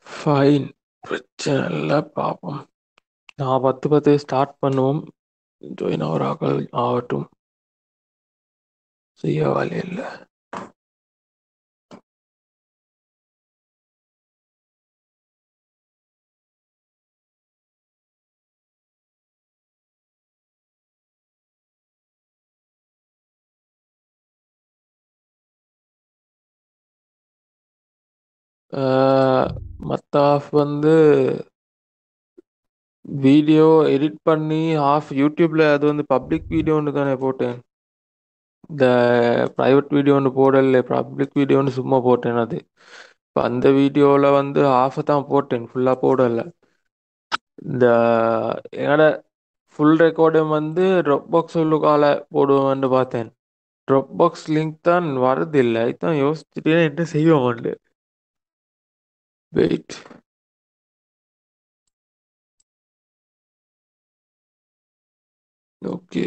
Fine பிரச்சனை இல்லை பார்ப்போம் நான் பத்து பத்து ஸ்டார்ட் பண்ணுவோம் ஜாயின் ஆகிறாக்கள் ஆகட்டும் செய்ய வேலை இல்லை மற்ற ஆஃப் வந்து வீடியோ எடிட் பண்ணி ஆஃப் யூடியூப்ல அது வந்து பப்ளிக் வீடியோன்னு தானே போட்டேன் இந்த ப்ரைவேட் வீடியோ ஒன்று போடல பப்ளிக் வீடியோன்னு சும்மா போட்டேன் அது இப்போ அந்த வீடியோவில் வந்து ஆஃபை தான் போட்டேன் ஃபுல்லாக போடலை இந்த என்னோட ஃபுல் ரெக்கார்டும் வந்து ட்ராப் பாக்ஸ் உள்ளுக்கால போடுவேன்னு பார்த்தேன் ட்ராப் பாக்ஸ் லிங்க் தான் வரதில்லை இதான் யோசிச்சுட்டே என்ன செய்வோம் வெயிட் ஓகே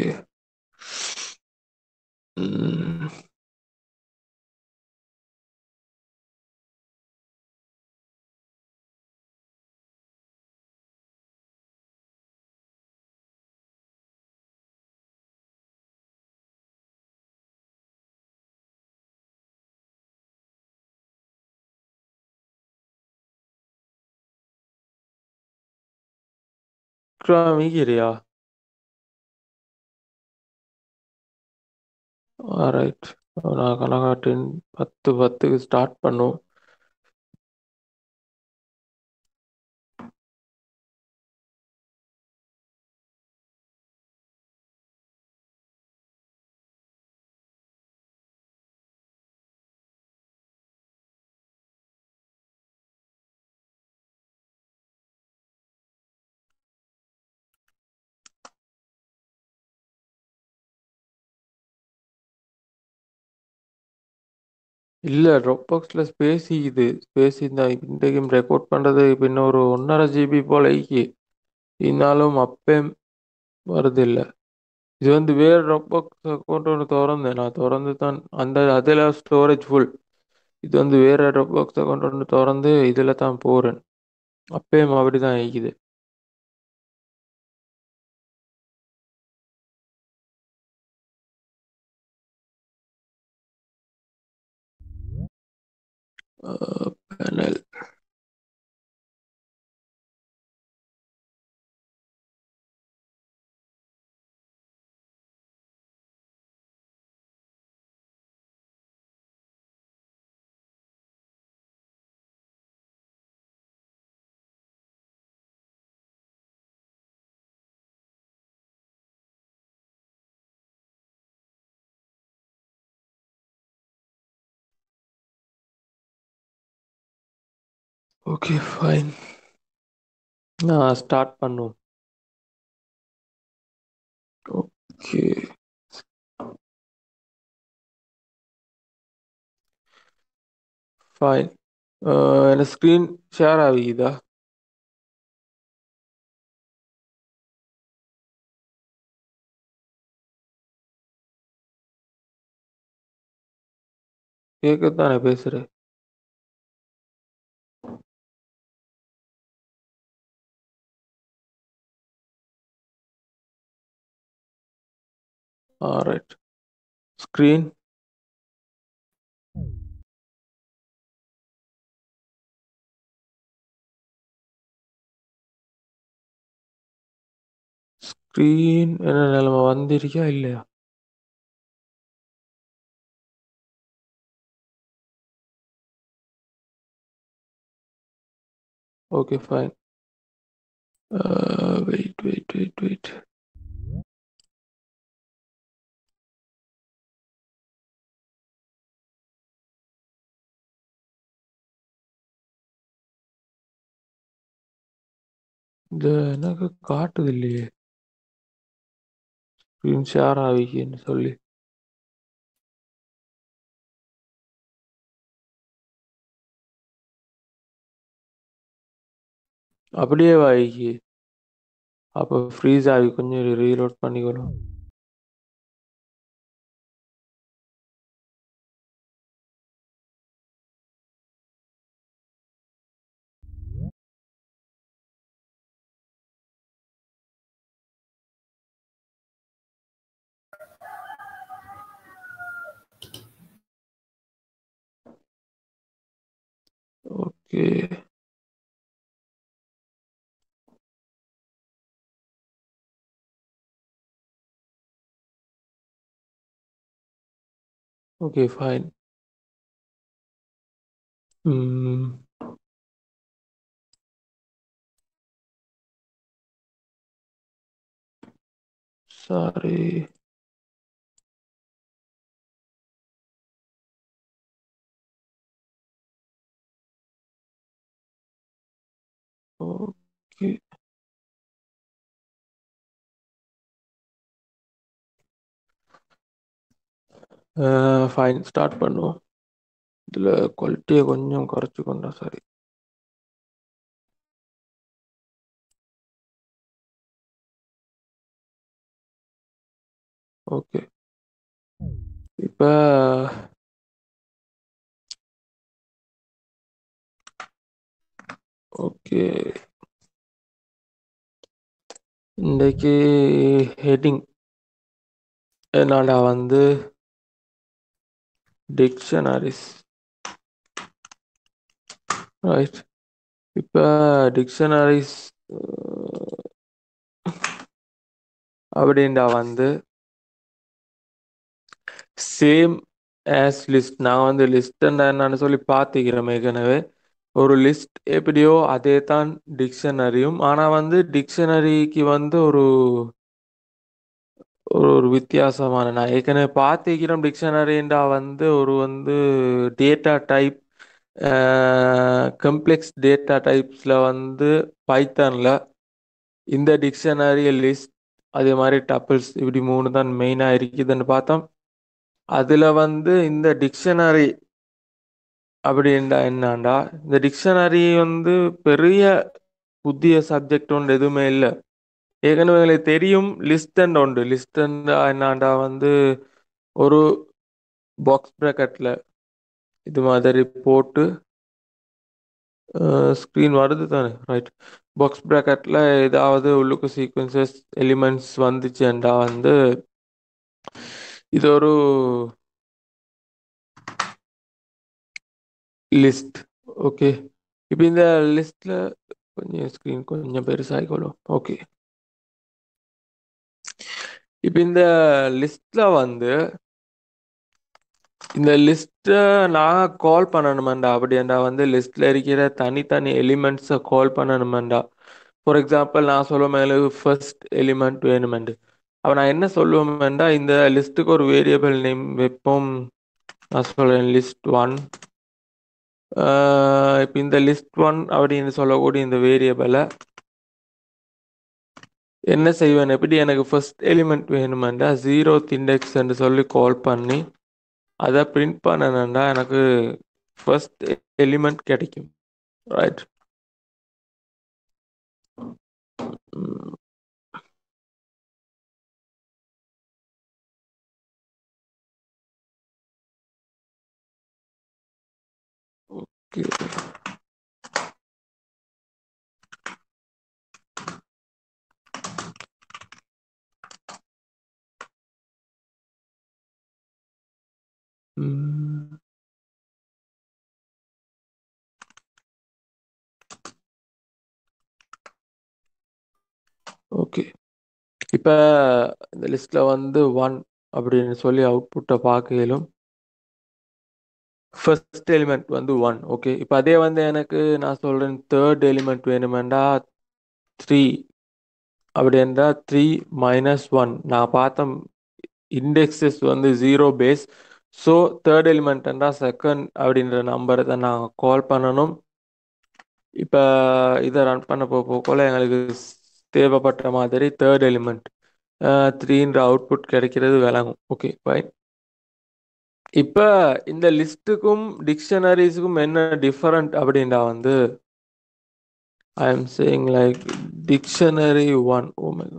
மீகிறியா ரைட் நான் கணக்கா டென் பத்து பத்துக்கு ஸ்டார்ட் பண்ணும் இல்லை ட்ராப் பாக்ஸில் ஸ்பேஸ் இது ஸ்பேஸ் இந்த இந்த கேம் ரெக்கார்ட் பண்ணுறது இப்போ இன்னொரு ஒன்றரை ஜிபி போல் ஐக்கி இருந்தாலும் அப்பே வருது இல்லை இது வந்து வேறு ட்ராப் பாக்ஸ் அக்கௌண்ட் ஒன்று திறந்தேன் நான் திறந்து தான் அந்த அதில் ஸ்டோரேஜ் ஃபுல் இது வந்து வேறு ட்ராப் பாக்ஸ் அக்கௌண்ட் ஒன்று திறந்து இதில் தான் போகிறேன் அப்பயும் அப்படி தான் ஐக்குது பேனல் ஓகே ஃபைன் நான் ஸ்டார்ட் பண்ணுவோம் ஓகே ஃபைன் எனக்கு ஸ்க்ரீன் ஷேர் ஆகிதா கேட்கத்தானே பேசுகிறேன் ஆல்ரைட் ஸ்க்ரீன் ஸ்க்ரீன் என்ன நிலைமை வந்திருக்கா இல்லையா okay fine wait wait wait wait இந்த எனக்கு காட்டுது இல்லையே ஸ்க்ரீன் ஷேர் ஆகின்னு சொல்லி அப்படியே வாய்க்கு அப்போ ஃப்ரீஸ் ஆகி கொஞ்சம் ரீலோட் பண்ணிக்கணும் ஓகே ஓகே ஃபைன் ம் சாரி ஓகே ஃபைன் ஸ்டார்ட் பண்ணுவோம் இதில் குவாலிட்டியை கொஞ்சம் குறைச்சிக்கொண்டா சரி ஓகே இப்போ ஓகே இன்றைக்கு ஹெட்டிங் என்னடா வந்து டிக்ஷனரிஸ் ரைட் இப்போ டிக்ஷனரிஸ் அப்படின்டா வந்து சேம் ஆஸ் லிஸ்ட் நான் வந்து லிஸ்ட் என்னன்னு சொல்லி பார்த்துக்கிறேன் ஏற்கனவே ஒரு லிஸ்ட் எப்படியோ அதே தான் டிக்ஷனரியும் ஆனால் வந்து டிக்ஷனரிக்கு வந்து ஒரு ஒரு ஒரு வித்தியாசமான நான் ஏற்கனவே பார்த்துக்கிறோம் டிக்ஷனரிண்டா வந்து ஒரு வந்து டேட்டா டைப் கம்ப்ளெக்ஸ் டேட்டா டைப்ஸில் வந்து பைத்தானில் இந்த டிக்ஷனரி லிஸ்ட் அதே மாதிரி டப்பிள்ஸ் இப்படி மூணு தான் மெயினாக இருக்குதுன்னு பார்த்தோம் அதில் வந்து இந்த டிக்ஷனரி அப்படின்டா என்னண்டா இந்த டிக்ஷனரி வந்து பெரிய புதிய சப்ஜெக்ட் ஒன்று எதுவுமே இல்லை ஏற்கனவே எங்களுக்கு தெரியும் லிஸ்ட் அண்ட் உண்டு லிஸ்ட் அண்ட் என்னாண்டா வந்து ஒரு பாக்ஸ் ப்ராக்கெட்டில் இது மாதிரி போட்டு ஸ்க்ரீன் வருது தானே ரைட் பாக்ஸ் ப்ராக்கெட்டில் ஏதாவது உள்ளுக்கு சீக்வன்சஸ் எலிமெண்ட்ஸ் வந்துச்சுண்டா வந்து இது ஒரு லிஸ்ட் ஓகே இப்போ இந்த லிஸ்ட்டில் கொஞ்சம் ஸ்க்ரீன் கொஞ்சம் பெருசாகிக்கொள்ளும் ஓகே இப்போ இந்த லிஸ்ட்டில் வந்து இந்த லிஸ்ட்டை நான் கால் பண்ணணுமாண்டா அப்படியாண்டா வந்து லிஸ்ட்டில் இருக்கிற தனித்தனி எலிமெண்ட்ஸை கால் பண்ணணுமாண்டா ஃபார் எக்ஸாம்பிள் நான் சொல்ல மேலே ஃபர்ஸ்ட் எலிமெண்ட் வேணுமெண்டு அப்போ நான் என்ன சொல்லுவேன்டா இந்த லிஸ்ட்டுக்கு ஒரு வேரியபிள் நேம் வைப்போம் நான் சொல்கிறேன் லிஸ்ட் ஒன் இப்போ இந்த லிஸ்ட் ஒன் அப்படின்னு சொல்லக்கூடிய இந்த வேரியபிளை என்ன செய்வேன் எப்படி எனக்கு ஃபர்ஸ்ட் எலிமெண்ட் வேணுமெண்டா ஜீரோ இண்டெக்ஸ் என்று சொல்லி கால் பண்ணி அதை பிரிண்ட் பண்ணணுண்டா எனக்கு ஃபர்ஸ்ட் எலிமெண்ட் கிடைக்கும் ரைட் ஓகே ம் ஓகே இப்போ இந்த லிஸ்ட்டில் வந்து ஒன் அப்படின்னு சொல்லி அவுட்புட்டை பார்க்கலும் ஃபர்ஸ்ட் எலிமெண்ட் வந்து ஒன் ஓகே இப்போ அதே வந்து எனக்கு நான் சொல்கிறேன் தேர்ட் எலிமெண்ட் வேணுமெண்டா த்ரீ அப்படி இருந்தால் த்ரீ மைனஸ் ஒன் நான் பார்த்த இண்டெக்ஸஸ் வந்து ஜீரோ பேஸ் ஸோ தேர்ட் எலிமெண்ட்னா செகண்ட் அப்படின்ற நம்பரை தான் நான் கால் பண்ணணும் இப்போ இதை ரன் பண்ண போல எங்களுக்கு தேவைப்பட்ட மாதிரி தேர்ட் எலிமெண்ட் த்ரீன்ற அவுட்புட் கிடைக்கிறது விளங்கும் ஓகே ஃபைன் இப்போ இந்த லிஸ்ட்டுக்கும் டிக்ஷனரிஸுக்கும் என்ன டிஃபரண்ட் அப்படின்டா வந்து I am saying like dictionary one oh my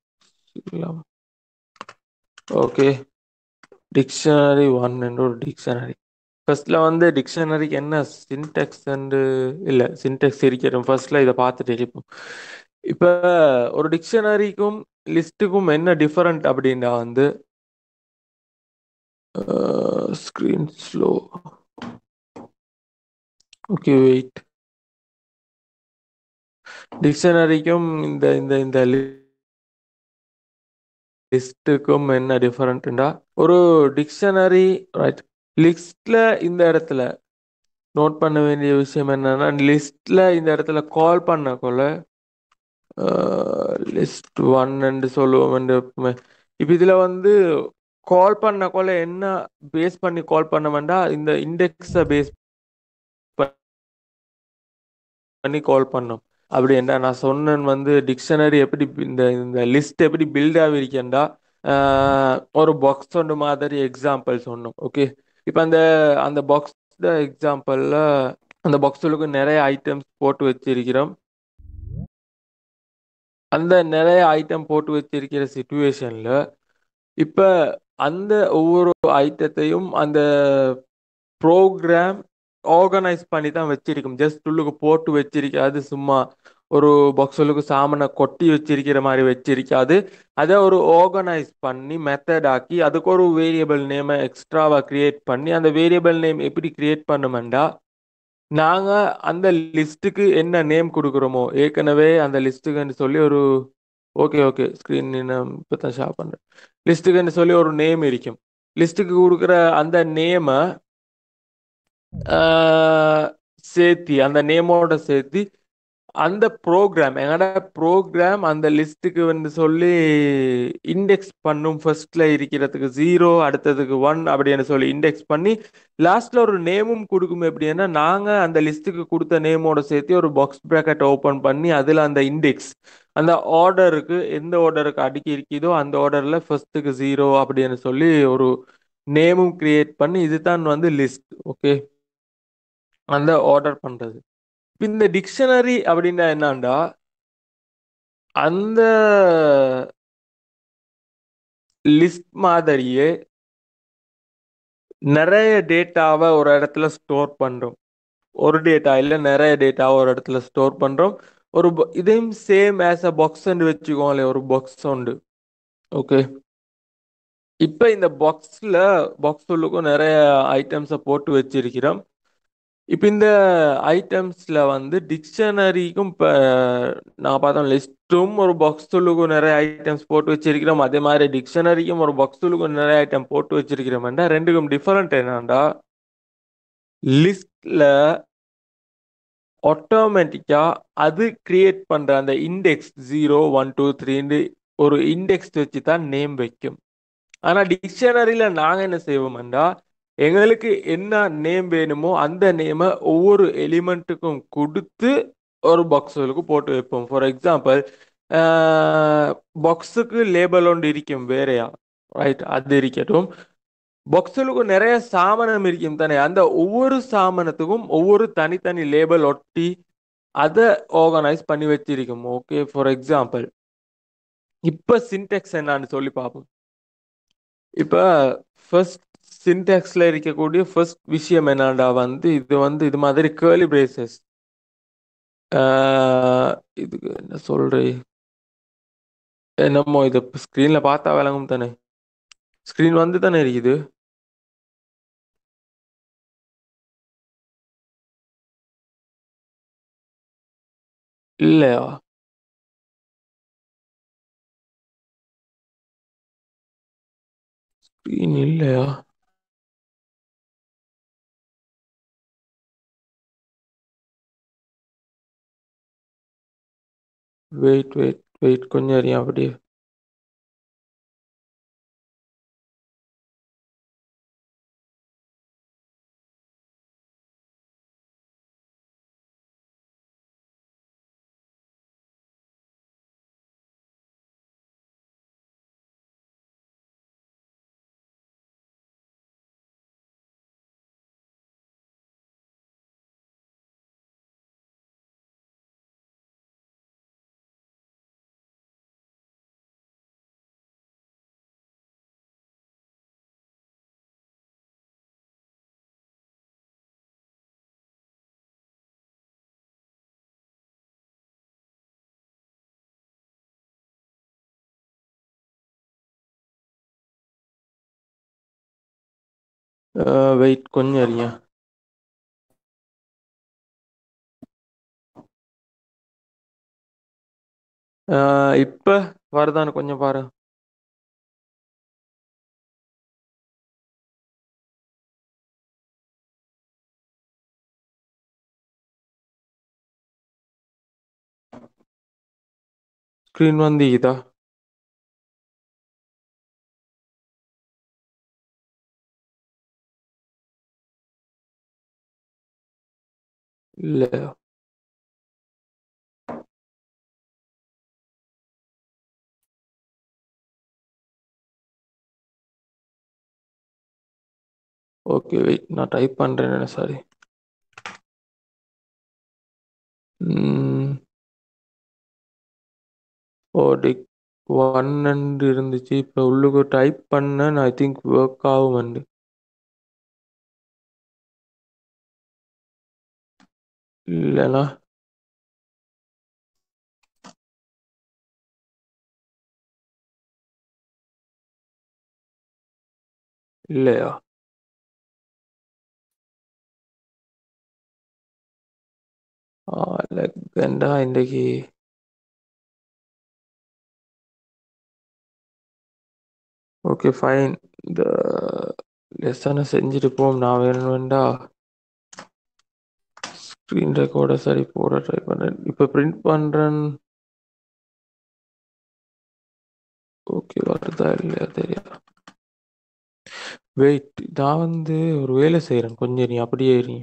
okay dictionary one என்ற ஒரு டிக்ஷனரி ஃபர்ஸ்ட்ல வந்து டிக்ஷனரிக்கு என்ன சின்டெக்ஸ் அண்டு இல்லை சின்டெக்ஸ் இருக்கிறோம் ஃபர்ஸ்ட்ல இதை பார்த்துட்டு இருப்போம் இப்போ ஒரு டிக்ஷனரிக்கும் லிஸ்ட்டுக்கும் என்ன டிஃபரண்ட் அப்படின்னா வந்து ஸ்க்ரீன் ஸ்லோ ஓகே வெயிட் டிக்ஷனரிக்கும் இந்த இந்த இந்த லிஸ்ட்டுக்கும் என்ன டிஃபரெண்ட்டுண்டா ஒரு டிக்ஷனரி ரைட் லிஸ்ட்ல இந்த இடத்துல நோட் பண்ண வேண்டிய விஷயம் என்னன்னா லிஸ்ட்ல இந்த இடத்துல கால் பண்ணக்குள்ள லிஸ்ட் ஒன் என்று சொல்லுவோம் இப்போ இதுல வந்து கால் பண்ணக்குள்ள என்ன பேஸ் பண்ணி கால் பண்ண வேண்டாம் இந்த இண்டெக்ஸை பேஸ் பண்ணி கால் பண்ணோம் அப்படி என்ன நான் சொன்னேன் வந்து டிக்ஷனரி எப்படி இந்த இந்த லிஸ்ட் எப்படி பில்ட் ஆகிருக்கேன்டா ஒரு பாக்ஸ் ஒன்று மாதிரி எக்ஸாம்பிள் சொன்னோம் ஓகே இப்போ அந்த அந்த பாக்ஸ் எக்ஸாம்பிளில் அந்த பாக்ஸுக்கு நிறைய ஐட்டம்ஸ் போட்டு வச்சிருக்கிறோம் அந்த நிறைய ஐட்டம் போட்டு வச்சிருக்கிற சுச்சுவேஷனில் இப்போ அந்த ஒவ்வொரு ஐட்டத்தையும் அந்த ப்ரோக்ராம் ஆர்கனைஸ் பண்ணி தான் வச்சிருக்கும் ஜஸ்ட் உள்ளுக்கு போட்டு வச்சிருக்காது சும்மா ஒரு பாக்ஸுக்கு சாமனை கொட்டி வச்சிருக்கிற மாதிரி வச்சிருக்காது அதை ஒரு ஆர்கனைஸ் பண்ணி மெத்தட் ஆக்கி அதுக்கு ஒரு வேரியபிள் நேமை எக்ஸ்ட்ராவாக கிரியேட் பண்ணி அந்த வேரியபிள் நேம் எப்படி கிரியேட் பண்ணுமெண்டா நாங்கள் அந்த லிஸ்ட்டுக்கு என்ன நேம் கொடுக்குறோமோ ஏற்கனவே அந்த லிஸ்ட்டுக்குன்னு சொல்லி ஒரு ஓகே ஓகே ஸ்க்ரீன் நான் இப்போ தான் ஷேர் பண்ணுறேன் லிஸ்ட்டுக்குன்னு சொல்லி ஒரு நேம் இருக்கும் லிஸ்ட்டுக்கு கொடுக்குற அந்த நேமை சேர்த்தி அந்த நேமோட சேர்த்து அந்த ப்ரோக்ராம் எங்கட ப்ரோக்ராம் அந்த லிஸ்ட்டுக்கு வந்து சொல்லி இண்டெக்ஸ் பண்ணும் ஃபர்ஸ்ட்ல இருக்கிறதுக்கு ஜீரோ அடுத்ததுக்கு ஒன் அப்படின்னு சொல்லி இண்டெக்ஸ் பண்ணி லாஸ்ட்ல ஒரு நேமும் கொடுக்கும் எப்படின்னா நாங்கள் அந்த லிஸ்ட்டுக்கு கொடுத்த நேமோட சேர்த்து ஒரு பாக்ஸ் ப்ராக்கெட் ஓப்பன் பண்ணி அதில் அந்த இண்டெக்ஸ் அந்த ஆர்டருக்கு எந்த ஆர்டருக்கு அடுக்கி இருக்குதோ அந்த ஆர்டரில் ஃபர்ஸ்ட்டுக்கு ஜீரோ அப்படின்னு சொல்லி ஒரு நேமும் கிரியேட் பண்ணி இதுதான் வந்து லிஸ்ட் ஓகே அந்த ஆர்டர் பண்ணுறது இந்த டிக்ஷனரி அப்படின்னா என்னண்டா அந்த லிஸ்ட் மாதிரியே நிறைய டேட்டாவை ஒரு இடத்துல ஸ்டோர் பண்ணுறோம் ஒரு டேட்டா இல்லை நிறைய டேட்டாவை ஒரு இடத்துல ஸ்டோர் பண்ணுறோம் ஒரு இதையும் சேம் ஆஸ் அ பாக்ஸ் வச்சுக்கோங்களே ஒரு பாக்ஸ் உண்டு ஓகே இப்போ இந்த பாக்ஸில் பாக்ஸ் உள்ளுக்கும் நிறைய ஐட்டம்ஸை போட்டு வச்சிருக்கிறோம் இப்போ இந்த ஐட்டம்ஸில் வந்து டிக்ஷனரிக்கும் இப்போ நான் பார்த்தோம் லிஸ்ட்டும் ஒரு பாக்ஸ் உள்ளுக்கும் நிறைய ஐட்டம்ஸ் போட்டு வச்சிருக்கிறோம் அதே மாதிரி டிக்ஷனரிக்கும் ஒரு பாக்ஸ் உள்ளுக்கும் நிறைய ஐட்டம் போட்டு வச்சிருக்கிறோம்டா ரெண்டுக்கும் டிஃபரெண்ட் என்னன்னா லிஸ்ட்ல ஆட்டோமேட்டிக்காக அது கிரியேட் பண்ணுற அந்த இண்டெக்ஸ் ஜீரோ ஒன் டூ த்ரீன்னு ஒரு இண்டெக்ஸ் வச்சு தான் நேம் வைக்கும் ஆனால் டிக்ஷனரியில் நாங்கள் என்ன செய்வோம்டா எங்களுக்கு என்ன நேம் வேணுமோ அந்த நேமை ஒவ்வொரு எலிமெண்ட்டுக்கும் கொடுத்து ஒரு பாக்ஸுகளுக்கு போட்டு வைப்போம் ஃபார் எக்ஸாம்பிள் பாக்ஸுக்கு லேபிள் ஒன்று இருக்கும் வேறையா ரைட் அது இருக்கட்டும் பாக்ஸுகளுக்கு நிறைய சாமனம் இருக்கும் தானே அந்த ஒவ்வொரு சாமனத்துக்கும் ஒவ்வொரு தனித்தனி லேபிள் ஒட்டி அதை ஆர்கனைஸ் பண்ணி வச்சிருக்கும் ஓகே ஃபார் எக்ஸாம்பிள் இப்போ சின்டெக்ஸ் என்னான்னு சொல்லி பார்ப்போம் இப்போ ஃபர்ஸ்ட் சின்டாக்ஸில் இருக்கக்கூடிய ஃபர்ஸ்ட் விஷயம் என்னடா வந்து இது வந்து இது மாதிரி கேர்லி பிரேசஸ் இதுக்கு என்ன சொல்றே என்னமோ இது ஸ்க்ரீனில் பார்த்தா விளங்கும் தானே ஸ்க்ரீன் வந்து தானே இருக்குது இல்லையா ஸ்க்ரீன் இல்லையா வெயிட் வெயிட் வெயிட் கொஞ்சம் அறியும் அப்படியே வெயிட் கொஞ்சம் அறியும் ஆ இப்ப வருதானு கொஞ்சம் பாரு ஸ்க்ரீன் வந்தீதா இல்ல ஓகே வெயிட் நான் டைப் பண்றேன் sorry hmm oh tick one and இருந்துச்சு இப்போ உள்ளுக்கு டைப் பண்ணேன் ஐ திங்க் ஒர்க் ஆகும் அண்டு இல்லைனா இல்லையா ஆ லெக்கண்டா இன்றைக்கு ஓகே ஃபைன் இந்த லெசனை செஞ்சுட்டு போம் நான் வேணும் வேண்டா ஸ்க்ரீன் ரெக்கார்டை சரி போட ட்ரை பண்ணேன் இப்போ பிரிண்ட் பண்ணுறேன் ஓகே வருதா இல்லையா தெரியாது வெயிட் நான் வந்து ஒரு வேலை செய்கிறேன் கொஞ்சம் நீ அப்படியே இருங்க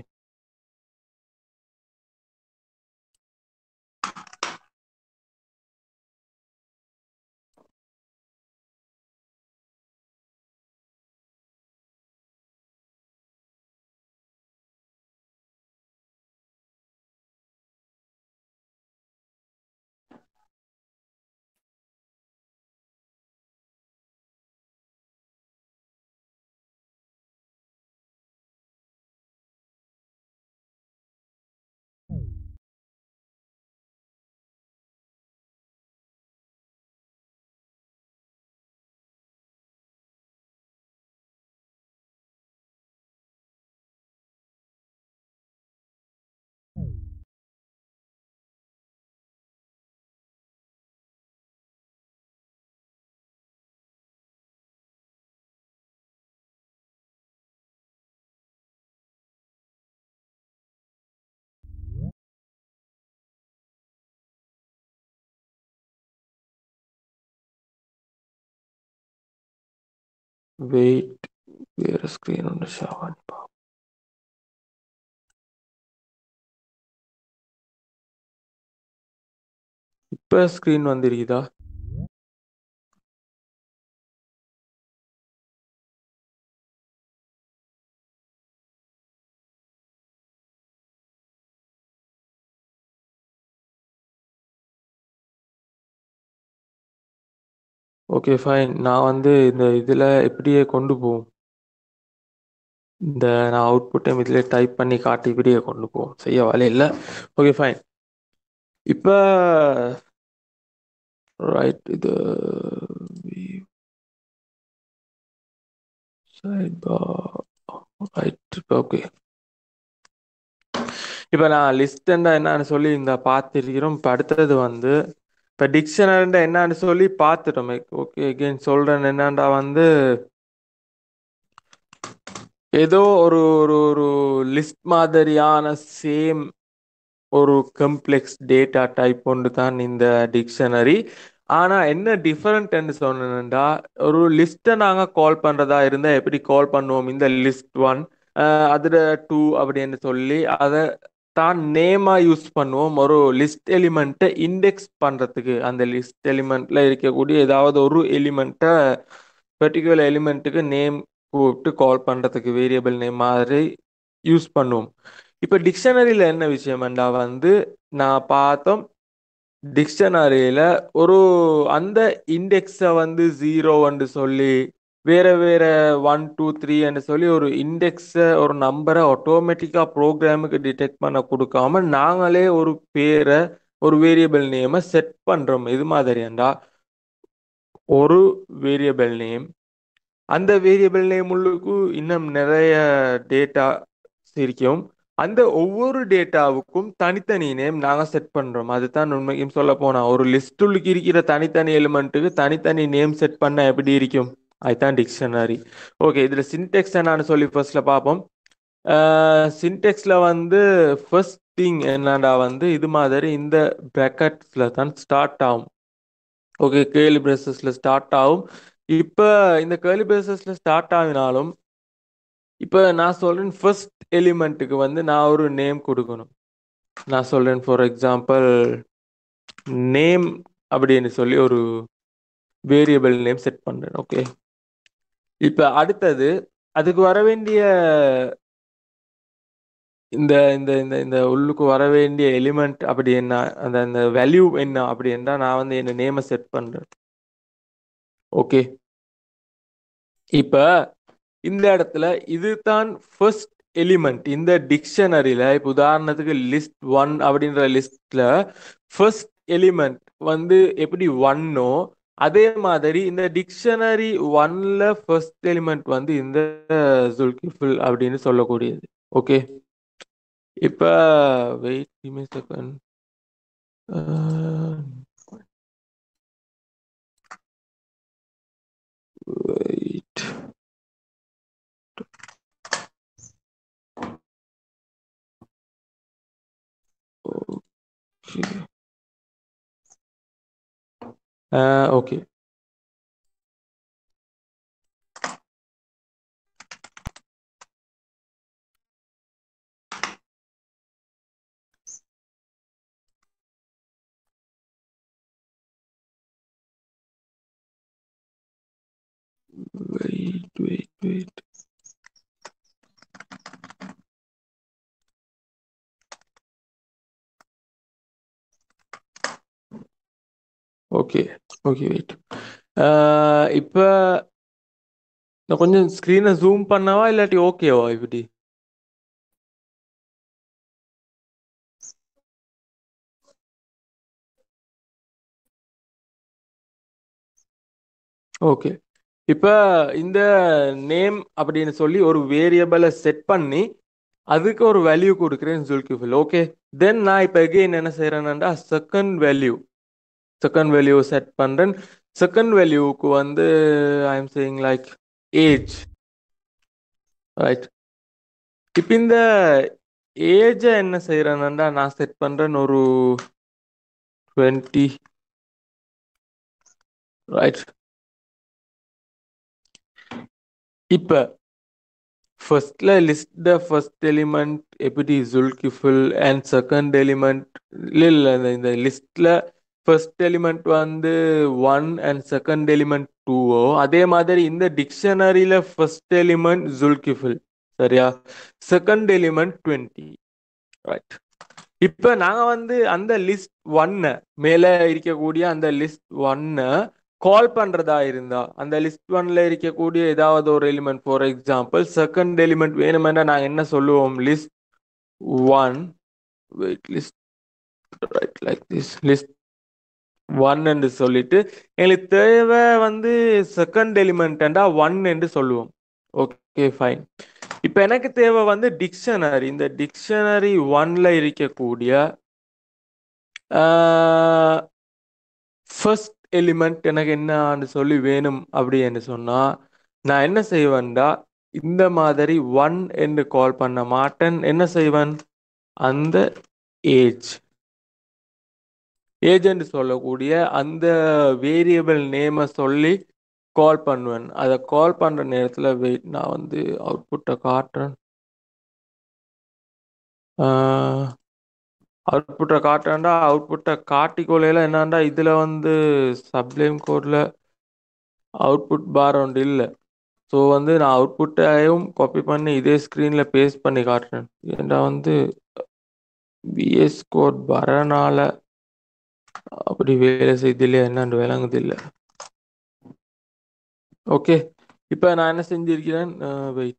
வெயிட் வேறு ஸ்க்ரீன் ஒன்று ஷாவான் இப்போ ஸ்க்ரீன் வந்திருக்குதா ஓகே ஃபைன் நான் வந்து இந்த இதில் இப்படியே கொண்டு போவோம் இந்த நான் அவுட்புட்டை இதில் டைப் பண்ணி காட்டி இப்படியே கொண்டு போவோம் செய்ய வேலை இல்லை ஓகே ஃபைன் இப்போ ரைட் இது ரைட் ஓகே இப்போ நான் லிஸ்ட்ண்டா என்னன்னு சொல்லி இந்த பார்த்துருக்கிறோம் இப்போ அடுத்தது வந்து இப்போ டிக்ஷனரிண்டா என்னன்னு சொல்லி பார்த்துட்டோம் ஓகே அகெயின் சொல்கிறேன் என்னண்டா வந்து ஏதோ ஒரு ஒரு ஒரு லிஸ்ட் மாதிரியான சேம் ஒரு கம்ப்ளெக்ஸ் டேட்டா டைப் ஒன்று தான் இந்த டிக்ஷனரி ஆனால் என்ன டிஃபரெண்ட்னு சொன்னேன்டா ஒரு லிஸ்ட்டை நாங்கள் கால் பண்ணுறதா இருந்தால் எப்படி கால் பண்ணுவோம் இந்த லிஸ்ட் ஒன் அதில் டூ அப்படின்னு சொல்லி அதை தான் நேமாக யூஸ் பண்ணுவோம் ஒரு லிஸ்ட் எலிமெண்ட்டை இண்டெக்ஸ் பண்ணுறதுக்கு அந்த லிஸ்ட் எலிமெண்ட்டில் இருக்கக்கூடிய ஏதாவது ஒரு எலிமெண்ட்டை பர்டிகுலர் எலிமெண்ட்டுக்கு நேம் கூப்பிட்டு கால் பண்ணுறதுக்கு வேரியபிள் நேம் மாதிரி யூஸ் பண்ணுவோம் இப்போ டிக்ஷனரியில் என்ன விஷயம்டா வந்து நான் பார்த்தோம் டிக்ஷனரியில் ஒரு அந்த இண்டெக்ஸை வந்து ஜீரோன்னு சொல்லி வேற வேற ஒன் டூ த்ரீன்னு சொல்லி ஒரு இண்டெக்ஸை ஒரு நம்பரை ஆட்டோமேட்டிக்காக ப்ரோக்ராமுக்கு டிடெக்ட் பண்ண கொடுக்காம நாங்களே ஒரு பேரை ஒரு வேரியபிள் நேமை செட் பண்ணுறோம் இது மாதிரியாண்டா ஒரு வேரியபிள் நேம் அந்த வேரியபிள் நேம் உள்ளுக்கு இன்னும் நிறைய டேட்டா இருக்கும் அந்த ஒவ்வொரு டேட்டாவுக்கும் தனித்தனி நேம் நாங்க செட் பண்றோம் அதுதான் உண்மையும் சொல்ல போனா ஒரு லிஸ்டுள்ளுக்கு இருக்கிற தனித்தனி எலிமெண்ட்டுக்கு தனித்தனி நேம் செட் பண்ண எப்படி இருக்கும் அதுதான் டிக்ஷனரி ஓகே இதுல சின்டெக்ஸ் என்னன்னு சொல்லி ஃபர்ஸ்ட்ல பார்ப்போம் சின்டெக்ஸ்ல வந்து ஃபர்ஸ்ட் திங் என்னடா வந்து இது மாதிரி இந்த பிராக்கெட்ஸ்ல தான் ஸ்டார்ட் ஆகும் ஓகே கேர்லி பிரேசஸ்ல ஸ்டார்ட் ஆகும் இப்போ இந்த கேர்லி பிரேசஸ்ல ஸ்டார்ட் ஆகினாலும் இப்போ நான் சொல்றேன் ஃபர்ஸ்ட் எலிமெண்ட்டுக்கு வந்து நான் ஒரு நேம் கொடுக்கணும் நான் சொல்றேன் ஃபார் எக்ஸாம்பிள் நேம் அப்படின்னு சொல்லி ஒரு வேரியபிள் நேம் செட் பண்றேன் ஓகே இப்போ அடுத்தது அதுக்கு வர வேண்டிய இந்த இந்த இந்த இந்த உள்ளுக்கு வர வேண்டிய எலிமெண்ட் அப்படி என்ன அந்த அந்த வேல்யூ என்ன அப்படி என்றால் நான் வந்து என்ன நேமை செட் பண்றேன் ஓகே இப்ப இந்த இடத்துல இதுதான் ஃபர்ஸ்ட் எலிமெண்ட் இந்த டிக்ஷனரியில இப்போ உதாரணத்துக்கு லிஸ்ட் ஒன் அப்படின்ற லிஸ்ட்ல ஃபர்ஸ்ட் எலிமெண்ட் வந்து எப்படி ஒன்னோ அதே மாதிரி இந்த டிக்ஷனரி ஒன்ல ஃபர்ஸ்ட் எலிமெண்ட் வந்து இந்த ஜுல்கிஃபுல் அப்படின்னு சொல்லக்கூடியது ஓகே இப்ப wait give me second wait okay okay Wait, wait, wait. Okay okay wait இப்போ நான் கொஞ்சம் ஸ்க்ரீனை ஜூம் பண்ணவா இல்லாட்டி ஓகேவா இப்படி ஓகே இப்போ இந்த நேம் அப்படின்னு சொல்லி ஒரு வேரியபிளை செட் பண்ணி அதுக்கு ஒரு வேல்யூ கொடுக்குறேன் ஜுல்கிஃபில் ஓகே தென் நான் இப்போ எகெயின் என்ன செய்கிறேன்னா second value second value set பண்ணுறேன் செகண்ட் வேல்யூவுக்கு வந்து I am saying like age right இப்போ இந்த ஏஜை என்ன செய்கிறேன்னா நான் செட் பண்ணுறேன் ஒரு டுவெண்ட்டி ரைட் இப்போ ஃபர்ஸ்ட்ல லிஸ்ட் த ஃபர்ஸ்ட் எலிமெண்ட் எப்படி ஜுல்கிஃபுல் அண்ட் செகண்ட் எலிமெண்ட் இல்லை இல்லை இந்த இந்த லிஸ்ட்ல ஃபர்ஸ்ட் எலிமெண்ட் வந்து ஒன் அண்ட் செகண்ட் எலிமெண்ட் டூவோ அதே மாதிரி இந்த டிக்ஷனரியில ஃபர்ஸ்ட் எலிமெண்ட் ஜுல்கிஃபுல் சரியா செகண்ட் எலிமெண்ட் டுவெண்ட்டி ரைட் இப்போ நாங்கள் வந்து அந்த லிஸ்ட் ஒன்னை மேலே இருக்கக்கூடிய அந்த லிஸ்ட் ஒன்னை கால் பண்ணுறதா இருந்தா அந்த லிஸ்ட் ஒன்ல இருக்கக்கூடிய ஏதாவது ஒரு element for example second element வேணுமென்னா நாங்கள் என்ன சொல்லுவோம் list one wait list right like this list one என்று சொல்லிட்டு எங்களுக்கு தேவை வந்து செகண்ட் எலிமெண்ட்டா ஒன் என்று சொல்லுவோம் ஓகே ஃபைன் இப்போ எனக்கு தேவை வந்து டிக்ஷனரி இந்த டிக்ஷனரி ஒன்ல இருக்கக்கூடிய ஃபர்ஸ்ட் எலிமெண்ட் எனக்கு என்னன்னு சொல்லி வேணும் அப்படின்னு சொன்னா நான் என்ன செய்வேன்டா இந்த மாதிரி ஒன் என்று கால் பண்ண மாட்டேன் என்ன செய்வேன் அந்த ஏஜ் ஏஜென்ட் சொல்லக்கூடிய அந்த வேரியபிள் நேமை சொல்லி கால் பண்ணுவேன் அதை கால் பண்ணுற நேரத்தில் வெயிட் நான் வந்து அவுட்புட்டை காட்டுறேன் அவுட்புட்டை காட்டுறேன்டா அவுட்புட்டை காட்டிக்கொள்ளையில் என்னண்டா இதில் வந்து சப்ளைம் கோடில் அவுட்புட் பார் ஒன்று இல்லை ஸோ வந்து நான் அவுட்புட்டையும் காப்பி பண்ணி இதே ஸ்க்ரீனில் பேஸ்ட் பண்ணி காட்டுறேன் ஏன்டா வந்து விஎஸ் கோட் வரனால அப்படி வேலை செய்தில்லை என்னன்னு விளங்குது இல்லை ஓகே இப்போ நான் என்ன செஞ்சிருக்கிறேன் வெயிட்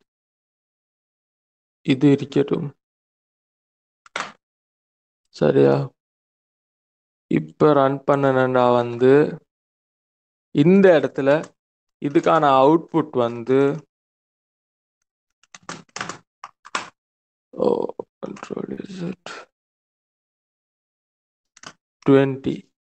இது இருக்கட்டும் சரியா இப்போ ரன் பண்ணனண்டா வந்து இந்த இடத்துல இதுக்கான அவுட்புட் வந்து oh control is it 20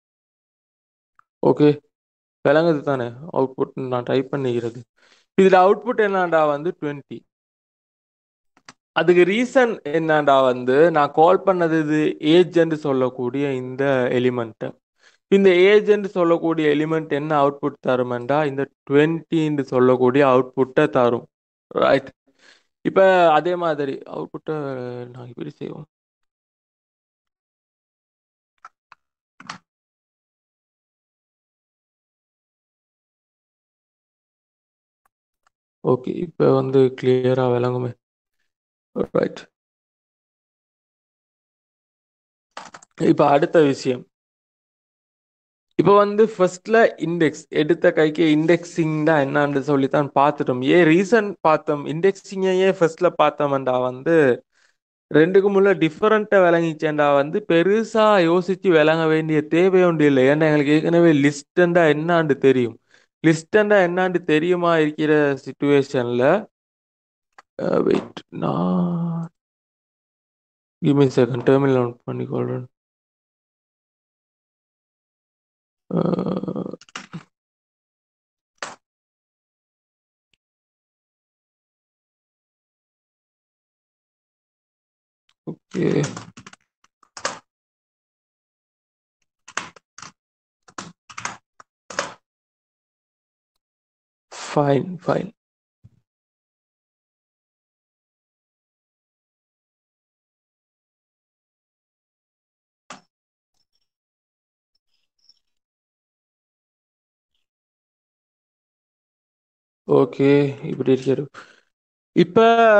okay விளங்குது தானே அவுட்புட் நான் டைப் பண்ணிக்கிறது இதுல அவுட்புட் என்னடா வந்து 20 அதுக்கு ரீசன் என்னடா வந்து நான் கால் பண்ணது இது ஏஜென்ட் சொல்லக்கூடிய இந்த எலிமெண்ட் இந்த ஏஜென்ட் சொல்லக்கூடிய எலிமெண்ட் என்ன அவுட்புட் தருமெண்டா இந்த 20 சொல்லக்கூடிய அவுட்புட்டை தரும் ரைட் இப்ப அதே மாதிரி அவுட்புட்டை நான் இப்படி செய்வோம் ஓகே இப்ப வந்து கிளியரா விளங்குமே ரைட் இப்ப அடுத்த விஷயம் இப்ப வந்து ஃபர்ஸ்ட்ல இண்டெக்ஸ் எடுத்த கைக்கு இண்டெக்ஸிங் தான் என்னன்னு சொல்லி தான் பார்த்துட்டோம் ஏன் ரீசன் பார்த்தோம் இண்டெக்ஸிங்கையே ஃபர்ஸ்ட்ல பார்த்தோம்டா வந்து ரெண்டுக்கும் உள்ள டிஃபரெண்ட்டை விளங்கிச்சேன்டா வந்து பெருசா யோசிச்சு விளங்க வேண்டிய தேவை ஒன்று இல்லை ஏன்னா எங்களுக்கு ஏற்கனவே லிஸ்டண்டா என்னான்னு தெரியும் லிஸ்டண்டா என்னான்னு தெரியுமா இருக்கிற சுச்சுவேஷன்ல வெயிட் நான் give me second terminal on பண்ணிக்கொள்றேன் ஓகே ஃபைன் ஃபைன் ஓகே இப்படி இருக்காரு இப்ப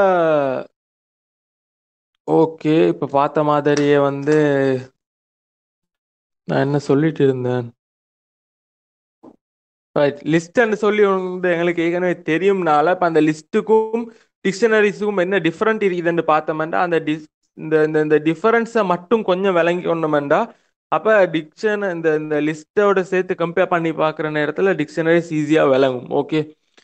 ஓகே இப்ப பார்த்த மாதிரியே வந்து நான் என்ன சொல்லிட்டு இருந்தேன் ரைட் லிஸ்ட்னு சொல்லி வந்து எங்களுக்கு ஏற்கனவே தெரியும்னால இப்போ அந்த லிஸ்ட்டுக்கும் டிக்ஷனரிஸுக்கும் என்ன டிஃப்ரெண்ட் இருக்குதுன்னு பார்த்தோம்னா அந்த டிஸ் இந்த இந்த இந்த டிஃபரன்ஸை மட்டும் கொஞ்சம் விளங்கி கொண்டோம்டா அப்போ டிக்ஷன் இந்த இந்த லிஸ்ட்டோட சேர்த்து கம்பேர் பண்ணி பார்க்குற நேரத்தில் டிக்ஷனரிஸ் ஈஸியாக விளங்கும் ஓகே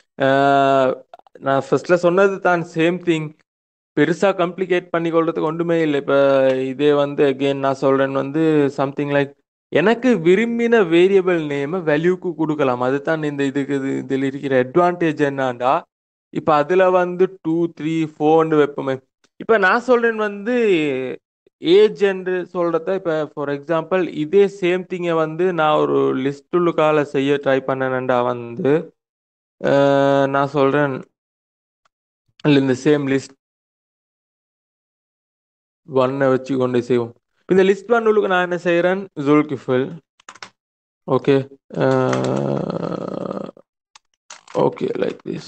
நான் ஃபர்ஸ்ட்ல சொன்னது தான் சேம் திங் பெருசாக கம்ப்ளிகேட் பண்ணி கொள்றதுக்கு ஒன்றுமே இல்லை இப்போ இதே வந்து அகெயின் நான் சொல்கிறேன் வந்து சம்திங் லைக் எனக்கு விரும்பின வேரியபிள் நேமை வேல்யூக்கு கொடுக்கலாம் அதுதான் இந்த இதுக்கு இது இதில் இருக்கிற அட்வான்டேஜ் என்னண்டா இப்போ அதில் வந்து டூ த்ரீ ஃபோர்னு வைப்போமே இப்போ நான் சொல்கிறேன் வந்து ஏஜ் என்று சொல்கிறத இப்போ ஃபார் எக்ஸாம்பிள் இதே சேம் திங்கை வந்து நான் ஒரு லிஸ்ட்டுள்ளுக்கால செய்ய ட்ரை பண்ணேன்டா வந்து நான் சொல்கிறேன் இந்த சேம் லிஸ்ட் ஒன்னை வச்சு கொண்டு செய்வோம் இந்த லிஸ்ட் பண்ணுக்கு நான் என்ன செய்கிறேன் Zulkifil okay okay like this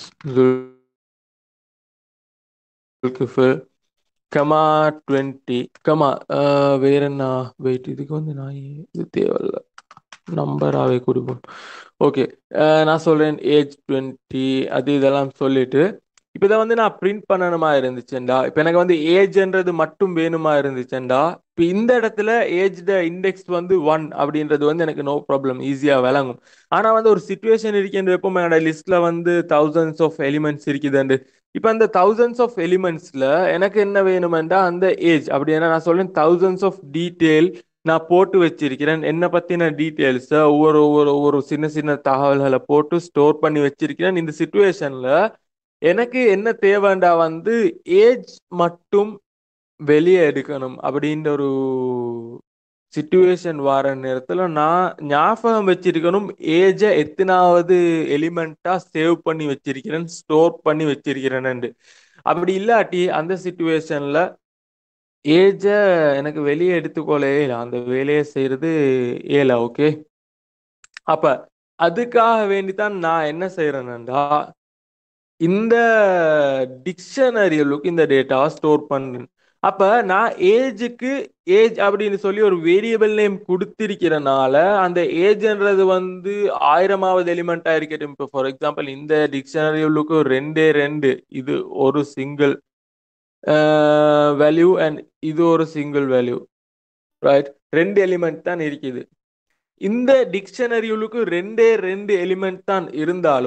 Zulkifil comma twenty comma வேற என்ன வெயிட் இதுக்கு வந்து நான் இது தேவையில்ல நம்பராகவே கொடுப்போம் ஓகே நான் சொல்கிறேன் ஏஜ் டுவெண்ட்டி அது இதெல்லாம் சொல்லிட்டு இப்போ இதை வந்து நான் பிரிண்ட் பண்ணணுமா இருந்துச்சுண்டா இப்போ எனக்கு வந்து ஏஜ்ன்றது மட்டும் வேணுமா இருந்துச்சுண்டா இப்போ இந்த இடத்துல ஏஜ்ட இண்டெக்ஸ் வந்து ஒன் அப்படின்றது வந்து எனக்கு நோ ப்ராப்ளம் ஈஸியாக விளங்கும் ஆனால் வந்து ஒரு சுச்சுவேஷன் இருக்கின்ற எப்போ என்னோட லிஸ்ட்டில் வந்து தௌசண்ட்ஸ் ஆஃப் எலிமெண்ட்ஸ் இருக்குதுண்டு இப்போ அந்த தௌசண்ட்ஸ் ஆஃப் எலிமெண்ட்ஸில் எனக்கு என்ன வேணுமெண்டா அந்த ஏஜ் அப்படி என்ன நான் சொல்றேன் தௌசண்ட்ஸ் ஆஃப் டீட்டெயில் நான் போட்டு வச்சிருக்கிறேன் என்ன பற்றின டீட்டெயில்ஸை ஒவ்வொரு ஒவ்வொரு ஒவ்வொரு சின்ன சின்ன தகவல்களை போட்டு ஸ்டோர் பண்ணி வச்சிருக்கிறேன் இந்த சுச்சுவேஷனில் எனக்கு என்ன தேவைண்டா வந்து ஏஜ் மட்டும் வெளியே எடுக்கணும் அப்படின்ற ஒரு சுச்சுவேஷன் வர நேரத்தில் நான் ஞாபகம் வச்சிருக்கணும் ஏஜை எத்தனாவது எலிமெண்ட்டாக சேவ் பண்ணி வச்சிருக்கிறேன் ஸ்டோர் பண்ணி வச்சிருக்கிறேன்னு அப்படி இல்லாட்டி அந்த சுச்சுவேஷனில் ஏஜை எனக்கு வெளியே எடுத்துக்கொள்ளே இல்லை அந்த வேலையை செய்கிறது ஏல ஓகே அப்போ அதுக்காக வேண்டித்தான் நான் என்ன செய்கிறேன்டா இந்த டிக்ஷனரிகளுக்கு இந்த டேட்டாவை ஸ்டோர் பண்ணுறேன் அப்போ நான் ஏஜுக்கு ஏஜ் அப்படின்னு சொல்லி ஒரு வேரியபிள் நேம் கொடுத்திருக்கிறனால அந்த ஏஜ்ன்றது வந்து ஆயிரமாவது எலிமெண்ட்டாக இருக்கட்டும் இப்போ ஃபார் எக்ஸாம்பிள் இந்த டிக்ஷனரிகளுக்கு ரெண்டே ரெண்டு இது ஒரு சிங்கிள் வேல்யூ அண்ட் இது ஒரு சிங்கிள் வேல்யூ ரைட் ரெண்டு எலிமெண்ட் தான் இருக்குது இந்த டிக்ஷனரிகளுக்கு ரெண்டே ரெண்டு எலிமெண்ட் தான் இருந்தாலும்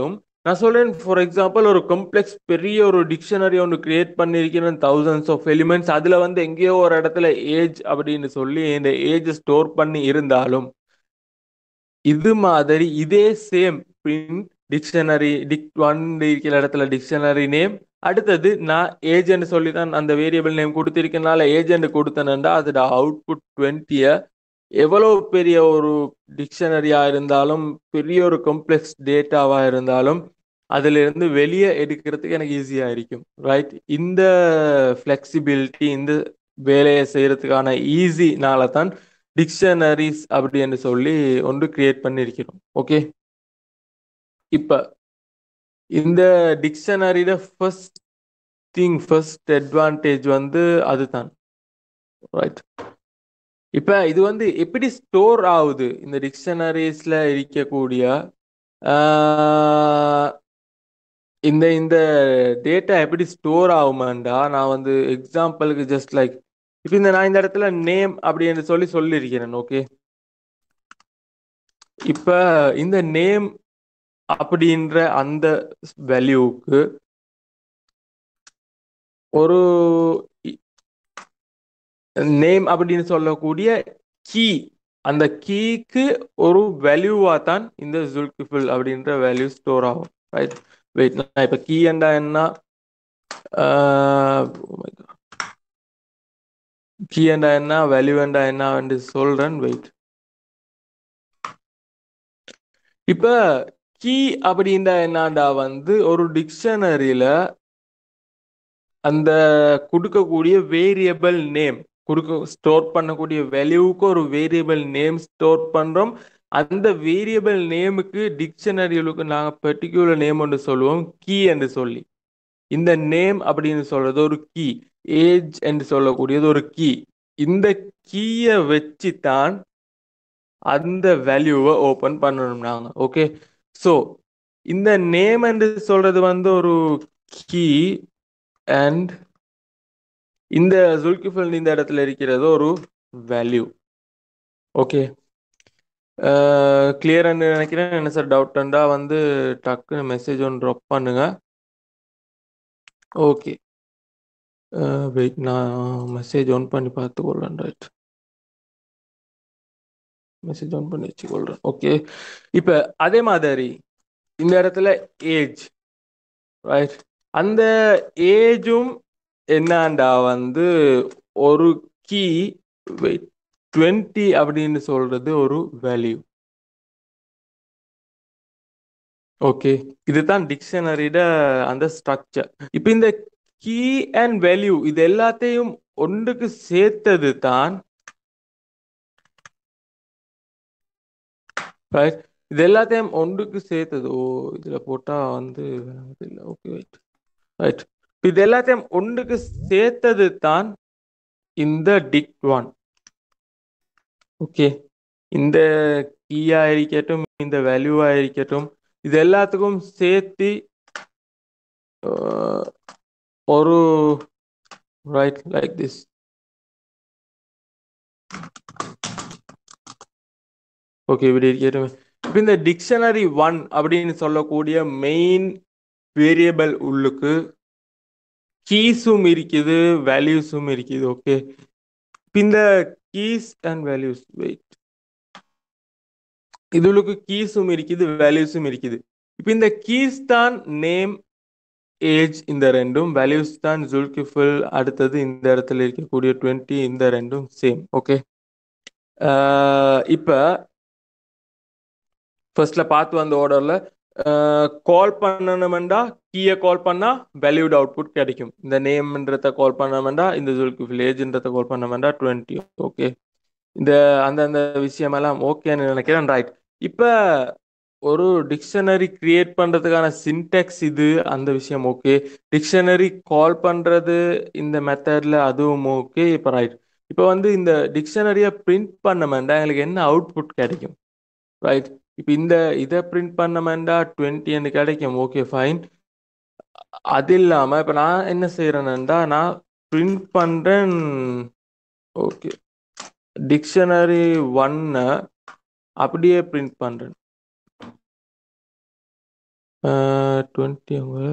நான் சொல்றேன் ஃபார் எக்ஸாம்பிள் ஒரு காம்ப்ளெக்ஸ் பெரிய ஒரு டிக்ஷனரி ஒன்று கிரியேட் பண்ணியிருக்கிறேன் தௌசண்ட்ஸ் ஆஃப் எலிமெண்ட்ஸ் அதில் வந்து எங்கேயோ ஒரு இடத்துல ஏஜ் அப்படின்னு சொல்லி இந்த ஏஜ் ஸ்டோர் பண்ணி இருந்தாலும் இது மாதிரி இதே same print dictionary dict one இருக்கிற இடத்துல டிக்ஷனரி நேம் அடுத்தது நான் ஏஜென்ட் சொல்லி தான் அந்த வேரியபிள் நேம் கொடுத்திருக்கனால ஏஜென்ட் கொடுத்தேன்டா அதோட அவுட்புட் டுவெண்ட்டியை எவ்வளோ பெரிய ஒரு டிக்ஷனரியா இருந்தாலும் பெரிய ஒரு காம்ப்ளெக்ஸ் டேட்டாவா இருந்தாலும் அதுல இருந்து வெளியே எடுக்கிறதுக்கு எனக்கு ஈஸியா இருக்கும் ரைட் இந்த ஃபிளெக்சிபிலிட்டி இந்த வேலையை செய்யறதுக்கான ஈஸினால தான் டிக்ஷனரிஸ் அப்படின்னு சொல்லி ஒன்று கிரியேட் பண்ணியிருக்கிறோம் ஓகே இப்ப இந்த டிக்ஷனரியில ஃபர்ஸ்ட் திங் ஃபர்ஸ்ட் அட்வான்டேஜ் வந்து அதுதான் ரைட் இப்ப இது வந்து எப்படி ஸ்டோர் ஆகுது இந்த டிக்ஷனரிஸ்ல இருக்கக்கூடிய ஆஹ், இந்த இந்த டேட்டா எப்படி ஸ்டோர் ஆகுமாண்டா நான் வந்து எக்ஸாம்பிளுக்கு ஜஸ்ட் லைக் இப்போ இந்த நான் இந்த இடத்துல நேம் அப்படின்னு சொல்லி சொல்லியிருக்கிறேன் ஓகே இப்ப இந்த நேம் அப்படின்ற அந்த வேல்யூவுக்கு ஒரு நேம் அப்படின்னு சொல்லக்கூடிய கீ அந்த கீக்கு ஒரு வேல்யூவா தான் இந்த ஜுல்கிஃபில் அப்படின்ற வேல்யூ ஸ்டோர் ஆகும் ரைட் வெயிட் நான் இப்ப கீ என்றா என்ன கீ என்றா என்ன வேல்யூ என்றா என்ன என்று சொல்றேன் வெயிட் இப்ப கீ அப்படின்னா என்னடா வந்து ஒரு டிக்ஷனரியில அந்த கொடுக்கக்கூடிய வேரியபிள் நேம் கொடுக்க ஸ்டோர் பண்ணக்கூடிய வேல்யூவுக்கு ஒரு வேரியபிள் நேம் ஸ்டோர் பண்றோம் அந்த வேரியபிள் நேமுக்கு டிக்ஷனரிகளுக்கு நாங்கள் பர்டிகுலர் நேம் ஒன்று சொல்லுவோம் கீ என்று சொல்லி இந்த நேம் அப்படின்னு சொல்றது ஒரு கீ ஏஜ் என்று சொல்லக்கூடியது ஒரு கீ இந்த கீயை வச்சு தான் அந்த வேல்யூவை ஓப்பன் பண்ணணும் நாங்கள் ஓகே ஸோ இந்த நேம் என்று சொல்றது வந்து ஒரு கீ அண்ட் இந்த ஜுல்கிஃபல் இந்த இடத்துல இருக்கிறது ஒரு வேல்யூ ஓகே கிளியர்னு நினைக்கிறேன் என்ன சார் டவுட்ண்டா வந்து டக்குன்னு மெசேஜ் ஒன்று ட்ராப் பண்ணுங்க ஓகே வெயிட் நான் மெசேஜ் ஆன் பண்ணி பார்த்துக்கொள்ளேன் ரைட் மெசேஜ் ஆன் பண்ணி வச்சுக்கொள்றேன் ஓகே இப்போ அதே மாதிரி இந்த இடத்துல ஏஜ் ரைட் அந்த ஏஜும் என்னண்டா வந்து ஒரு கீ டுவெண்ட்டி அப்படின்னு சொல்றது ஒரு வேல்யூ ஓகே இதுதான் டிக்ஷனரியோட அந்த ஸ்ட்ரக்சர் இப்போ இந்த கீ அண்ட் வேல்யூ இது எல்லாத்தையும் ஒன்றுக்கு சேர்த்தது தான் ரைட் இது எல்லாத்தையும் ஒன்றுக்கு சேர்த்தது ஓ இதுல போட்டா வந்து இல்லை ஓகே ரைட் ரைட் இது எல்லாத்தையும் ஒன்றுக்கு சேர்த்தது தான் இந்த டிக் ஒன் ஓகே இந்த கீயா இருக்கட்டும் இந்த வேல்யூவா இருக்கட்டும் இது எல்லாத்துக்கும் சேர்த்து அஹ், ஒரு ரைட் லைக் திஸ் ஓகே இப்படி இருக்கட்டும் இப்போ இந்த டிக்ஷனரி ஒன் அப்படின்னு சொல்லக்கூடிய மெயின் வேரியபிள் உள்ளுக்கு கீஸும் இருக்குது வேல்யூஸும் இருக்குது ஓகே இப்போ இந்த கீஸ் அண்ட் வேல்யூஸ் வெயிட் இதுகளுக்கு கீஸும் இருக்குது வேல்யூஸும் இருக்குது இப்போ இந்த கீஸ் தான் நேம் ஏஜ் இந்த ரெண்டும் வேல்யூஸ் தான் ஜுல்கிஃபுல் அடுத்தது இந்த இடத்துல இருக்கக்கூடிய டுவெண்ட்டி இந்த ரெண்டும் சேம் ஓகே இப்போ ஃபர்ஸ்ட்ல பார்த்து வந்த ஆர்டர்ல கால் பண்ணணுமெண்டா கீயை கால் பண்ணா வேல்யூட் அவுட்புட் கிடைக்கும் இந்த நேம்ன்றத கால் பண்ணமெண்டா இந்த ஜுல்கிஃபில் ஏஜ்ன்றத கால் பண்ணமெண்டா டுவெண்ட்டி ஓகே இந்த அந்தந்த விஷயமெல்லாம் ஓகேன்னு நினைக்கிறேன் ரைட் இப்போ ஒரு டிக்ஷனரி கிரியேட் பண்றதுக்கான சின்டெக்ஸ் இது அந்த விஷயம் ஓகே டிக்ஷனரி கால் பண்றது இந்த மெத்தட்ல அதுவும் ஓகே இப்போ ரைட் இப்போ வந்து இந்த டிக்ஷனரியை பிரிண்ட் பண்ணமெண்டா எங்களுக்கு என்ன அவுட்புட் கிடைக்கும் ரைட் இப்போ இந்த இதை பிரிண்ட் பண்ணமெண்டா டுவெண்ட்டி எனக்கு கிடைக்கும் ஓகே ஃபைன் அது இல்லாமல் இப்போ நான் என்ன செய்கிறேன்னா நான் பிரிண்ட் பண்ணுறேன் ஓகே டிக்ஷனரி ஒன்னை அப்படியே பிரிண்ட் பண்ணுறேன் டுவெண்ட்டி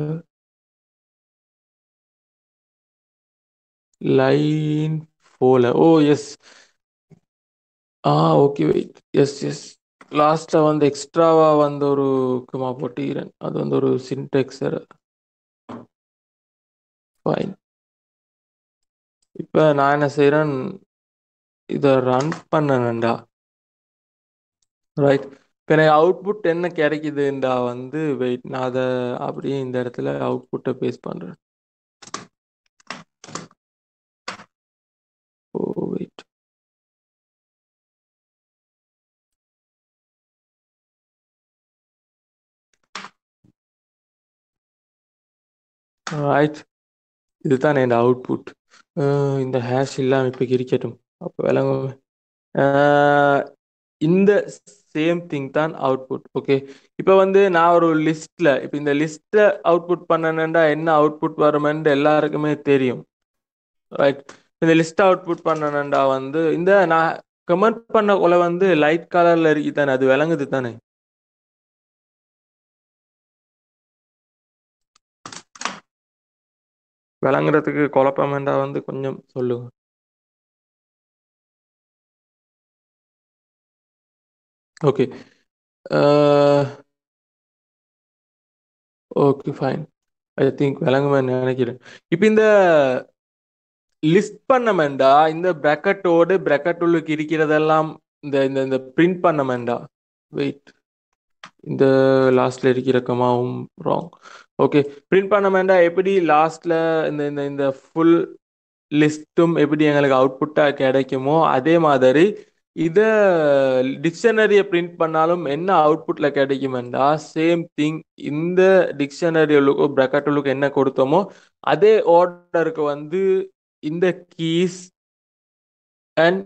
லைன் ஃபோல oh yes ah okay wait yes yes லாஸ்ட்ல வந்து எக்ஸ்ட்ராவா வந்து ஒரு குமா போட்டுக்கிறேன் அது வந்து ஒரு சின்டெக்ஸ் ஃபைன் இப்போ நான் என்ன செய்கிறேன் இதை ரன் பண்ணணும்டா ரைட் இப்போ எனக்கு அவுட்புட் என்ன கிடைக்குதுண்டா வந்து வெயிட் நான் அதை அப்படியே இந்த இடத்துல அவுட்புட்டை பேஸ் பண்ணுறேன் ஓ வெயிட் ரைட் இதுதான் என் அவுட்புட் இந்த ஹேஷ் இல்லாமல் இப்போ இருக்கட்டும் அப்போ விளங்கும் அஹ் இந்த சேம் திங் தான் அவுட்புட் ஓகே இப்போ வந்து நான் ஒரு லிஸ்ட்ல இப்போ இந்த லிஸ்ட்டை அவுட்புட் பண்ணணும்டா என்ன அவுட்புட் வருமென்று எல்லாருக்குமே தெரியும் ரைட் இந்த லிஸ்ட் அவுட்புட் பண்ணணும்டா வந்து இந்த நான் கமெண்ட் பண்ண கொலை வந்து லைட் கலர்ல இருக்கு தானே அது விளங்குது தானே விளங்குறதுக்கு குழப்பமேண்டா வந்து கொஞ்சம் சொல்லுங்க okay okay fine I think விளங்குமே நினைக்கிறேன் இப்போ இந்த லிஸ்ட் பண்ணமெண்டா இந்த பிராக்கெட்டோடு பிராக்கெட் உள்ளுக்கு இருக்கிறதெல்லாம் இந்த இந்த இந்த பிரிண்ட் பண்ணமெண்டா வெயிட் இந்த லாஸ்ட்ல இருக்கிற கமாவும் ராங் ஓகே பிரிண்ட் பண்ணமெண்டா எப்படி லாஸ்ட்ல இந்த இந்த இந்த ஃபுல் லிஸ்ட்டும் எப்படி எங்களுக்கு அவுட்புட்டாக கிடைக்குமோ அதே மாதிரி இதை டிக்ஷனரியை பிரிண்ட் பண்ணாலும் என்ன அவுட்புட்டில் கிடைக்குமெண்டா சேம் திங் இந்த டிக்ஷனரிகளுக்கு ப்ராக்கெட்டுகளுக்கு என்ன கொடுத்தோமோ அதே ஆர்டருக்கு வந்து இந்த கீஸ் அண்ட்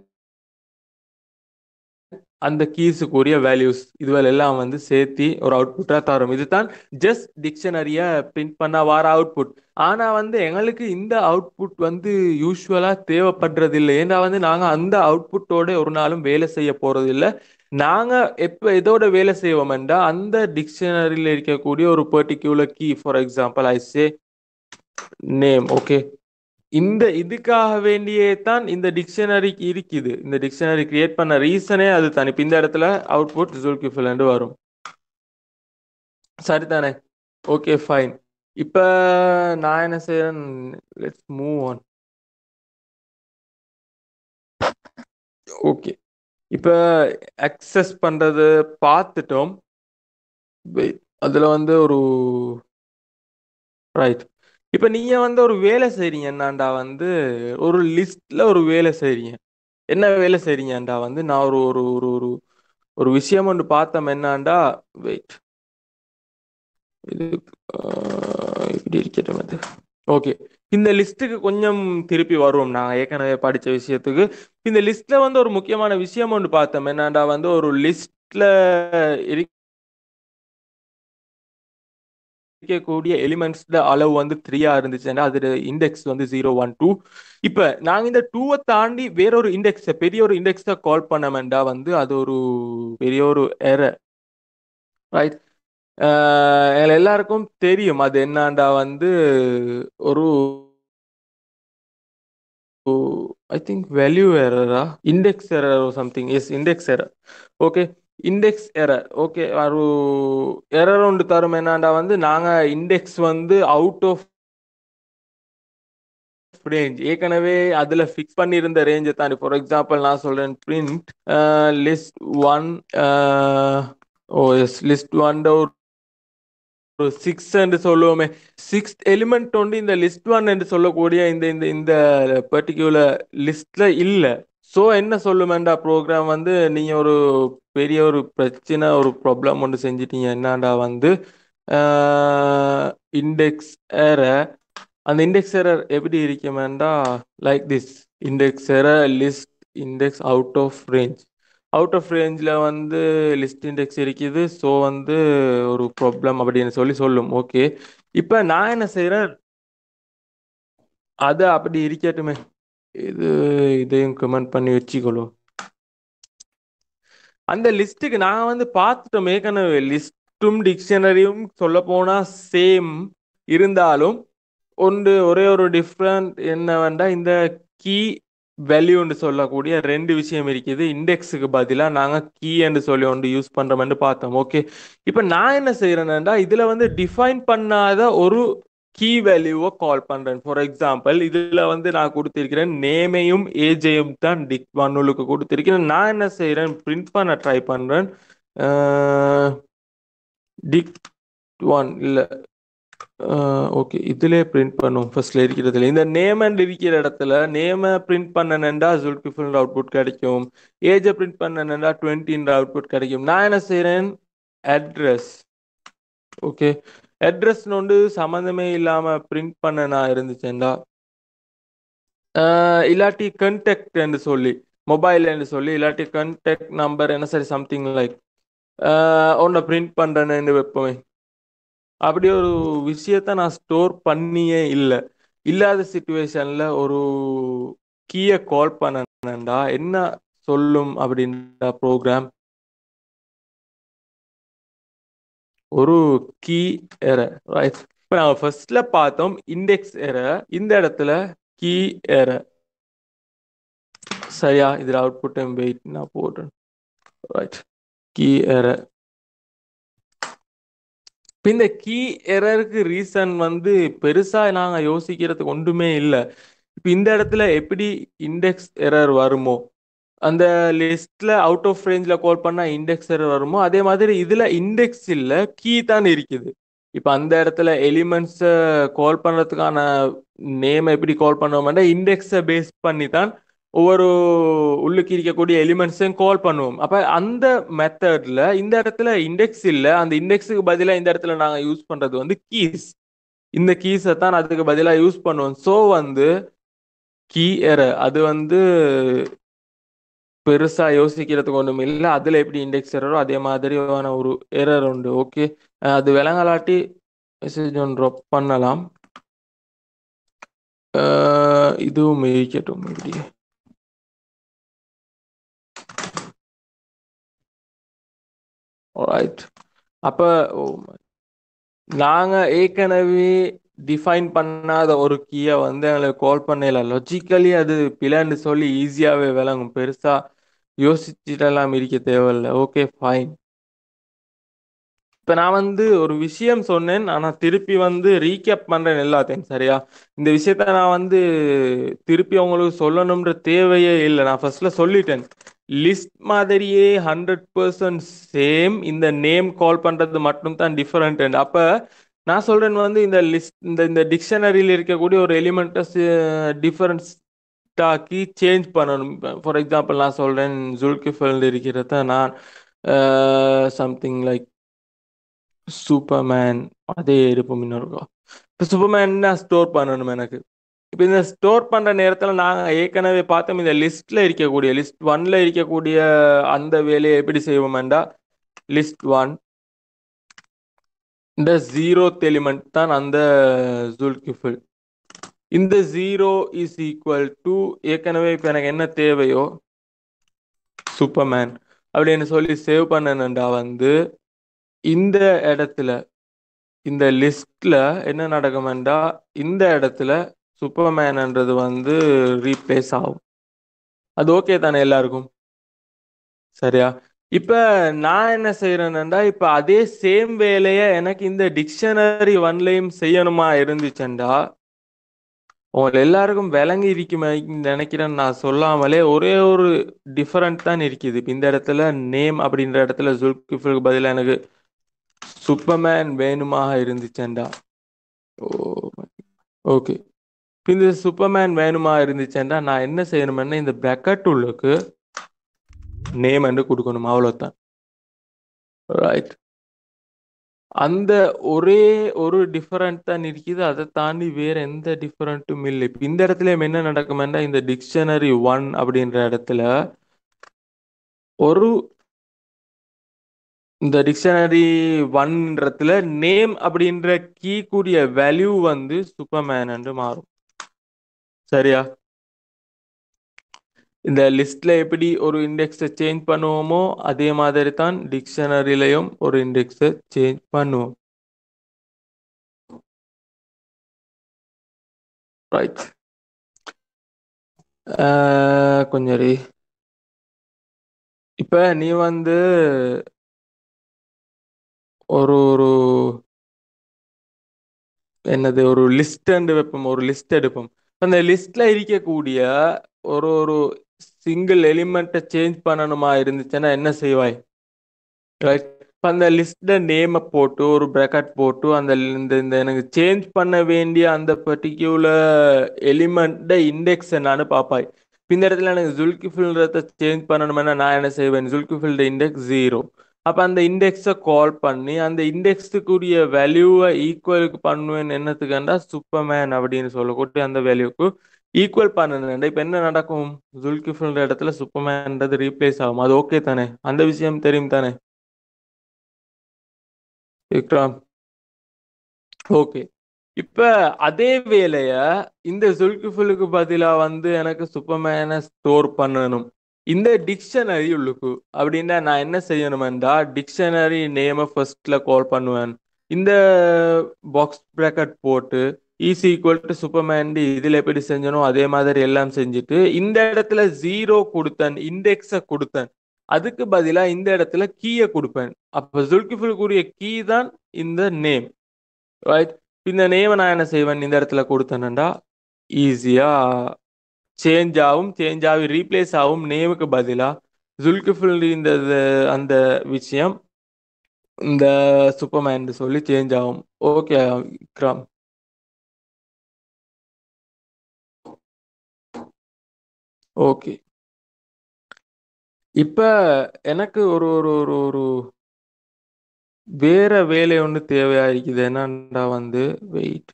அந்த கீஸுக்குரிய வேல்யூஸ் இதுவெல் எல்லாம் வந்து சேர்த்து ஒரு அவுட்புட்டாக தரும் இதுதான் ஜஸ்ட் டிக்ஷனரியை பிரிண்ட் பண்ண வர அவுட்புட் ஆனால் வந்து எங்களுக்கு இந்த அவுட்புட் வந்து யூஸ்வலாக தேவைப்படுறது இல்லை ஏன்னா வந்து நாங்கள் அந்த அவுட்புட்டோட ஒரு நாளும் வேலை செய்ய போகிறது இல்லை நாங்கள் எப்போ இதோட வேலை செய்வோம்டா அந்த டிக்ஷனரியில் இருக்கக்கூடிய ஒரு particular key for example I say name okay இந்த இதுக்காக வேண்டியே தான் இந்த டிக்ஷனரி இருக்குது இந்த டிக்ஷனரி கிரியேட் பண்ண ரீசனே அது தான் இப்போ இந்த இடத்துல அவுட்புட் ஜுல்கிஃபில் வரும் சரிதானே ஓகே ஃபைன் இப்போ நான் என்ன செய்யறேன் லெட்ஸ் மூவ் ஆன் ஓகே இப்போ அக்சஸ் பண்ணுறது பார்த்துட்டோம் அதில் வந்து ஒரு ரைட் இப்போ நீங்க வந்து ஒரு வேலை செய்றீங்க என்னாண்டா வந்து ஒரு லிஸ்ட்ல ஒரு வேலை செய்றீங்க என்ன வேலை செய்றீங்கண்டா வந்து நான் ஒரு ஒரு ஒரு ஒரு ஒரு விஷயம் ஒன்று பார்த்தோம் என்னாண்டா வெயிட் இது ஆஹ், இப்படி இருக்கட்டும் அது ஓகே இந்த லிஸ்ட்டுக்கு கொஞ்சம் திருப்பி வருவோம் நான் ஏற்கனவே படிச்ச விஷயத்துக்கு இந்த லிஸ்ட்ல வந்து ஒரு முக்கியமான விஷயம் ஒன்று பார்த்தோம் என்னாண்டா வந்து ஒரு லிஸ்ட்ல இருக்கக்கூடிய எலிமெண்ட்ஸ்ல அளவு வந்து த்ரீயா இருந்துச்சுன்னா அது இண்டெக்ஸ் வந்து ஜீரோ ஒன் டூ இப்போ நாங்க இந்த டூவை தாண்டி வேற ஒரு இண்டெக்ஸை பெரிய ஒரு இண்டெக்ஸை கால் பண்ணமெண்டா வந்து அது ஒரு பெரிய ஒரு எரர் ரைட் எல்லாருக்கும் தெரியும் அது என்னாண்டா வந்து ஒரு ஐ திங்க் வேல்யூ எரரா index error something yes index error okay index error okay ஒரு எரர் ஒன்று தரும் என்னண்டா வந்து நாங்கள் இண்டெக்ஸ் வந்து அவுட் ஆஃப் ரேஞ்ச் ஏற்கனவே அதில் ஃபிக்ஸ் பண்ணியிருந்த ரேஞ்சை தாண்டி ஃபார் எக்ஸாம்பிள் நான் சொல்கிறேன் print list one oh yes list one ஒரு ஒரு சிக்ஸ் என்று சொல்லுவோமே சிக்ஸ் எலிமெண்ட் வந்து இந்த லிஸ்ட் ஒன் என்று சொல்லக்கூடிய இந்த இந்த இந்த பர்டிகுலர் லிஸ்ட்ல இல்லை ஸோ என்ன சொல்லுமேண்டா ப்ரோக்ராம் வந்து நீங்கள் ஒரு பெரிய ஒரு பிரச்சனை ஒரு ப்ராப்ளம் ஒன்று செஞ்சிட்டீங்க என்னடா வந்து இண்டெக்ஸ் எரர் அந்த இண்டெக்ஸ் எரர் எப்படி இருக்குமேண்டா like this index error list index out of range out of ரேஞ்சில் வந்து லிஸ்ட் இண்டெக்ஸ் இருக்குது ஸோ வந்து ஒரு ப்ராப்ளம் அப்படின்னு சொல்லி சொல்லும் ஓகே இப்போ நான் என்ன செய்கிறேன் அது அப்படி இருக்கட்டுமே இது இதையும் கமெண்ட் பண்ணி வச்சுக்கொள்ளும் அந்த லிஸ்ட்டுக்கு நான் வந்து பார்த்துட்டோம் ஏற்கனவே லிஸ்ட் லிஸ்ட்டும் டிக்ஷனரியும் சொல்ல போனா சேம் இருந்தாலும் ஒன்று ஒரே ஒரு டிஃப்ரெண்ட் என்னவென்றா இந்த கீ வேல்யூன்னு சொல்லக்கூடிய ரெண்டு விஷயம் இருக்குது இண்டெக்ஸுக்கு பதிலாக நாங்கள் கீ என்று சொல்லி ஒன்று யூஸ் பண்ணுறோம்னு பார்த்தோம் ஓகே இப்போ நான் என்ன செய்கிறேன்னா இதில் வந்து டிஃபைன் பண்ணாத ஒரு கீ வேல்யூவை கால் பண்ணுறேன் ஃபார் எக்ஸாம்பிள் இதில் வந்து நான் கொடுத்திருக்கிறேன் நேமையும் ஏஜையும் தான் டிக் ஒன்னுக்கு கொடுத்திருக்கிறேன் நான் என்ன செய்கிறேன் பிரிண்ட் பண்ண ட்ரை பண்ணுறேன் டிக் ஒன் இல்லை ஓகே இதிலே பிரிண்ட் பண்ணுவோம் ஃபர்ஸ்ட்ல இருக்கிறதுல இந்த நேம் அண்ட் இருக்கிற இடத்துல நேமை பிரிண்ட் பண்ணனேன்டா ஜுல்கிஃபில் அவுட்புட் கிடைக்கும் ஏஜை பிரிண்ட் பண்ணனேன்டா டுவெண்ட்டின்ற அவுட்புட் கிடைக்கும் நான் என்ன செய்கிறேன் அட்ரஸ் ஓகே அட்ரஸ் ஒன்று சம்மந்தமே இல்லாமல் பிரிண்ட் பண்ண நான் இருந்துச்சேன்டா இல்லாட்டி கண்டெக்ட்னு சொல்லி மொபைல்னு சொல்லி இல்லாட்டி கண்டெக்ட் நம்பர் என்ன சரி சம்திங் லைக் ஒன்றை பிரிண்ட் பண்ணுறேன்னு வைப்போமே அப்படி ஒரு விஷயத்த நான் ஸ்டோர் பண்ணியே இல்லை இல்லாத சுச்சுவேஷனில் ஒரு கீயை கால் பண்ணண்டா என்ன சொல்லும் அப்படின்ற ப்ரோக்ராம் ஒரு கீ எர ரைட் இப்போ நாங்கள் ஃபர்ஸ்ட்ல பார்த்தோம் இண்டெக்ஸ் எர இந்த இடத்துல கீ எர சரியா இதில் அவுட்புட் வெயிட் நான் போடுறேன் ரைட் கீ எர இப்போ இந்த கீ எரருக்கு ரீசன் வந்து பெருசாக நாங்கள் யோசிக்கிறதுக்கு ஒன்றுமே இல்லை இப்போ இந்த இடத்துல எப்படி இண்டெக்ஸ் எரர் வருமோ அந்த லிஸ்ட்ல அவுட் ஆஃப் ரேஞ்சில் கால் பண்ணால் இண்டெக்ஸ் எரர் வருமோ அதே மாதிரி இதில் இண்டெக்ஸ் இல்லை கீ தான் இருக்குது இப்போ அந்த இடத்துல எலிமெண்ட்ஸை கால் பண்ணுறதுக்கான நேம் எப்படி கால் பண்ணுவோம்னா இண்டெக்ஸை பேஸ் பண்ணி தான் ஒவ்வொரு உள்ளுக்கு இருக்கக்கூடிய எலிமெண்ட்ஸையும் கால் பண்ணுவோம் அப்போ அந்த மெத்தடில் இந்த இடத்துல இண்டெக்ஸ் இல்லை அந்த இண்டெக்ஸுக்கு பதிலாக இந்த இடத்துல நாங்கள் யூஸ் பண்ணுறது வந்து கீஸ் இந்த கீஸை தான் அதுக்கு பதிலாக யூஸ் பண்ணுவோம் ஸோ வந்து கீ எர அது வந்து பெருசாக யோசிக்கிறதுக்கு ஒன்றும் இல்லை அதில் எப்படி இண்டெக்ஸ் எரரோ அதே மாதிரியான ஒரு எரர் உண்டு ஓகே அது விலங்கலாட்டி மெசேஜ் ஒன்று ட்ராப் பண்ணலாம் இதுவும் இருக்கட்டும் இப்படி ரைட் அப்போ நாங்கள் ஏற்கனவே டிஃபைன் பண்ணாத ஒரு கீயை வந்து எங்களுக்கு கால் பண்ணல லாஜிக்கலி அது பிளான்னு சொல்லி ஈஸியாகவே விளங்கும் பெருசாக யோசிச்சுட்டெல்லாம் இருக்க தேவையில்லை ஓகே ஃபைன் இப்போ நான் வந்து ஒரு விஷயம் சொன்னேன் ஆனால் திருப்பி வந்து ரீகேப் பண்ணுறேன் எல்லாத்தையும் சரியா இந்த விஷயத்த நான் வந்து திருப்பி உங்களுக்கு சொல்லணுன்ற தேவையே இல்லை நான் ஃபர்ஸ்ட்ல சொல்லிட்டேன் லிஸ்ட் மாதிரியே ஹண்ட்ரட் பர்சன்ட் சேம் இந்த நேம் கால் பண்ணுறது மட்டும் தான் டிஃப்ரெண்ட் அப்போ நான் சொல்கிறேன் வந்து இந்த லிஸ்ட் இந்த இந்த டிக்ஷனரியில் இருக்கக்கூடிய ஒரு எலிமெண்ட்டை டிஃபரன்ஸ் ஆக்கி சேஞ்ச் பண்ணணும் ஃபார் எக்ஸாம்பிள் நான் சொல்கிறேன் ஜுல்கிஃபல் இருக்கிறத நான் சம்திங் லைக் சூப்பர்மேன் அதே இருப்போம் இன்னொருக்கா இப்போ சூப்பர்மேன் நான் ஸ்டோர் பண்ணணும் எனக்கு இப்போ இந்த ஸ்டோர் பண்ணுற நேரத்தில் நாங்கள் ஏற்கனவே பார்த்தோம் இந்த லிஸ்ட்டில் இருக்கக்கூடிய லிஸ்ட் ஒன்ல இருக்கக்கூடிய அந்த வேலையை எப்படி செய்வோம்டா லிஸ்ட் ஒன் இந்த ஜீரோத் எலிமெண்ட் தான் அந்த ஜுல்கிஃபில் இந்த ஜீரோ இஸ் ஈக்குவல் டு ஏற்கனவே இப்போ எனக்கு என்ன தேவையோ சூப்பர்மேன் அப்படின்னு சொல்லி சேவ் பண்ணணுண்டா வந்து இந்த இடத்துல இந்த லிஸ்ட்ல என்ன நடக்குமெண்டா இந்த இடத்துல சூப்பர்மேன்ன்றது வந்து ரீப்ளேஸ் ஆகும் அது ஓகே தானே எல்லாருக்கும் சரியா இப்ப நான் என்ன செய்யறேன்னா இப்ப அதே சேம் வேலையை எனக்கு இந்த டிக்ஷனரி ஒன்லையும் செய்யணுமா இருந்துச்சுண்டா உங்களை எல்லாருக்கும் விளங்கி இருக்குமே நினைக்கிறேன் நான் சொல்லாமலே ஒரே ஒரு டிஃபரெண்ட் தான் இருக்குது இப்போ இந்த இடத்துல நேம் அப்படின்ற இடத்துல ஜுல்கிஃபுக்கு பதிலாக எனக்கு சூப்பர்மேன் வேணுமாக இருந்துச்சேன்டா ஓ ஓகே இந்த சூப்பர்மேன் வேணுமா இருந்துச்சேன்டா நான் என்ன செய்யணும்னா இந்த பிரக்கட் உள்ளுக்கு நேம் என்று கொடுக்கணும் அவ்வளோதான் ரைட் அந்த ஒரே ஒரு டிஃபரெண்ட் தான் இருக்குது அதை தாண்டி வேற எந்த டிஃபரெண்ட்டும் இல்லை இப்போ இந்த இடத்துல என்ன நடக்குமெண்டா இந்த டிக்ஷனரி ஒன் அப்படின்ற இடத்துல ஒரு இந்த டிக்ஷனரி ஒன்றத்துல நேம் அப்படின்ற கீ கூடிய வேல்யூ வந்து சூப்பர்மேன் என்று மாறும் சரியா இந்த லிஸ்ட்ல எப்படி ஒரு இண்டெக்ஸை சேஞ்ச் பண்ணுவோமோ அதே மாதிரி தான் டிக்ஷனரிலையும் ஒரு இண்டெக்ஸை சேஞ்ச் பண்ணுவோம் ரைட் கொஞ்சம் இரு. இப்ப நீ வந்து ஒரு ஒரு என்னது ஒரு லிஸ்ட் வைப்போம் ஒரு லிஸ்ட் எடுப்போம் அந்த லிஸ்ட்ல இருக்கக்கூடிய ஒரு ஒரு சிங்கிள் எலிமெண்ட்டை சேஞ்ச் பண்ணணுமா இருந்துச்சுன்னா என்ன செய்வாய் ரைட் இப்போ அந்த லிஸ்ட்ல நேமை போட்டு ஒரு ப்ராக்கெட் போட்டு அந்த இந்த இந்த எனக்கு சேஞ்ச் பண்ண வேண்டிய அந்த பர்டிகுலர் எலிமெண்ட இண்டெக்ஸ் என்னன்னு பார்ப்பாய் இப்ப இந்த இடத்துல எனக்கு ஜுல்கிஃபில்ன்றத சேஞ்ச் பண்ணணும்னா நான் என்ன செய்வேன் ஜுல்கிஃபில்ட இண்டெக்ஸ் ஜீரோ அப்போ அந்த இண்டெக்ஸை கால் பண்ணி அந்த இண்டெக்ஸுக்குரிய வேல்யூவை ஈக்குவலுக்கு பண்ணுவேன் என்னத்துக்குண்டா சூப்பர்மேன் அப்படின்னு சொல்லக்கூடிய அந்த வேல்யூக்கு ஈக்குவல் பண்ணணும் இப்போ என்ன நடக்கும் ஜுல்கிஃபில்ன்ற இடத்துல சூப்பர்மேன்றது ரீப்ளேஸ் ஆகும் அது ஓகே தானே அந்த விஷயம் தெரியும் தானே விக்ரம் ஓகே இப்ப அதே வேலைய இந்த சுல்குஃபுலுக்கு பதிலா வந்து எனக்கு சூப்பர்மேனை ஸ்டோர் பண்ணணும் இந்த டிக்ஷனரி உள்ளுக்கு அப்படின்னா நான் என்ன செய்யணுமெண்டா டிக்ஷனரி நேமை ஃபர்ஸ்ட்ல கால் பண்ணுவேன் இந்த பாக்ஸ் ப்ராக்கெட் போட்டு ஈஸ் ஈக்குவல் டு சூப்பர்மேன் இதில் எப்படி செஞ்சனோ அதே மாதிரி எல்லாம் செஞ்சுட்டு இந்த இடத்துல ஜீரோ கொடுத்தேன் இண்டெக்ஸை கொடுத்தேன் அதுக்கு பதிலா இந்த இடத்துல கீயை கொடுப்பேன் அப்ப ஜுல்கிஃபுலுக்குரிய கீ தான் இந்த நேம் ரைட் இந்த நேமை நான் என்ன செய்வேன் இந்த இடத்துல கொடுத்தேன்டா ஈஸியா சேஞ்ச் ஆகும் சேஞ்ச் ஆகி ரீப்ளேஸ் ஆகும் நேமுக்கு பதிலா ஜுல்கிஃபுல் இந்த இது- அந்த விஷயம் இந்த சூப்பர்மேன் சொல்லி சேஞ்ச் ஆகும் ஓகே விக்ரம் ஓகே இப்ப எனக்கு ஒரு ஒரு ஒரு ஒரு வேற வேலை ஒன்று தேவையா இருக்குது என்னண்டா வந்து வெயிட்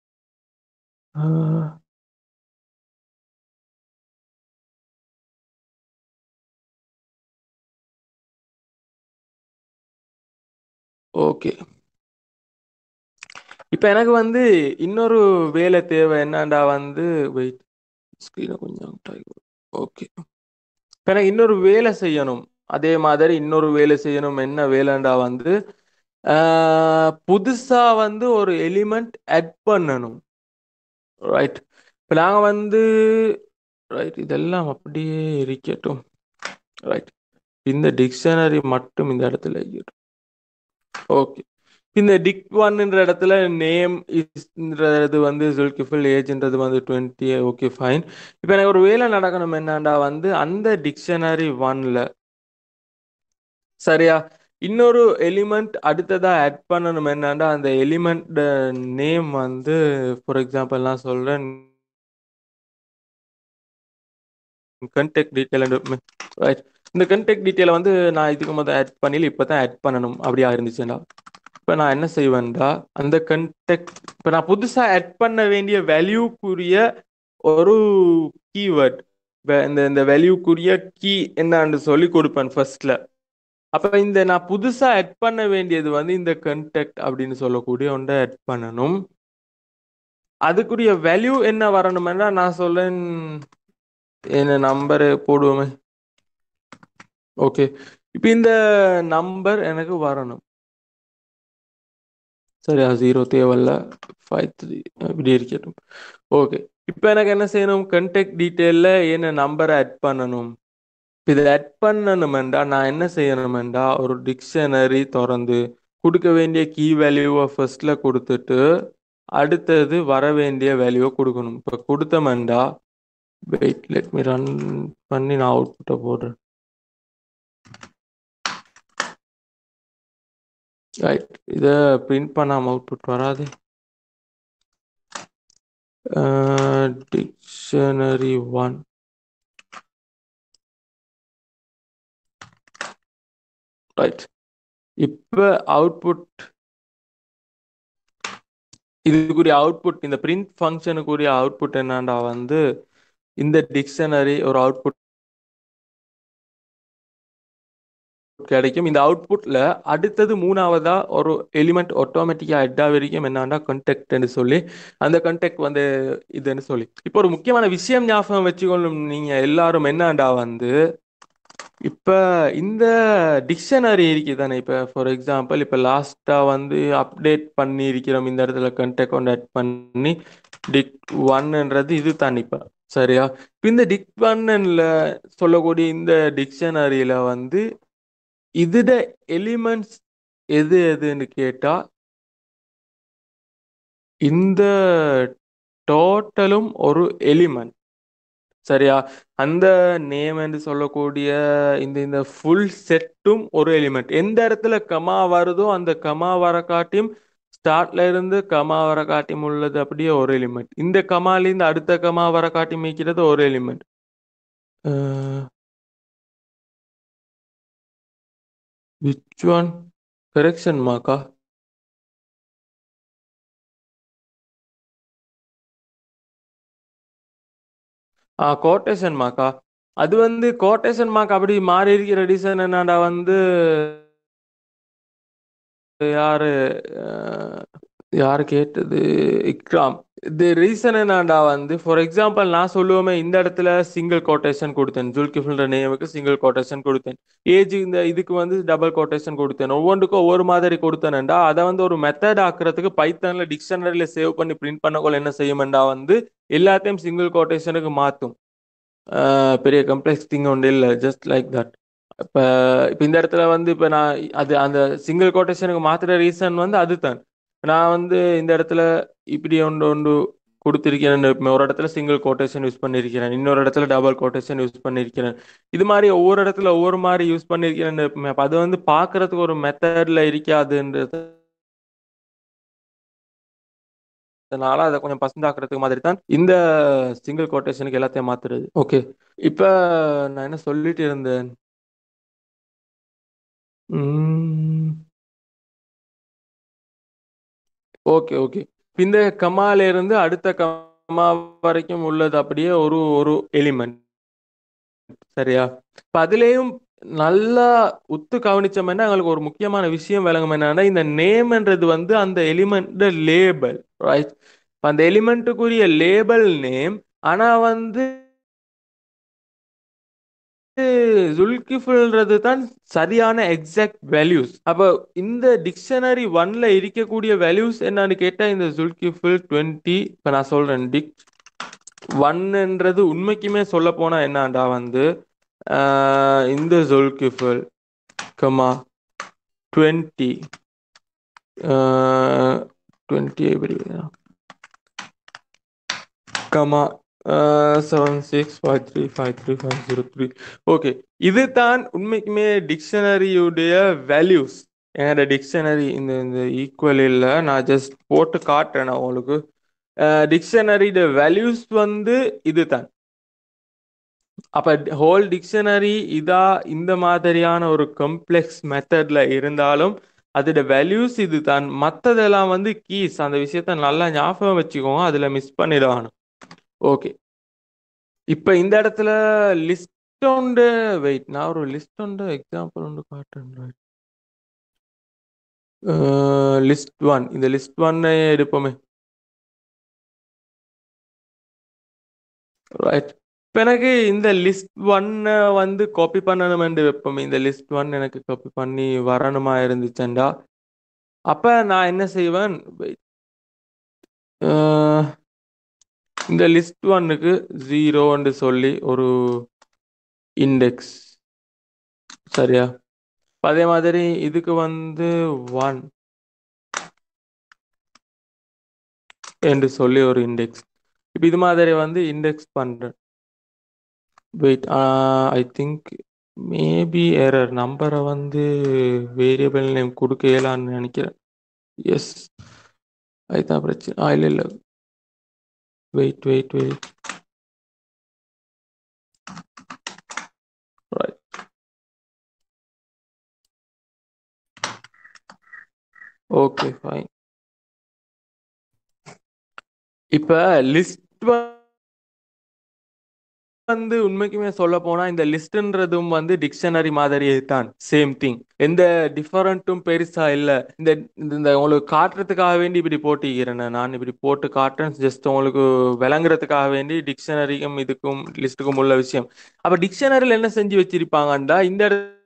ஓகே இப்ப எனக்கு வந்து இன்னொரு வேலை தேவை என்னண்டா வந்து வெயிட் ஸ்க்ரீனை கொஞ்சம் ஓகே இப்ப எனக்கு இன்னொரு வேலை செய்யணும் அதே மாதிரி இன்னொரு வேலை செய்யணும் என்ன வேலைண்டா வந்து ஆஹ், புதுசா வந்து ஒரு எலிமெண்ட் ஆட் பண்ணணும் ரைட் இப்போ நாங்கள் வந்து ரைட் இதெல்லாம் அப்படியே இருக்கட்டும் ரைட் இந்த டிக்ஷனரி மட்டும் இந்த இடத்துல இருக்கட்டும் ஓகே இந்த டிக் ஒன்ன்ற இடத்துல நேம் இஸ்ன்றது வந்து ஜுல்கிஃபில் ஏஜ்ன்றது வந்து டுவெண்ட்டி ஓகே ஃபைன் இப்போ எனக்கு ஒரு வேலை நடக்கணும் என்னண்டா வந்து அந்த டிக்ஷனரி ஒன்ல சரியா இன்னொரு எலிமெண்ட் அடுத்ததா ஆட் பண்ணணும் என்னண்டா அந்த எலிமெண்ட் நேம் வந்து ஃபார் எக்ஸாம்பிள் நான் சொல்றேன் கண்டெக்ட் டீட்டெயில் ரைட் இந்த கண்டெக்ட் டீட்டெயிலை வந்து நான் இதுக்கு முதல் ஆட் பண்ணல இப்போ தான் ஆட் பண்ணணும் அப்படியா இருந்துச்சுன்னா இப்போ நான் என்ன செய்வேன்டா அந்த கண்டெக்ட் இப்போ நான் புதுசாக ஆட் பண்ண வேண்டிய வேல்யூக்குரிய ஒரு கீவேர்ட் இந்த இந்த வேல்யூக்குரிய கீ என்னன்னு சொல்லி கொடுப்பேன் ஃபர்ஸ்ட்ல அப்போ இந்த நான் புதுசாக ஆட் பண்ண வேண்டியது வந்து இந்த கண்டெக்ட் அப்படின்னு சொல்லக்கூடிய ஒன்றை ஆட் பண்ணணும் அதுக்குரிய வேல்யூ என்ன வரணும்னா நான் சொல்லேன் என்ன நம்பரு போடுவோமே ஓகே இப்போ இந்த நம்பர் எனக்கு வரணும் சரியா ஜீரோ தேவையில்ல ஃபைவ் த்ரீ இப்படி இருக்கட்டும் ஓகே இப்போ எனக்கு என்ன செய்யணும் கண்டெக்ட் டீட்டெயிலில் என்ன நம்பரை ஆட் பண்ணணும் இதை ஆட் பண்ணணுமெண்டா நான் என்ன செய்யணுமெண்டா ஒரு டிக்ஷனரி திறந்து கொடுக்க வேண்டிய கீ வேல்யூவை ஃபர்ஸ்ட்ல கொடுத்துட்டு அடுத்தது வர வேண்டிய வேல்யூவை கொடுக்கணும் இப்போ கொடுத்தமெண்டா வெயிட் லெட் மீ ரன் பண்ணி நான் அவுட்புட்டை போடுறேன் ரைட் இதை பிரிண்ட் பண்ணாம அவுட்புட் வராது டிக்ஷனரி ஒன் ரைட் இப்போ அவுட்புட் இதுக்குரிய அவுட்புட் இந்த பிரிண்ட் ஃபங்க்ஷனுக்குரிய அவுட்புட் என்னண்டா வந்து இந்த டிக்ஷனரி ஒரு அவுட்புட் கிடைக்கும் இந்த அவுட்புட்ல அடுத்தது மூணாவதா ஒரு எலிமெண்ட் ஆட்டோமேட்டிக்கா ஹெட் ஆகிருக்கும் என்னன்னா கண்டெக்ட்னு சொல்லி அந்த கண்டெக்ட் வந்து இதுன்னு சொல்லி இப்போ ஒரு முக்கியமான விஷயம் ஞாபகம் வச்சுக்கொள்ளும் நீங்க எல்லாரும் என்னண்டா வந்து இப்ப இந்த டிக்ஷனரி இருக்கு தானே இப்ப ஃபார் எக்ஸாம்பிள் இப்ப லாஸ்டா வந்து அப்டேட் பண்ணி இருக்கிறோம் இந்த இடத்துல கண்டெக்ட் கான்டாக்ட் பண்ணி டிக் ஒன்ன்றது இது தான் இப்ப சரியா இப்ப இந்த டிக் ஒன்ல சொல்லக்கூடிய இந்த டிக்ஷனரியில வந்து இதுட எலிமெண்ட்ஸ் எது எதுன்னு கேட்டா இந்த டோட்டலும் ஒரு எலிமெண்ட் சரியா அந்த நேம் என்று சொல்லக்கூடிய இந்த இந்த ஃபுல் செட்டும் ஒரு எலிமெண்ட் எந்த இடத்துல கமா வருதோ அந்த கமா வர காட்டியும் ஸ்டார்ட்ல இருந்து கமா வர காட்டியும் உள்ளது அப்படியே ஒரு எலிமெண்ட் இந்த கமாலேருந்து அடுத்த கமா வர காட்டி மீக்கிறது ஒரு எலிமெண்ட் விச் ஒன் கரெக்ஷன் மாக்கா ஆ கோட்டேஷன் மார்க்கா அது வந்து கோட்டேஷன் மார்க் அப்படி மாறி இருக்கிற ரீசன் என்னடா வந்து யாரு அஹ், யாரு கேட்டது இக்ராம் இது ரீசன் என்னடா வந்து ஃபார் எக்ஸாம்பிள் நான் சொல்லுவோமே இந்த இடத்துல சிங்கிள் கோட்டேஷன் கொடுத்தேன் ஜுல்கிஃபில்ன்ற நேமுக்கு சிங்கிள் கோட்டேஷன் கொடுத்தேன் ஏஜ் இந்த இதுக்கு வந்து டபுள் கோட்டேஷன் கொடுத்தேன் ஒவ்வொன்றுக்கும் ஒவ்வொரு மாதிரி கொடுத்தேன்டா அதை வந்து ஒரு மெத்தட் ஆக்குறதுக்கு பைத்தான்ல டிக்ஷனரியில சேவ் பண்ணி பிரிண்ட் பண்ணக்குள்ள என்ன செய்யுமெண்டா வந்து எல்லாத்தையும் சிங்கிள் கோட்டேஷனுக்கு மாற்றும் ஆஹ் பெரிய கம்ப்ளெக்ஸ் திங் ஒன்று இல்லை ஜஸ்ட் லைக் தட் இப்போ இப்போ இந்த இடத்துல வந்து இப்போ நான் அது அந்த சிங்கிள் கோட்டேஷனுக்கு மாத்துற ரீசன் வந்து அதுதான் நான் வந்து இந்த இடத்துல இப்படி ஒன்று ஒன்று கொடுத்திருக்கிறேன் இப்ப ஒரு இடத்துல சிங்கிள் கோட்டேஷன் யூஸ் பண்ணியிருக்கிறேன் இன்னொரு இடத்துல டபுள் கோட்டேஷன் யூஸ் பண்ணியிருக்கிறேன் இது மாதிரி ஒவ்வொரு இடத்துல ஒவ்வொரு மாதிரி யூஸ் பண்ணியிருக்கிறேன் அப்ப அது வந்து பார்க்கறதுக்கு ஒரு மெத்தட்ல இருக்காதுன்றது அதனால அதை கொஞ்சம் பசந்தாக்குறதுக்கு மாதிரி தான் இந்த சிங்கிள் கோட்டேஷனுக்கு எல்லாத்தையும் மாத்துறது ஓகே இப்ப நான் என்ன சொல்லிட்டு இருந்தேன் ஓகே ஓகே இந்த கமால இருந்து அடுத்த கமா வரைக்கும் உள்ளது அப்படியே ஒரு ஒரு எலிமெண்ட் சரியா இப்ப அதுலயும் நல்லா உத்து கவனிச்சோம்னா எங்களுக்கு ஒரு முக்கியமான விஷயம் விளங்கும் என்னன்னா இந்த நேம்ன்றது வந்து அந்த எலிமெண்ட் லேபல் ரைட் அந்த எலிமெண்ட்டுக்குரிய லேபல் நேம் ஆனா வந்து ஜுல்கிஃபுல்ன்றது தான் சரியான எக்ஸாக்ட் வேல்யூஸ் அப்போ இந்த டிக்ஷனரி ஒன்ல இருக்கக்கூடிய வேல்யூஸ் என்னன்னு கேட்டா இந்த ஜுல்கிஃபுல் டுவெண்ட்டி இப்போ நான் சொல்றேன் டிக் ஒன்ன்றது உண்மைக்குமே சொல்ல போனா என்னடா வந்து ஆஹ் இந்த ஜுல்கிஃபுல் கமா டுவெண்ட்டி டுவெண்ட்டி எப்படி comma seven six five three five three five zero three okay இது தான் உண்மைக்குமே டிக்ஷனரியுடைய வேல்யூஸ் என்னோட டிக்ஷனரி இந்த இந்த ஈக்குவல் இல்லை நான் ஜஸ்ட் போட்டு காட்டுறேன் நான் உங்களுக்கு டிக்ஷனரியோட வேல்யூஸ் வந்து இது தான் அப்ப ஹோல் டிக்ஷனரி இதா இந்த மாதிரியான ஒரு கம்ப்ளெக்ஸ் மெத்தட்ல இருந்தாலும் அதோட வேல்யூஸ் இது தான் மற்றதெல்லாம் வந்து கீஸ் அந்த விஷயத்த நல்லா ஞாபகம் வச்சுக்கோங்க அதுல மிஸ் பண்ணிடணும் ஓகே இப்ப இந்த இடத்துல லிஸ்ட் உண்டு வெயிட் நான் ஒரு லிஸ்ட் உண்டு எக்ஸாம்பிள் உண்டு காட்டுறேன் லிஸ்ட் ஒன் இந்த லிஸ்ட் ஒன்னை எடுப்போமே ரைட் இப்போ எனக்கு இந்த லிஸ்ட் ஒன்னை வந்து காப்பி பண்ணணுமென்று வைப்போமே இந்த லிஸ்ட் ஒன் எனக்கு காப்பி பண்ணி வரணுமா இருந்துச்சேன்டா அப்ப நான் என்ன செய்வேன் wait. அஹ், இந்த லிஸ்ட் ஒன்னுக்கு ஜீரோன்னு சொல்லி ஒரு இண்டெக்ஸ் சரியா இப்ப அதே மாதிரி இதுக்கு வந்து ஒன் என்று சொல்லி ஒரு இண்டெக்ஸ் இப்போ இது மாதிரி வந்து இண்டெக்ஸ் பண்றேன் wait I think maybe error நம்பரை வந்து வேரியபிள் நேம் கொடுக்க இயலான்னு நினைக்கிறேன் எஸ் அதுதான் பிரச்சனை ஆ இல்லை இல்லை wait wait wait right okay fine இப்போ லிஸ்ட் வந்து உண்மைக்குமே சொல்ல போனா இந்த லிஸ்ட்ன்றதும் வந்து டிக்ஷனரி மாதிரியே தான் சேம் திங் எந்த டிஃபரண்ட்டும் பெருசா இல்ல இந்த இந்த- இந்த உங்களுக்கு காட்டுறதுக்காக வேண்டி இப்படி போட்டிக்கிறேன் நான் இப்படி போட்டு காட்டுறேன் ஜஸ்ட் உங்களுக்கு விளங்குறதுக்காக வேண்டி டிக்ஷனரிக்கும் இதுக்கும் லிஸ்ட்டுக்கும் உள்ள விஷயம் அப்ப டிக்ஷனரியில் என்ன செஞ்சு வச்சிருப்பாங்கண்டா இந்த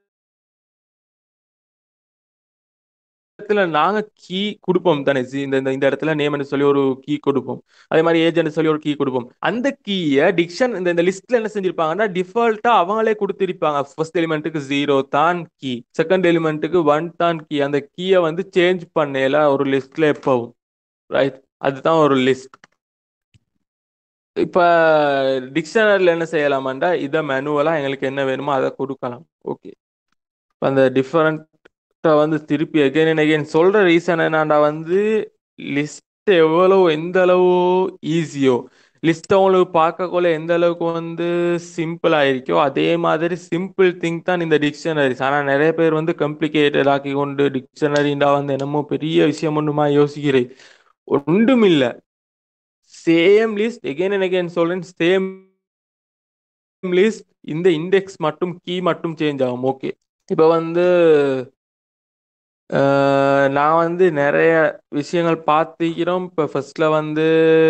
இடத்துல நாங்க கீ கொடுப்போம் தானே சி- இந்த இந்த இந்த இடத்துல நேம்னு சொல்லி ஒரு கீ கொடுப்போம் அதே மாதிரி ஏஜென்ட் சொல்லி ஒரு கீ கொடுப்போம் அந்த கீயை டிக்ஷன் இந்த இந்த லிஸ்ட்ல என்ன செஞ்சிருப்பாங்கன்னா டிஃபால்ட்டா அவங்களே கொடுத்திருப்பாங்க ஃபர்ஸ்ட் எலிமெண்ட்டுக்கு ஜீரோ தான் கீ செகண்ட் எலிமெண்ட்டுக்கு ஒன் தான் கீ அந்த கீயை வந்து சேஞ்ச் பண்ணல ஒரு லிஸ்ட்ல எப்பவும் ரைட் அதுதான் ஒரு லிஸ்ட் இப்ப டிக்ஷனரியில் என்ன செய்யலாமாண்டா இதை மேனுவலா எங்களுக்கு என்ன வேணுமோ அதை கொடுக்கலாம் ஓகே அந்த டிஃபரண்ட்டை வந்து திருப்பி அகைன் அண்ட் அகைன் சொல்ற ரீசன் என்னடா வந்து லிஸ்ட் எவ்வளோ எந்த அளவு ஈஸியோ லிஸ்ட் உங்களுக்கு பார்க்கக்குள்ள எந்த அளவுக்கு வந்து சிம்பிள் ஆயிருக்கோ அதே மாதிரி சிம்பிள் திங் தான் இந்த டிக்ஷனரிஸ் ஆனால் நிறைய பேர் வந்து கம்ப்ளிகேட்டட் ஆக்கி கொண்டு டிக்ஷனரிண்டா வந்து என்னமோ பெரிய விஷயம் ஒன்றுமா யோசிக்கிறேன் ஒன்றும் இல்லை same list again and again சொல்றேன் சேம் லிஸ்ட் இந்த இண்டெக்ஸ் மட்டும் கீ மட்டும் சேஞ்ச் ஆகும் ஓகே இப்போ வந்து அஹ், நான் வந்து நிறைய விஷயங்கள் பார்த்துக்கிறோம் இப்போ ஃபர்ஸ்ட்ல வந்து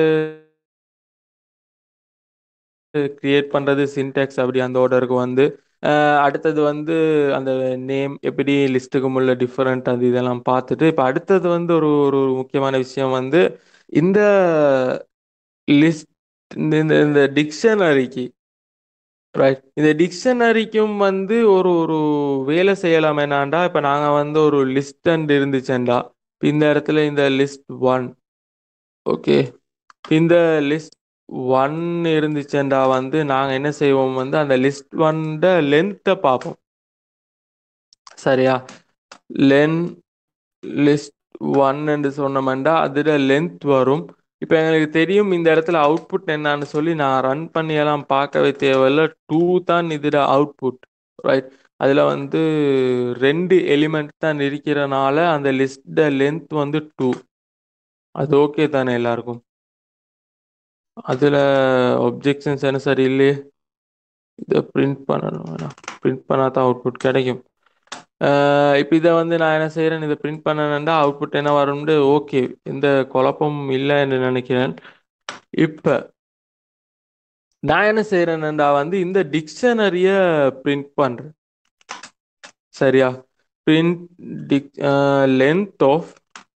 கிரியேட் பண்றது சின்டாக்ஸ் அப்படி அந்த ஆர்டருக்கு வந்து அஹ், அடுத்தது வந்து அந்த நேம் எப்படி லிஸ்ட்டுக்கு உள்ள டிஃபரெண்ட் அது இதெல்லாம் பார்த்துட்டு இப்போ அடுத்தது வந்து ஒரு ஒரு முக்கியமான விஷயம் வந்து இந்த லிஸ்ட் இந்த இந்த இந்த டிக்ஷனரிக்கு ரைட் இந்த டிக்ஷனரிக்கும் வந்து ஒரு ஒரு வேலை செய்யலாம் என்னாண்டா இப்போ நாங்கள் வந்து ஒரு லிஸ்ட் அண்ட் இருந்துச்சேன்டா இப்ப இந்த இடத்துல இந்த லிஸ்ட் ஒன் ஓகே இந்த லிஸ்ட் ஒன் இருந்துச்சேன்டா வந்து நாங்கள் என்ன செய்வோம் வந்து அந்த லிஸ்ட் ஒன்ட லென்த்தை பார்ப்போம் சரியா லென் லிஸ்ட் ஒன் என்று சொன்னோம்டா அதில் லென்த் வரும் இப்போ எங்களுக்கு தெரியும் இந்த இடத்துல அவுட்புட் என்னன்னு சொல்லி நான் ரன் பண்ணி எல்லாம் பார்க்கவே தேவையில்ல டூ தான் இதில் அவுட்புட் ரைட் அதில் வந்து ரெண்டு எலிமெண்ட் தான் இருக்கிறனால அந்த லிஸ்ட லென்த் வந்து டூ அது ஓகே தானே எல்லாருக்கும் அதில் ஒப்ஜெக்ஷன்ஸ் என்ன சரி இல்லையே இதை பிரிண்ட் பண்ணணும் பிரிண்ட் பண்ணால் தான் அவுட்புட் கிடைக்கும் இப்போ இதை வந்து நான் என்ன செய்கிறேன் இதை பிரிண்ட் பண்ணணுன்னா அவுட்புட் என்ன வரும்னு ஓகே எந்த குழப்பமும் இல்லை என்று நினைக்கிறேன் இப்போ நான் என்ன செய்கிறேன்டா வந்து இந்த டிக்ஷனரியை பிரிண்ட் பண்ணுறேன் சரியா print dict length of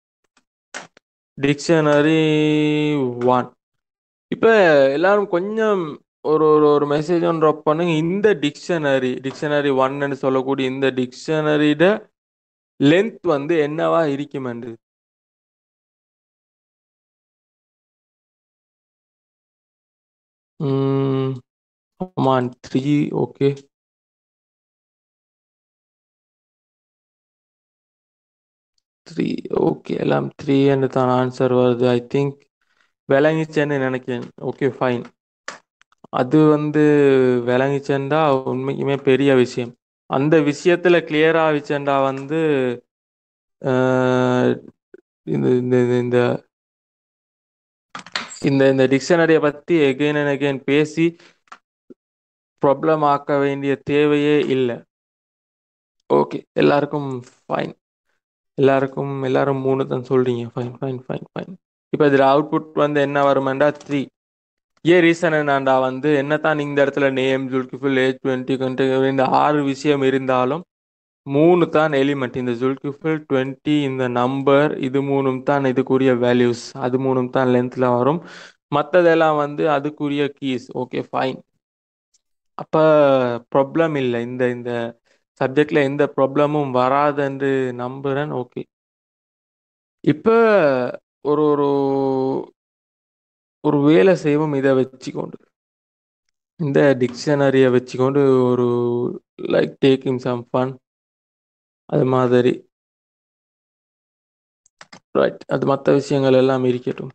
dictionary one இப்போ எல்லாரும் கொஞ்சம் ஒரு ஒரு ஒரு மெசேஜ் ஒன்று ட்ராப் பண்ணுங்க இந்த டிக்ஷனரி டிக்ஷனரி ஒன்னு சொல்லக்கூடிய இந்த டிக்ஷனரியோட லென்த் வந்து என்னவா இருக்குமென்று ம் ஆமாம் த்ரீ ஓகே த்ரீ ஓகே எல்லாம் த்ரீன்னு தான் ஆன்சர் வருது ஐ திங்க் விளங்கிச்சேன்னு நினைக்கிறேன் ஓகே ஃபைன் அது வந்து விளங்கிச்சேன்டா உண்மைக்குமே பெரிய விஷயம் அந்த விஷயத்துல கிளியரா ஆகிச்சேன்டா வந்து அஹ், இந்த இந்த இந்த- இந்த இந்த இந்த டிக்ஷனரியை பத்தி எகைன் அண்ட் எகைன் பேசி ப்ராப்ளம் ஆக்க வேண்டிய தேவையே இல்லை ஓகே எல்லாருக்கும் ஃபைன் எல்லாருக்கும் எல்லாரும் மூணு தான் சொல்றீங்க ஃபைன் ஃபைன் ஃபைன் ஃபைன் இப்போ இதில் அவுட்புட் வந்து என்ன வருமெண்டா த்ரீ ஏன் ரீசன் என்னண்டா வந்து என்னத்தான் இந்த இடத்துல நேம் ஜுல்கிஃபுல் ஏஜ் டுவெண்ட்டி கண்ட்டு இந்த ஆறு விஷயம் இருந்தாலும் மூணு தான் எலிமெண்ட் இந்த ஜுல்கிஃபுல் டுவெண்ட்டி இந்த நம்பர் இது மூணும் தான் இதுக்குரிய வேல்யூஸ் அது மூணும் தான் லென்த்தில் வரும் மற்றதெல்லாம் வந்து அதுக்குரிய கீஸ் ஓகே ஃபைன் அப்போ ப்ராப்ளம் இல்லை இந்த இந்த சப்ஜெக்டில் எந்த ப்ராப்ளமும் வராதுன்னு நம்புகிறேன் ஓகே இப்போ ஒரு ஒரு ஒரு வேலை செய்வோம் இதை வச்சுக்கொண்டு இந்த டிக்ஷனரியை வச்சுக்கொண்டு ஒரு லைக் டேக்கிங் சம் ஃபன் அது மாதிரி ரைட் அது மற்ற விஷயங்கள் எல்லாம் இருக்கட்டும்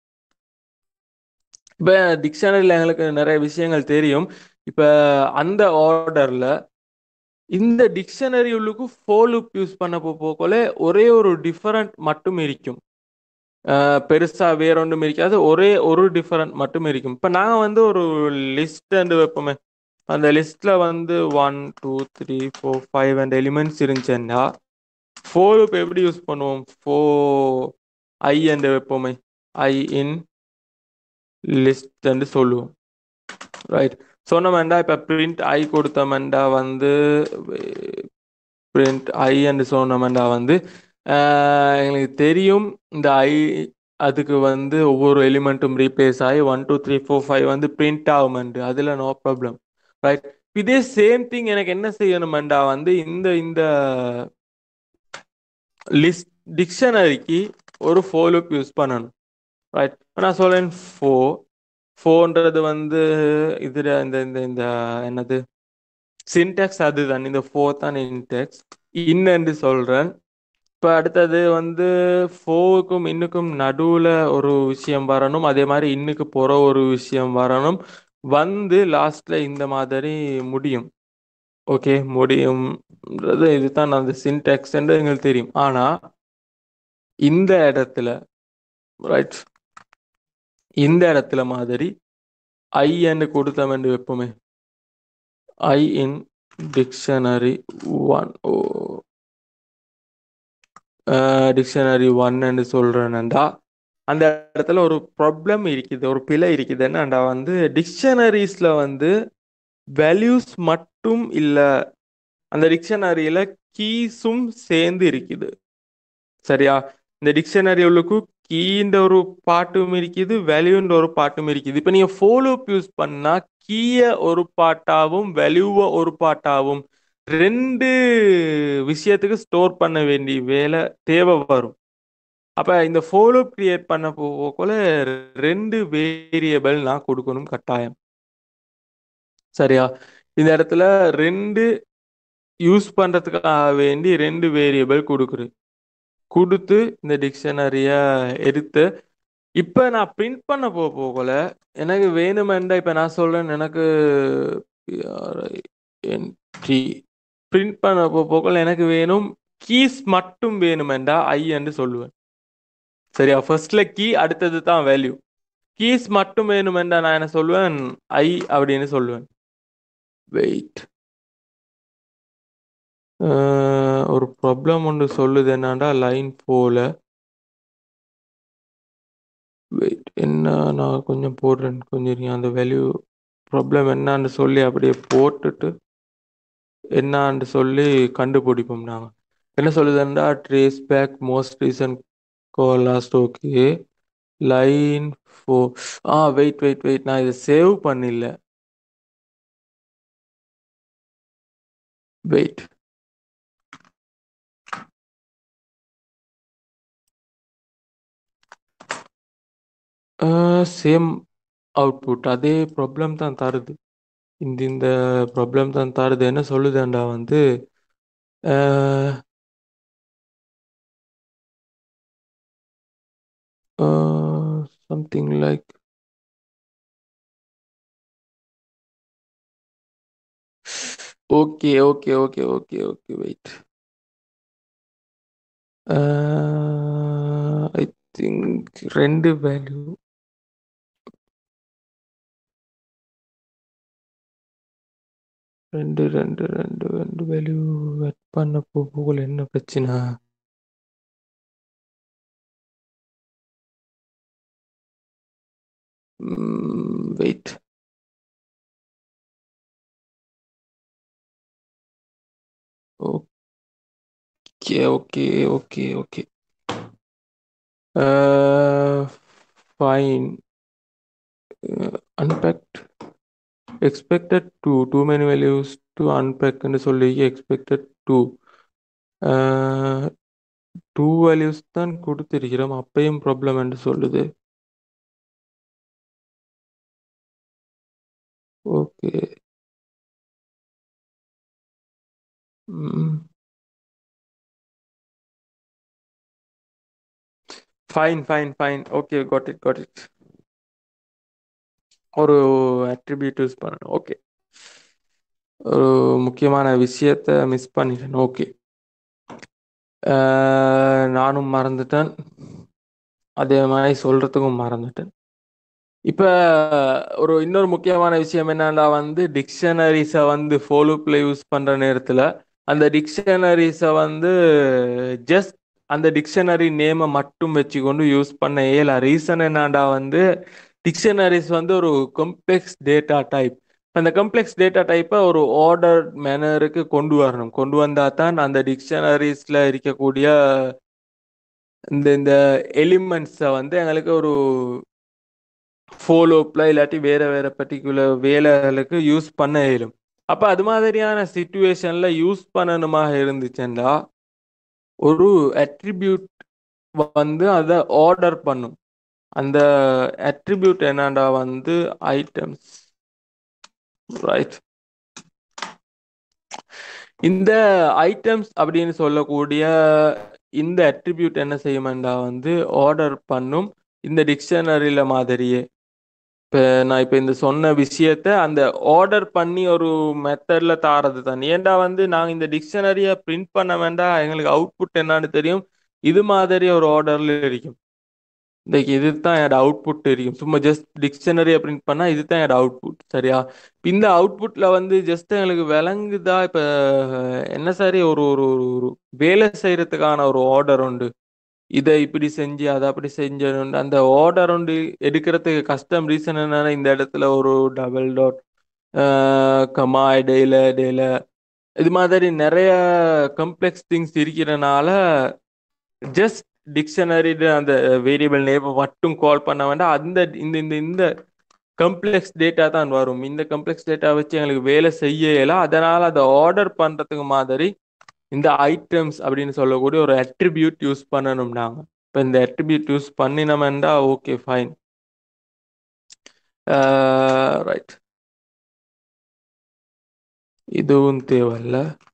இப்போ டிக்ஷனரியில் எங்களுக்கு நிறைய விஷயங்கள் தெரியும் இப்போ அந்த ஆர்டரில் இந்த டிக்ஷனரி உள்ளுக்கு ஃபோர் லுப் யூஸ் பண்ண போகல ஒரே ஒரு டிஃபரண்ட் மட்டும் இருக்கும் பெருசா வேற ஒன்றும் இருக்காது ஒரே ஒரு டிஃபரண்ட் மட்டும் இருக்கும் இப்போ நாங்கள் வந்து ஒரு லிஸ்ட் அண்டு வைப்போமே அந்த லிஸ்ட்ல வந்து one two three four five and elements இருந்துச்சுன்னா ஃபோர் இப்போ எப்படி யூஸ் பண்ணுவோம் ஃபோ ஐ அண்ட் வைப்போமே ஐ இன் லிஸ்ட் சொல்லுவோம் ரைட் சொன்னோம்டா இப்போ பிரிண்ட் ஐ கொடுத்தோம்டா வந்து பிரிண்ட் ஐ என்று சொன்னோம்டா வந்து ஆஹ், எங்களுக்கு தெரியும் இந்த ஐ அதுக்கு வந்து ஒவ்வொரு எலிமெண்ட்டும் ரீப்ளேஸ் ஆகி one two three four five வந்து பிரிண்ட் ஆகுமெண்டு அதில் நோ ப்ராப்ளம் ரைட் இதே சேம் திங் எனக்கு என்ன செய்யணுமெண்டா வந்து இந்த இந்த லிஸ்ட் டிக்ஷனரிக்கு ஒரு ஃபோலுப் யூஸ் பண்ணணும் ரைட் நான் சொல்றேன் ஃபோ ஃபோன்றது வந்து இதுல இந்த இந்த இந்த என்னது சின்டெக்ஸ் அதுதான் இந்த ஃபோ தான் இன்டெக்ஸ் இன்னென்று சொல்றேன் இப்போ அடுத்தது வந்து ஃபோவுக்கும் இன்னுக்கும் நடுவில் ஒரு விஷயம் வரணும் அதே மாதிரி இன்னுக்கு போகிற ஒரு விஷயம் வரணும் வந்து லாஸ்ட்ல இந்த மாதிரி முடியும் ஓகே முடியும்ன்றது இதுதான் அந்த சின்டெக்ஸ் எங்களுக்கு தெரியும் ஆனா இந்த இடத்துல ரைட் இந்த இடத்துல மாதிரி ஐ என்று கொடுத்தோம் என்று வைப்போமே i in dictionary one oh dictionary one சொல்றேன்டா அந்த இடத்துல ஒரு ப்ராப்ளம் இருக்குது ஒரு பிழை இருக்குது என்னடா வந்து டிக்ஷனரிஸ்ல வந்து வேல்யூஸ் மட்டும் இல்ல அந்த டிக்ஷனரியில கீஸும் சேர்ந்து இருக்குது சரியா இந்த டிக்ஷனரி உள்ளுக்கு கீன்ற ஒரு பாட்டும் இருக்குது வேல்யூன்ற ஒரு பாட்டும் இருக்குது இப்போ நீங்க ஃபாலோப் யூஸ் பண்ணா கீய ஒரு பாட்டாவும் வேல்யூவை ஒரு பாட்டாவும் ரெண்டு விஷயத்துக்கு ஸ்டோர் பண்ண வேண்டிய வேலை தேவை வரும் அப்ப இந்த ஃபாலோ கிரியேட் பண்ண போகக்குள்ள ரெண்டு வேரியபிள் நான் கொடுக்கணும் கட்டாயம் சரியா இந்த இடத்துல ரெண்டு யூஸ் பண்றதுக்காக வேண்டி ரெண்டு வேரியபிள் கொடுக்குறேன் கொடுத்து இந்த டிக்ஷனரிய எடுத்து இப்போ நான் பிரிண்ட் பண்ண போக போகல எனக்கு வேணுமெண்டா இப்போ நான் சொல்றேன் எனக்கு என்டி பிரிண்ட் பண்ண போக போகல எனக்கு வேணும் கீஸ் மட்டும் வேணுமெண்டா ஐ என்று சொல்லுவேன் சரியா ஃபர்ஸ்ட்ல கீ அடுத்தது தான் வேல்யூ கீஸ் மட்டும் வேணுமெண்டா நான் என்ன சொல்லுவேன் ஐ அப்படின்னு சொல்லுவேன் வெயிட் ஒரு ப்ராப்ளம் ஒன்று சொல்லுது என்னடா லைன் போல வெயிட் என்ன நான் கொஞ்சம் போடுறேன் கொஞ்சம் இருங்க. அந்த வேல்யூ ப்ராப்ளம் என்னான்னு சொல்லி அப்படியே போட்டுட்டு என்னான்னு சொல்லி கண்டுபிடிப்போம் நாங்கள் என்ன சொல்லுதுன்னா trace back most recent call last okay line four ஆ வெயிட் வெயிட் வெயிட் நான் இதை சேவ் பண்ணல வெயிட் சேம் அவுட்புட் அதே ப்ராப்ளம் தான் தருது இந்த இந்த ப்ராப்ளம் தான் தருது என்ன சொல்லுதுண்டா வந்து something like okay okay okay okay okay wait I think ரெண்டு வேல்யூ ரெண்டு ரெண்டு ரெண்டு ரெண்டு வேல்யூ வெட் பண்ண போகல என்ன பிரச்சனை wait okay okay okay okay fine unpacked expected to too many values to unpack ன்னு சொல்லி expected to டூ வேல்யூஸ் தான் கொடுத்திருக்கிறோம் அப்பையும் ப்ராப்ளம் என்று சொல்லுது okay fine fine fine okay got it got it ஒரு அட்ரிபியூட் யூஸ் பண்ணணும் ஓகே ஒரு முக்கியமான விஷயத்த மிஸ் பண்ணிட்டேன் ஓகே நானும் மறந்துட்டேன் அதே மாதிரி சொல்றதுக்கும் மறந்துட்டேன் இப்ப ஒரு இன்னொரு முக்கியமான விஷயம் என்னன்னா வந்து டிக்ஷனரிஸை வந்து ஃபாலோப்பில் யூஸ் பண்ற நேரத்துல அந்த டிக்ஷனரிஸை வந்து ஜஸ்ட் அந்த டிக்ஷனரி நேமை மட்டும் வச்சுக்கொண்டு யூஸ் பண்ண இயல ரீசன் என்னடா வந்து டிக்ஷனரிஸ் வந்து ஒரு காம்ப்ளெக்ஸ் டேட்டா டைப் அந்த காம்ப்ளெக்ஸ் டேட்டா டைப்பை ஒரு ஆர்டர் மேனருக்கு கொண்டு வரணும் கொண்டு வந்தா தான் அந்த டிக்ஷனரிஸ்ல இருக்கக்கூடிய இந்த இந்த எலிமெண்ட்ஸை வந்து எங்களுக்கு ஒரு ஃபாலோப்பில் இல்லாட்டி வேற வேற பர்டிகுலர் வேலைகளுக்கு யூஸ் பண்ண இயலும் அப்போ அது மாதிரியான சுச்சுவேஷனில் யூஸ் பண்ணணுமாக இருந்துச்சுன்னா ஒரு அட்ரிபியூட் வந்து அதை ஆர்டர் பண்ணும் அந்த அட்ரிபியூட் என்னடா வந்து ஐட்டம்ஸ் ரைட் இந்த ஐட்டம்ஸ் அப்படின்னு சொல்லக்கூடிய இந்த அட்ரிபியூட் என்ன செய்யுமெண்டா வந்து ஆர்டர் பண்ணும் இந்த டிக்ஷனரியில மாதிரியே இப்போ நான் இப்போ இந்த சொன்ன விஷயத்த அந்த ஆர்டர் பண்ணி ஒரு மெத்தட்ல தாரது தான் ஏன்டா வந்து நாங்கள் இந்த டிக்ஷனரியை பிரிண்ட் பண்ண வேண்டாம் எங்களுக்கு அவுட்புட் என்னன்னு தெரியும் இது மாதிரி ஒரு ஆர்டர்ல இருக்கும் இந்த இதுதான் என்னோட அவுட்புட் இருக்கும் சும்மா ஜஸ்ட் டிக்ஷனரியை பிரிண்ட் பண்ணா இதுதான் என்னோட அவுட்புட் சரியா இந்த அவுட்புட்ல வந்து ஜஸ்ட் எங்களுக்கு விளங்குதா இப்போ என்ன சரி ஒரு ஒரு ஒரு ஒரு வேலை செய்யறதுக்கான ஒரு ஆர்டர் உண்டு இதை இப்படி செஞ்சு அதை அப்படி செஞ்சு அந்த ஆர்டர் உண்டு எடுக்கிறதுக்கு கஷ்டம் ரீசன் என்னன்னா இந்த இடத்துல ஒரு டபுள் டாட் கமா இடையில இடையில இது மாதிரி நிறைய கம்ப்ளெக்ஸ் திங்ஸ் இருக்கிறனால ஜஸ்ட் டிக்ஷனரி அந்த வேரியபிள் நேம் மட்டும் கால் பண்ண வேண்டாம் அந்த இந்த இந்த இந்த கம்ப்ளெக்ஸ் டேட்டா தான் வரும் இந்த கம்ப்ளெக்ஸ் டேட்டா வச்சு எங்களுக்கு வேலை செய்ய இயலாம் அதனால அதை ஆர்டர் பண்றதுக்கு மாதிரி இந்த ஐட்டம்ஸ் அப்படின்னு சொல்லக்கூடிய ஒரு அட்ரிபியூட் யூஸ் பண்ணணும் நாங்கள் இப்போ இந்த அட்ரிபியூட் யூஸ் பண்ணினோம்டா ஓகே ஃபைன் ரைட் இதுவும் தேவையில்ல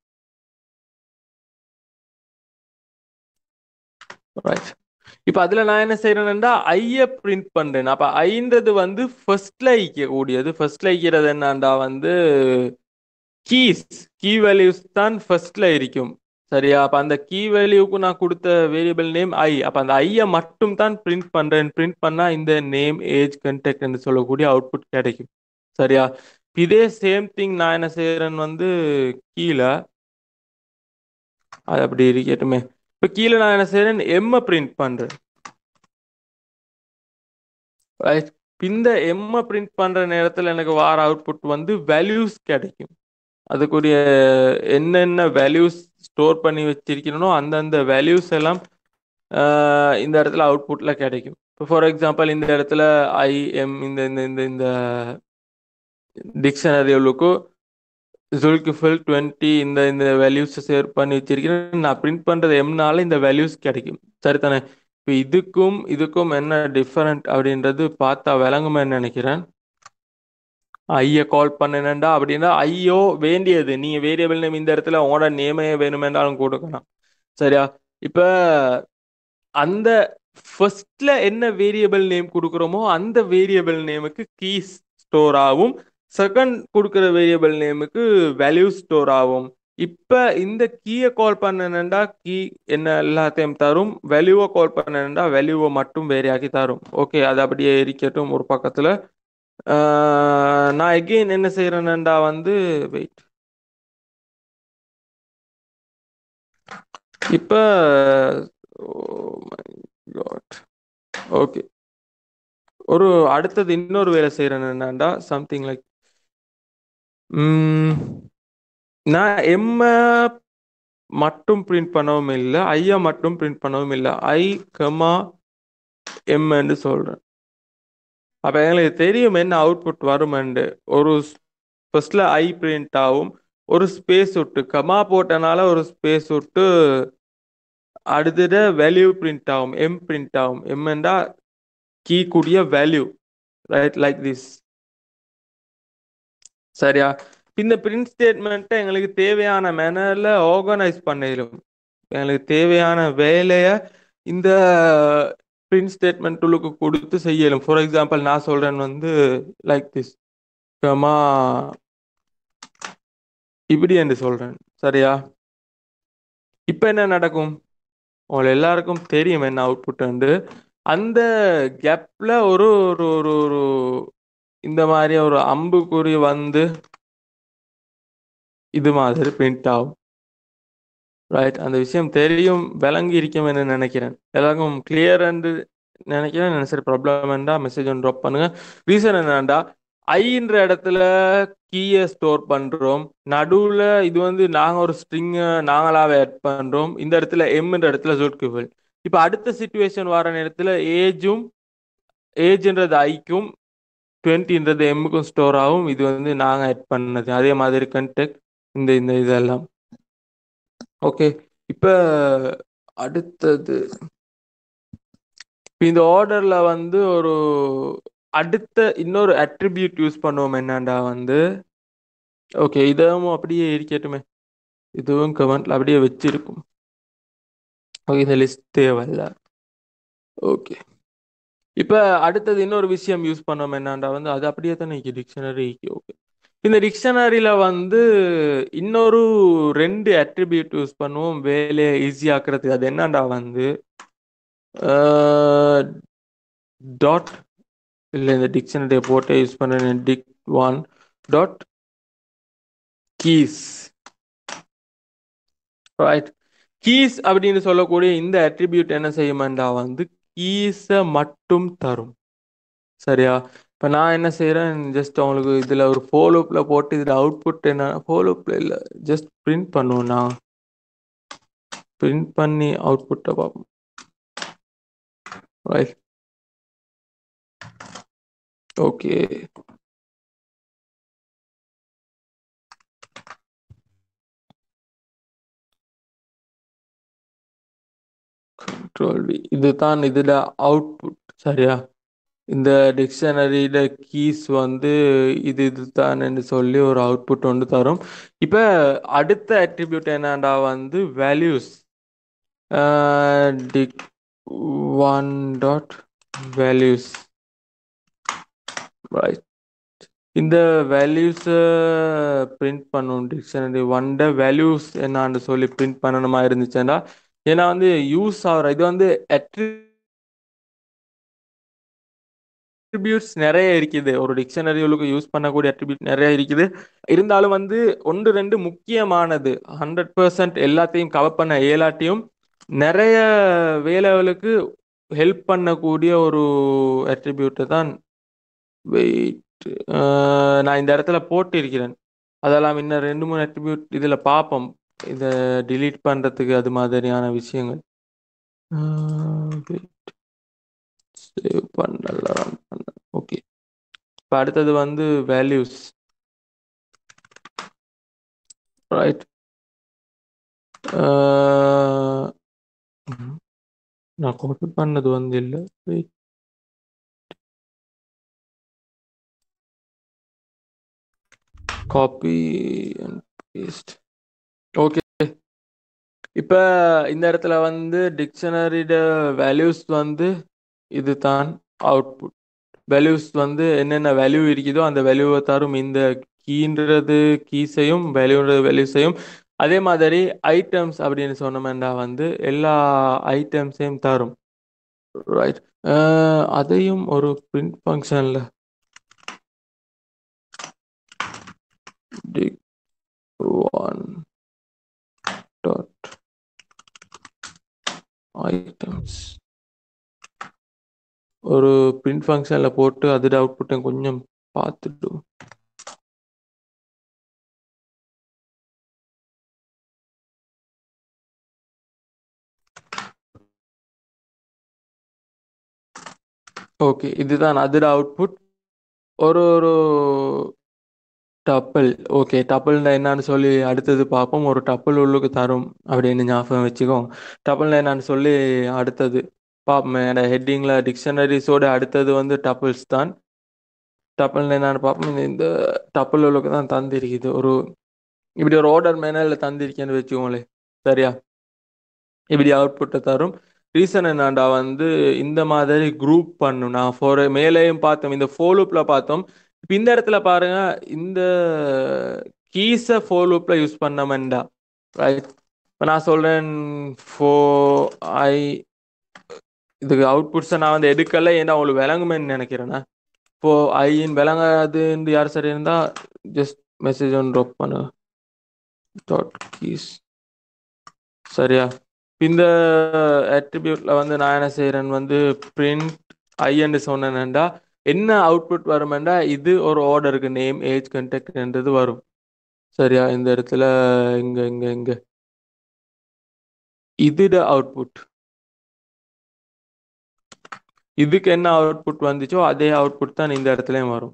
ரைட் இப்போ அதில் நான் என்ன செய்யறேன்னா ஐய பிரிண்ட் பண்ணுறேன் அப்போ ஐன்றது வந்து ஃபர்ஸ்ட்ல கூடியது ஃபர்ஸ்ட்ல ஐக்கிறது என்னண்டா வந்து கீஸ் கீ வேல்யூஸ் தான் ஃபர்ஸ்ட்ல இருக்கும் சரியா அப்போ அந்த கீ வேல்யூக்கு நான் கொடுத்த வேரியபிள் நேம் ஐ அப்போ அந்த ஐயை மட்டும் தான் பிரிண்ட் பண்ணுறேன் பிரிண்ட் பண்ணால் இந்த நேம் ஏஜ் கண்டெக்ட்னு சொல்லக்கூடிய அவுட்புட் கிடைக்கும் சரியா இதே சேம் திங் நான் என்ன செய்யறேன்னு வந்து கீழே அது அப்படி இருக்கட்டுமே இப்போ கீழே நான் என்ன செய்யறேன் எம்மை பிரிண்ட் பண்ணுறேன் ரைட் இந்த எம்மை பிரிண்ட் பண்ணுற நேரத்தில் எனக்கு வார அவுட்புட் வந்து வேல்யூஸ் கிடைக்கும் அதுக்குரிய என்னென்ன வேல்யூஸ் ஸ்டோர் பண்ணி வச்சிருக்கணும் அந்தந்த வேல்யூஸ் எல்லாம் இந்த இடத்துல அவுட்புட்டில் கிடைக்கும் இப்போ ஃபார் எக்ஸாம்பிள் இந்த இடத்துல ஐ எம் இந்த இந்த இந்த இந்த டிக்ஷனரிகளுக்கு ஜுல்கிஃபில் டுவெண்ட்டி இந்த இந்த வேல்யூஸை சேவ் பண்ணி வச்சிருக்கேன் நான் பிரிண்ட் பண்ணுறது எம்னால இந்த வேல்யூஸ் கிடைக்கும் சரிதானே இப்போ இதுக்கும் இதுக்கும் என்ன டிஃபரெண்ட் அப்படின்றது பார்த்தா விளங்குமே நினைக்கிறேன் ஐய கால் பண்ணினேன்டா அப்படின்னா ஐயோ வேண்டியது நீங்க வேரியபிள் நேம் இந்த இடத்துல உங்களோட நேமே வேணுமென்றாலும் கொடுக்கலாம் சரியா இப்ப அந்த ஃபர்ஸ்ட்ல என்ன வேரியபிள் நேம் கொடுக்குறோமோ அந்த வேரியபிள் நேமுக்கு கீஸ் ஸ்டோர் ஆகும் செகண்ட் கொடுக்குற வேரியபிள் நேமுக்கு வேல்யூ ஸ்டோர் ஆகும் இப்ப இந்த கீயை கால் பண்ணனண்டா கீ என்ன எல்லாத்தையும் தரும் வேல்யூவை கால் பண்ணனண்டா வேல்யூவை மட்டும் வேறையாக்கி தரும் ஓகே அது அப்படியே இருக்கட்டும் ஒரு பக்கத்துல நான் எகெயின் என்ன செய்யறேன்டா வந்து வெயிட் இப்ப ஓகே ஒரு அடுத்தது இன்னொரு வேலை செய்யறேன் என்னண்டா சம்திங் லைக் நான் எம்ம மட்டும் பிரிண்ட் பண்ணவும் இல்லை ஐயா மட்டும் பிரிண்ட் பண்ணவும் இல்லை ஐ கமா எம்ன்னு சொல்றேன் அப்போ எங்களுக்கு தெரியும் என்ன அவுட்புட் வருமெண்டு ஒரு ஃபர்ஸ்ட்ல ஐ பிரிண்ட் ஆகும் ஒரு ஸ்பேஸ் விட்டு கமா போட்டனால ஒரு ஸ்பேஸ் விட்டு அடுத்தது வேல்யூ பிரிண்ட் ஆகும் எம் பிரிண்ட் ஆகும் எம்எண்டா கீ கூடிய வேல்யூ ரைட் லைக் திஸ் சரியா இந்த பிரிண்ட் ஸ்டேட்மெண்ட்டை எங்களுக்கு தேவையான மேனரில் ஆர்கனைஸ் பண்ணிடும் எங்களுக்கு தேவையான வேலையை இந்த பிரிண்ட் ஸ்டேட்மெண்ட் உள்ளுக்கு கொடுத்து செய்யலும் ஃபார் எக்ஸாம்பிள் நான் சொல்கிறேன் வந்து லைக் திஸ் கமா இப்படி என்று சொல்கிறேன் சரியா இப்போ என்ன நடக்கும் உங்களை எல்லாருக்கும் தெரியும் என்ன அவுட்புட் வந்து அந்த கேப்ல ஒரு ஒரு ஒரு ஒரு இந்த மாதிரி ஒரு அம்புக்குறி வந்து இது மாதிரி பிரிண்ட் ஆகும் ரைட் அந்த விஷயம் தெரியும் விளங்கி இருக்கும் என்று நினைக்கிறேன் எல்லாருக்கும் கிளியர் அண்டு நினைக்கிறேன் சரி ப்ராப்ளம் வேண்டா மெசேஜ் ஒன்று ட்ராப் பண்ணுங்க ரீசன் என்னண்டா ஐன்ற இடத்துல கீயை ஸ்டோர் பண்றோம் நடுவுல இது வந்து நாங்க ஒரு ஸ்ட்ரிங்கை நாங்களாவே ஆட் பண்றோம் இந்த இடத்துல எம்ன்ற இடத்துல ஜோட்குவல் இப்போ அடுத்த சுச்சுவேஷன் வர நேரத்தில் ஏஜும் ஏஜ்ன்றது ஐக்கும் டுவெண்ட்டின்றது எம்முக்கும் ஸ்டோர் ஆகும் இது வந்து நாங்கள் ஆட் பண்ணது அதே மாதிரி கண்டெக்ட் இந்த இந்த இதெல்லாம் ஓகே இப்போ அடுத்தது இப்ப இந்த ஆர்டர்ல வந்து ஒரு அடுத்த இன்னொரு அட்ரிபியூட் யூஸ் பண்ணுவோம் என்னண்டா வந்து ஓகே இதுவும் அப்படியே இருக்கட்டுமே இதுவும் கமெண்ட்ல அப்படியே வச்சிருக்கும் ஓகே இந்த லிஸ்ட் தேவையில்ல ஓகே இப்போ அடுத்தது இன்னொரு விஷயம் யூஸ் பண்ணோம் என்னண்டா வந்து அது அப்படியே தானே டிக்ஷனரி ஓகே இந்த டிக்ஷனரியில் வந்து இன்னொரு ரெண்டு அட்ரிபியூட் யூஸ் பண்ணுவோம் வேலையை ஈஸியாக்குறதுக்கு அது என்னண்டா வந்து டாட் இல்லை இந்த டிக்ஷனரியை போட்டு யூஸ் பண்ணுறேன் dict one dot keys right keys அப்படின்னு சொல்லக்கூடிய இந்த அட்ரிபியூட் என்ன செய்யுமாண்டா வந்து கீஸை மட்டும் தரும் சரியா இப்போ நான் என்ன செய்கிறேன் ஜஸ்ட் அவங்களுக்கு இதில் ஒரு ஃபோலோப்பில் போட்டு இதில் அவுட்புட் என்ன ஃபோலோப்பில் இல்லை ஜஸ்ட் பிரிண்ட் பண்ணுவோம் நான் பிரிண்ட் பண்ணி அவுட்புட்டை பார்ப்போம் ரைட் ஓகே கண்ட்ரோல் வி இதுதான் இதில் அவுட்புட் சரியா இந்த டிக்ஷனரியில கீஸ் வந்து இது இதுதான்னு சொல்லி ஒரு அவுட்புட் ஒன்று தரும் இப்போ அடுத்த அட்ரிபியூட் என்னடா வந்து values dict one dot values right இந்த வேல்யூஸை பிரிண்ட் பண்ணும் டிக்ஷனரி ஒன்ட வேல்யூஸ் என்னான்னு சொல்லி பிரிண்ட் பண்ணணுமா இருந்துச்சுன்னா ஏன்னா வந்து யூஸ் ஆகிற இது வந்து அட்ரிபியூட்ஸ் நிறைய இருக்குது ஒரு டிக்ஷனரிகளுக்கு யூஸ் பண்ணக்கூடிய அட்ரிபியூட் நிறைய இருக்குது இருந்தாலும் வந்து ஒன்று ரெண்டு முக்கியமானது ஹண்ட்ரட் பர்சன்ட் எல்லாத்தையும் கவர் பண்ண இயலாட்டியும் நிறைய வேலைகளுக்கு ஹெல்ப் பண்ணக்கூடிய ஒரு அட்ரிபியூட்டை தான் வெயிட் நான் இந்த இடத்துல போட்டு இருக்கிறேன் அதெல்லாம் இன்னும் ரெண்டு மூணு அட்ரிபியூட் இதில் பார்ப்போம் இதை டிலீட் பண்ணுறதுக்கு அது மாதிரியான விஷயங்கள் சேவ் பண்ணல ரன் பண்ண ஓகே இப்போ அடுத்தது வந்து வேல்யூஸ் ரைட் நான் காப்பி பண்ணது வந்து இல்லை wait copy and paste okay இப்போ இந்த இடத்துல வந்து டிக்ஷனரியோட வேல்யூஸ் வந்து இது தான் அவுட்புட் வேல்யூஸ் வந்து என்னென்ன வேல்யூ இருக்குதோ அந்த வேல்யூவை தரும் இந்த கீன்றது கீஸையும் வேல்யூன்றது வேல்யூஸையும் அதே மாதிரி ஐட்டம்ஸ் அப்படின்னு சொன்னோம்னா வந்து எல்லா ஐட்டம்ஸையும் தரும் ரைட் அதையும் ஒரு பிரிண்ட் ஃபங்க்ஷனில் டிக் ஒன் டாட் ஐட்டம்ஸ் ஒரு பிரிண்ட் ஃபங்க்ஷனில் போட்டு அதோட அவுட்புட்டை கொஞ்சம் பார்த்துட்டு ஓகே இதுதான் அதோட அவுட்புட் ஒரு ஒரு டப்பிள் ஓகே டப்பிள்னா என்னன்னு சொல்லி அடுத்தது பார்ப்போம் ஒரு டப்பிள் உள்ளுக்கு தரும் அப்படின்னு ஞாபகம் வச்சுக்கோ டப்பிள்னா என்னன்னு சொல்லி அடுத்தது பார்ப்போம் என்னோட ஹெட்டிங்கில் டிக்ஷனரிஸோட அடுத்தது வந்து டப்பிள்ஸ் தான் டப்பிள் என்னன்னு பார்ப்போம் இந்த டப்பிள் உள்ளுக்கு தான் தந்திருக்குது ஒரு இப்படி ஒரு ஆர்டர் மேனரில் தந்திருக்கேன்னு வச்சுக்கோங்களேன் சரியா இப்படி அவுட்புட்டை தரும் ரீசன் என்னண்டா வந்து இந்த மாதிரி குரூப் பண்ணும் நான் ஃபோர் மேலேயும் பார்த்தோம் இந்த ஃபோலூப்பில் பார்த்தோம் இப்போ இந்த இடத்துல பாருங்க இந்த கீஸை ஃபோலூப்பில் யூஸ் பண்ணமெண்டா ரைட் இப்போ நான் சொல்கிறேன் ஃபோ ஐ இதுக்கு அவுட்புட்ஸை நான் வந்து எடுக்கல ஏன்னா உங்களுக்கு விளங்குமேன்னு நினைக்கிறேண்ணே இப்போ ஐயின் விளங்காதுன்னு யார் சரி இருந்தா ஜஸ்ட் மெசேஜ் ஒன்று ட்ராப் பண்ணு டாட் கீஸ் சரியா இந்த அட்ரிபியூட்ல வந்து நான் என்ன செய்யறேன்னு வந்து பிரிண்ட் ஐன்னு சொன்னேன்டா என்ன அவுட்புட் வருமெண்டா இது ஒரு ஆர்டருக்கு நேம் ஏஜ் கண்டெக்ட்ன்றது வரும் சரியா இந்த இடத்துல இங்க இங்க இங்க இதுட அவுட்புட் இதுக்கு என்ன அவுட்புட் வந்துச்சோ அதே அவுட்புட் தான் இந்த இடத்துலயும் வரும்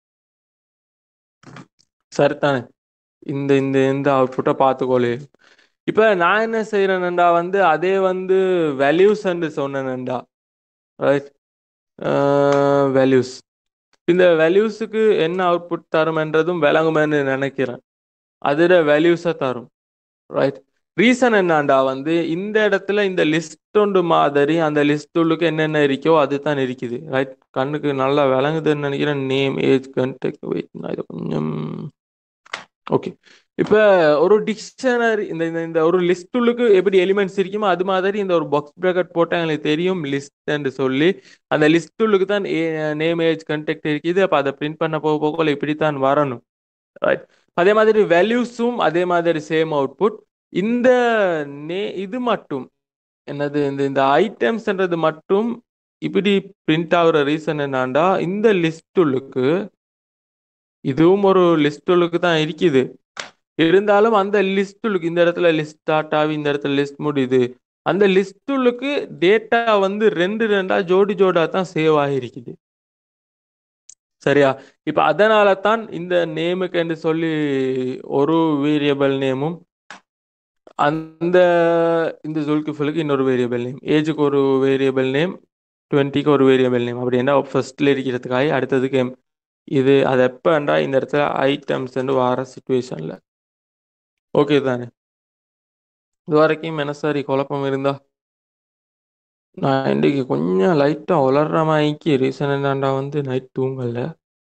சரிதானே இந்த இந்த இந்த அவுட்புட்டை பார்த்துக்கோளே இப்போ நான் என்ன செய்யறேன்டா வந்து அதே வந்து வேல்யூஸ் சொன்னேன்டா ரைட் வேல்யூஸ் இந்த வேல்யூஸுக்கு என்ன அவுட்புட் தரும்ன்றதும் விளங்குமென்னு நினைக்கிறேன் அதோட வேல்யூஸை தரும் ரைட் ரீசன் என்னண்டா வந்து இந்த இடத்துல இந்த லிஸ்ட் ஒன்று மாதிரி அந்த லிஸ்ட் உள்ளுக்கு என்னென்ன இருக்கோ அதுதான் இருக்குது ரைட் கண்ணுக்கு நல்லா விளங்குதுன்னு நினைக்கிறேன் நேம் ஏஜ் கண்டெக்ட் வெயிட் நான் இதை கொஞ்சம் ஓகே இப்போ ஒரு டிக்ஷனரி இந்த இந்த இந்த ஒரு லிஸ்ட் உள்ளுக்கு எப்படி எலிமெண்ட்ஸ் இருக்குமோ அது மாதிரி இந்த ஒரு பாக்ஸ் ப்ராக்கெட் போட்டால் எங்களுக்கு தெரியும் லிஸ்ட்ன்னு சொல்லி அந்த லிஸ்ட் உள்ளுக்கு தான் நேம் ஏஜ் கண்டெக்ட் இருக்குது அப்போ அதை பிரிண்ட் பண்ண போக போக இப்படி தான் வரணும் ரைட் அதே மாதிரி வேல்யூஸும் அதே மாதிரி சேம் அவுட்புட் இந்த நே இது மட்டும் என்னது இந்த இந்த ஐட்டம்ஸ்ன்றது மட்டும் இப்படி பிரிண்ட் ஆகுற ரீசன் என்னண்டா இந்த லிஸ்ட்டுளுக்கு இதுவும் ஒரு லிஸ்ட்டுளுக்கு தான் இருக்குது இருந்தாலும் அந்த லிஸ்ட்டுளுக்கு இந்த இடத்துல லிஸ்ட் ஸ்டார்ட் ஆகி இந்த இடத்துல லிஸ்ட் முடியுது அந்த லிஸ்ட்டுளுக்கு டேட்டா வந்து ரெண்டு ரெண்டா ஜோடி ஜோடா தான் சேவ் ஆகிருக்குது சரியா இப்ப அதனால தான் இந்த நேமுக்கு என்று சொல்லி ஒரு வேரியபிள் நேமும் அந்த இந்த ஜுல்கிஃபலுக்கு இன்னொரு வேரியபிள் நேம் ஏஜுக்கு ஒரு வேரியபிள் நேம் டுவெண்ட்டிக்கு ஒரு வேரியபிள் நேம் அப்படி என்ன ஃபர்ஸ்ட்ல இருக்கிறதுக்காக அடுத்ததுக்கு எம் இது அது எப்போண்டா இந்த இடத்துல ஐட்டம்ஸ் வர சுச்சுவேஷன்ல ஓகே தானே இது வரைக்கும் என்ன சாரி குழப்பம் இருந்தா நான் இன்றைக்கு கொஞ்சம் லைட்டாக உளர்ற மாதிரிக்கு ரீசன் என்னண்டா வந்து நைட் தூங்கல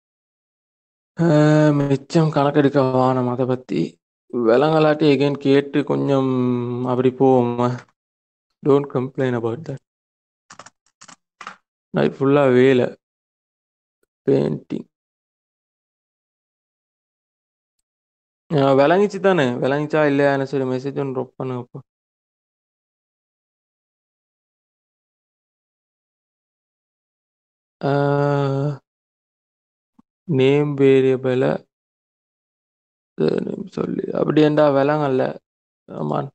அஹ் மிச்சம் கணக்கெடுக்க வானம் அதை பற்றி விலங்கலாட்டி எகைன் கேட்டு கொஞ்சம் அப்படி போவோம் don't complain about that night ஃபுல்லாக வேலை பெயிண்டிங் விளங்கிச்சு தானே விளங்கிச்சா இல்லையா என்ன சரி மெசேஜ் ஒன்று ட்ராப் பண்ணுங்க அப்போ நேம் வேரியபிளை சொல்லி அப்படி என்றா விளங்கல்ல ஆமான்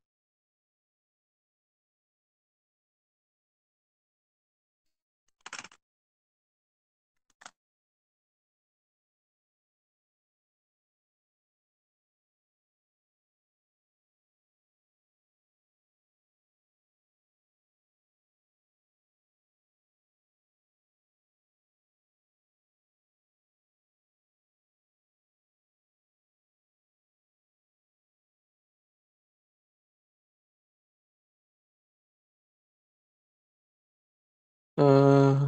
அஹ்,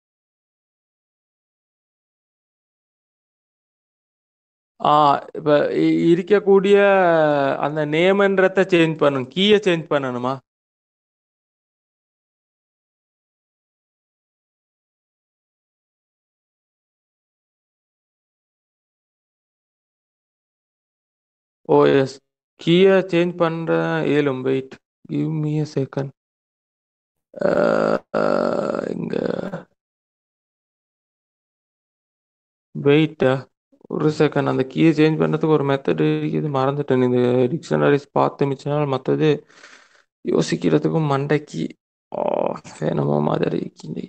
ஆ இப்ப இ- இருக்கக்கூடிய அந்த நேம்ன்றத சேஞ்ச் பண்ணணும் கீயை சேஞ்ச் பண்ணணுமா ஓ எஸ் கீயை சேஞ்ச் பண்ற ஏலும் wait give me a second இங்க வெயிட்டா ஒரு செகண்ட் அந்த கீயை சேஞ்ச் பண்ணுறதுக்கு ஒரு மெத்தட் இது மறந்துட்டேன் இந்த டிக்ஷனரிஸ் பார்த்து மிச்ச நாள் மற்றது யோசிக்கிறதுக்கும் மண்டைக்கு ஆ, என்னமோ மாதிரி இன்னைக்கு.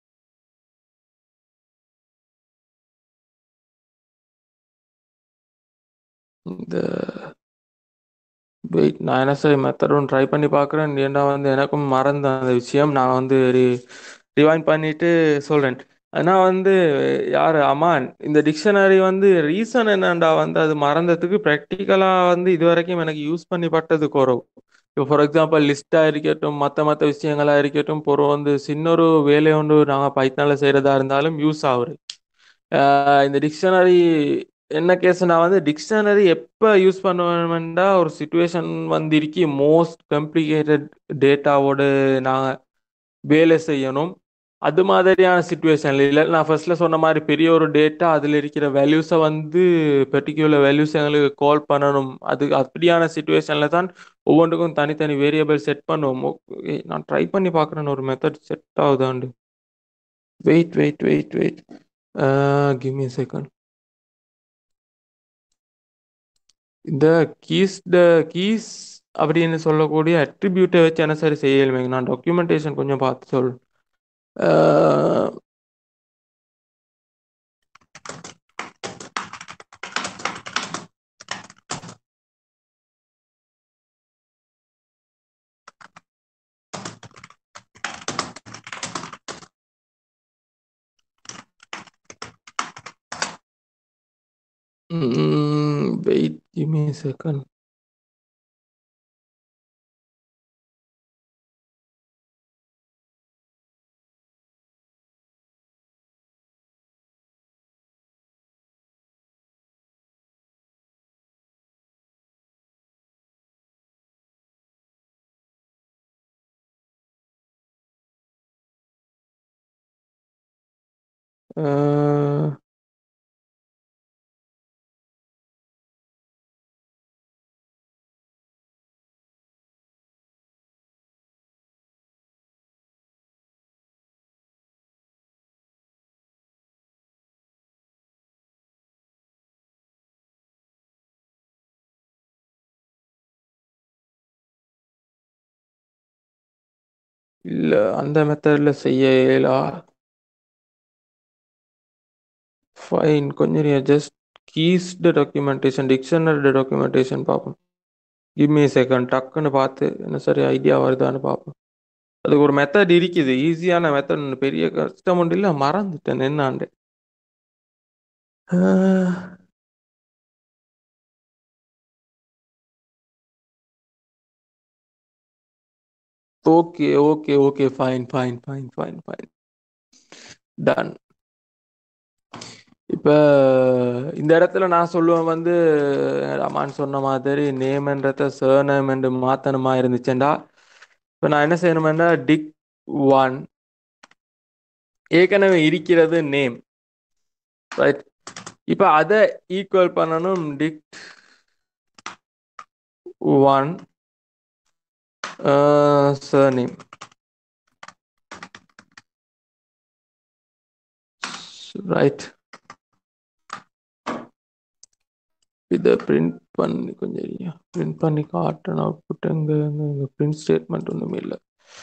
இந்த வெயிட் நான் என்ன சரி மெத்தடும் ட்ரை பண்ணி பார்க்குறேன் ஏன்டா வந்து எனக்கும் மறந்த அந்த விஷயம் நான் வந்து ரிவைண்ட் பண்ணிட்டு சொல்கிறேன் ஆனால் வந்து யார் அமான் இந்த டிக்ஷனரி வந்து ரீசன் என்னண்டா வந்து அது மறந்ததுக்கு ப்ராக்டிக்கலாக வந்து இது வரைக்கும் எனக்கு யூஸ் பண்ணி பட்டது குறவு இப்போ ஃபார் எக்ஸாம்பிள் லிஸ்ட்டாக இருக்கட்டும் மற்ற மற்ற விஷயங்களாக இருக்கட்டும் பொறும் வந்து சின்னொரு வேலை ஒன்று நாங்கள் பைத்தனால செய்கிறதா இருந்தாலும் யூஸ் ஆகுது ஆஹ் இந்த டிக்ஷனரி என்ன கேஸ் நான் வந்து டிக்ஷனரி எப்போ யூஸ் பண்ணுவேன்டா ஒரு சுச்சுவேஷன் வந்திருக்கி மோஸ்ட் கம்ப்ளிகேட்டட் டேட்டாவோட நாங்கள் வேலை செய்யணும் அது மாதிரியான சுச்சுவேஷன்ல இல்லை நான் ஃபர்ஸ்ட்ல சொன்ன மாதிரி பெரிய ஒரு டேட்டா அதில் இருக்கிற வேல்யூஸை வந்து பெர்டிகுலர் வேல்யூஸ் எங்களுக்கு கால் பண்ணணும் அது அப்படியான சுச்சுவேஷன்ல தான் ஒவ்வொன்றுக்கும் தனித்தனி வேரியபிள் செட் பண்ணுவோம் ஓகே நான் ட்ரை பண்ணி பார்க்குறேன் ஒரு மெத்தட் செட் ஆகுதாண்டு wait wait wait wait give me second இந்த கீஸ் த கீஸ் அப்படின்னு சொல்லக்கூடிய அட்ரிபியூட்டை வச்சு என்ன சரி செய்யலுமேங்க நான் டாக்குமெண்டேஷன் கொஞ்சம் பார்த்து சொல் அஹ், mm, wait give me a second அஹ், இல்ல அந்த மெத்தட்ல செய்ய இயலா ஃபைன் கொஞ்சம் just keys the documentation dictionary documentation பார்ப்போம் கிவ் மீ செகண்ட் டக்குன்னு பார்த்து என்ன சரி ஐடியா வருதான்னு பார்ப்போம் அதுக்கு ஒரு மெத்தட் இருக்குது ஈஸியான மெத்தட் பெரிய கஷ்டம் ஒன்றும் இல்லை மறந்துட்டேன் என்னாண்டு okay okay okay fine fine fine fine fine done இப்போ இந்த இடத்துல நான் சொல்லுவேன் வந்து ரமான் சொன்ன மாதிரி நேம்ன்றத சர்நேம் என்று மாத்தணுமா இருந்துச்சுண்டா இப்போ நான் என்ன செய்யணுமெண்டா டிக் ஒன் ஏற்கனவே இருக்கிறது நேம் ரைட் இப்போ அதை ஈக்குவல் பண்ணணும் டிக் ஒன் surname right இதை பிரிண்ட் பண்ணி கொஞ்சம் பிரிண்ட் பண்ணி காட்டணும் அவுட்புட் எங்க எங்க பிரிண்ட் ஸ்டேட்மெண்ட் ஒன்றுமே இல்லை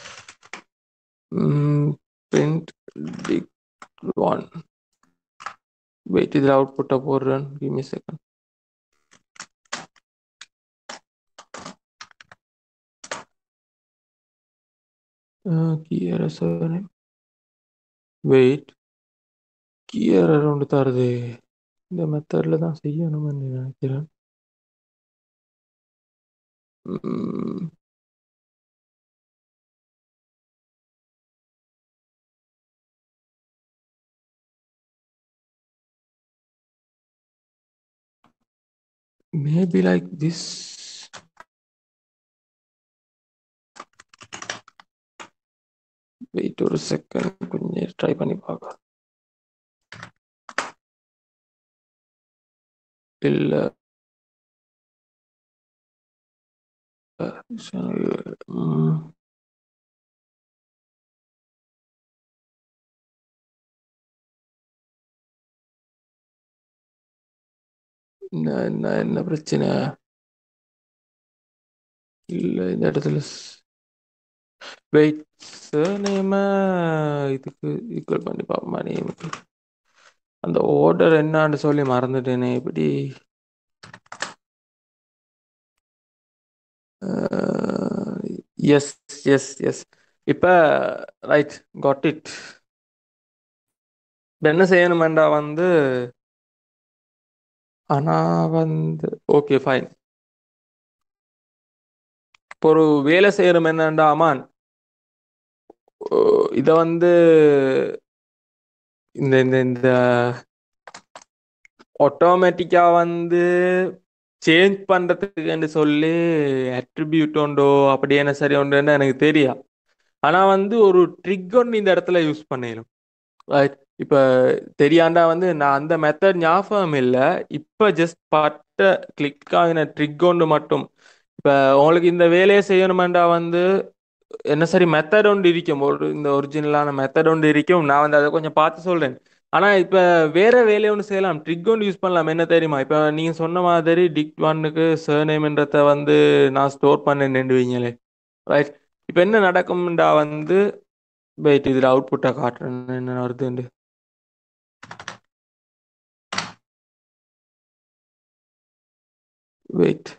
பிரிண்ட் டிக் ஒன் வெயிட் இதில் அவுட்புட்டை போடுறேன் கிமி செகண்ட் கீயர சர்னேம் வெயிட் கீயர் ஒன்று தருது இந்த மெத்தடில் தான் செய்யணும்னு நினைக்கிறேன் ம், maybe like this வெயிட் ஒரு செகண்ட் கொஞ்சம் ட்ரை பண்ணி பார்க்கலாம் இல்ல ம், என்ன என்ன என்ன பிரச்சனை இல்ல இந்த இடத்துல வெயிட் நேம இதுக்கு ஈக்குவல் பண்ணி பார்ப்போமா நேமுக்கு அந்த ஆர்டர் என்னான்னு சொல்லி மறந்துட்டேனே எப்படி எஸ் எஸ் எஸ் இப்போ ரைட் காட் இட் என்ன செய்யணுமெண்டா வந்து ஆனா வந்து ஓகே ஃபைன் இப்போ ஒரு வேலை செய்யணும் என்னண்டா அமான் இதை வந்து இந்த இந்த இந்த ஆட்டோமேட்டிக்கா வந்து சேஞ்ச் பண்றதுக்குன்னு சொல்லி அட்ரிபியூட் உண்டோ அப்படி என்ன சரி உண்டுன்னு எனக்கு தெரியும் ஆனா வந்து ஒரு ட்ரிக் ஒன்று இந்த இடத்துல யூஸ் பண்ணிடும் ரைட் இப்போ தெரியாண்டா வந்து நான் அந்த மெத்தட் ஞாபகம் இல்லை இப்போ ஜஸ்ட் பட்ட கிளிக் ஆகின ட்ரிக் ஒன்று மட்டும் இப்போ உங்களுக்கு இந்த வேலையை செய்யணுமெண்டா வந்து என்ன சரி மெத்தட் ஒன்று இருக்கும் ஒரு இந்த ஒரிஜினலான மெத்தட் ஒன்று இருக்கும் நான் வந்து அதை கொஞ்சம் பார்த்து சொல்கிறேன் ஆனால் இப்போ வேற வேலையை ஒன்று செய்யலாம் ட்ரிக் ஒன்று யூஸ் பண்ணலாம் என்ன தெரியுமா இப்போ நீங்கள் சொன்ன மாதிரி டிக் ஒன்னுக்கு சர்நேம்ன்றத வந்து நான் ஸ்டோர் பண்ண நின்றுவீங்களே ரைட் இப்போ என்ன நடக்கும்டா வந்து வெயிட் இதில் அவுட்புட்டை காட்டுறேன் என்ன வருதுண்டு வெயிட்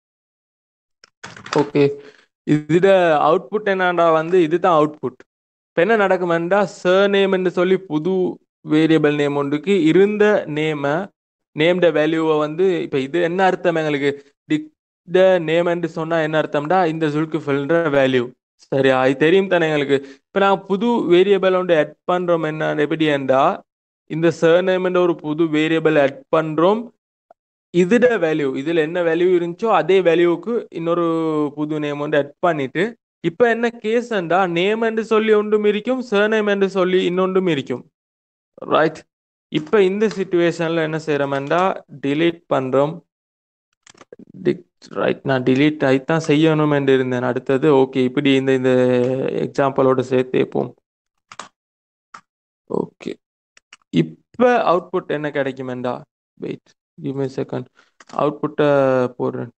ஓகே இதுட அவுட்புட் என்னடா வந்து இதுதான் அவுட்புட் இப்போ என்ன நடக்குமெண்டா சர்நேம்னு சொல்லி புது வேரியபிள் நேம் ஒன்றுக்கு இருந்த நேமை நேம்ட வேல்யூவை வந்து இப்போ இது என்ன அர்த்தம் எங்களுக்கு டிக்ட நேம்னு சொன்னால் என்ன அர்த்தம்டா இந்த சுல்கு ஃபில்ன்ற வேல்யூ சரியா அது தெரியும் தானே எங்களுக்கு இப்போ நான் புது வேரியபிள் ஒன்று ஆட் பண்ணுறோம் என்ன எப்படி என்றா இந்த சர்நேம்ன்ற ஒரு புது வேரியபிள் ஆட் பண்ணுறோம் இதோட வேல்யூ இதில் என்ன வேல்யூ இருந்துச்சோ அதே வேல்யூவுக்கு இன்னொரு புது நேம் வந்து ஆட் பண்ணிட்டு இப்போ என்ன கேஸ்ண்டா நேம் என்று சொல்லி ஒன்றும் இருக்கும் சர்நேம் என்று சொல்லி இன்னொன்றும் இருக்கும் ரைட் இப்போ இந்த சுச்சுவேஷனில் என்ன செய்கிறோம்டா டிலீட் பண்ணுறோம் ரைட் நான் டிலீட் ஆகித்தான் செய்யணும் என்று இருந்தேன் அடுத்தது ஓகே இப்படி இந்த இந்த எக்ஸாம்பிளோட சேர்த்தேப்போம் ஓகே இப்போ அவுட்புட் என்ன கிடைக்குமெண்டா வெயிட் கிவ் மீ செகண்ட் அவுட்புட்டை போடுறேன்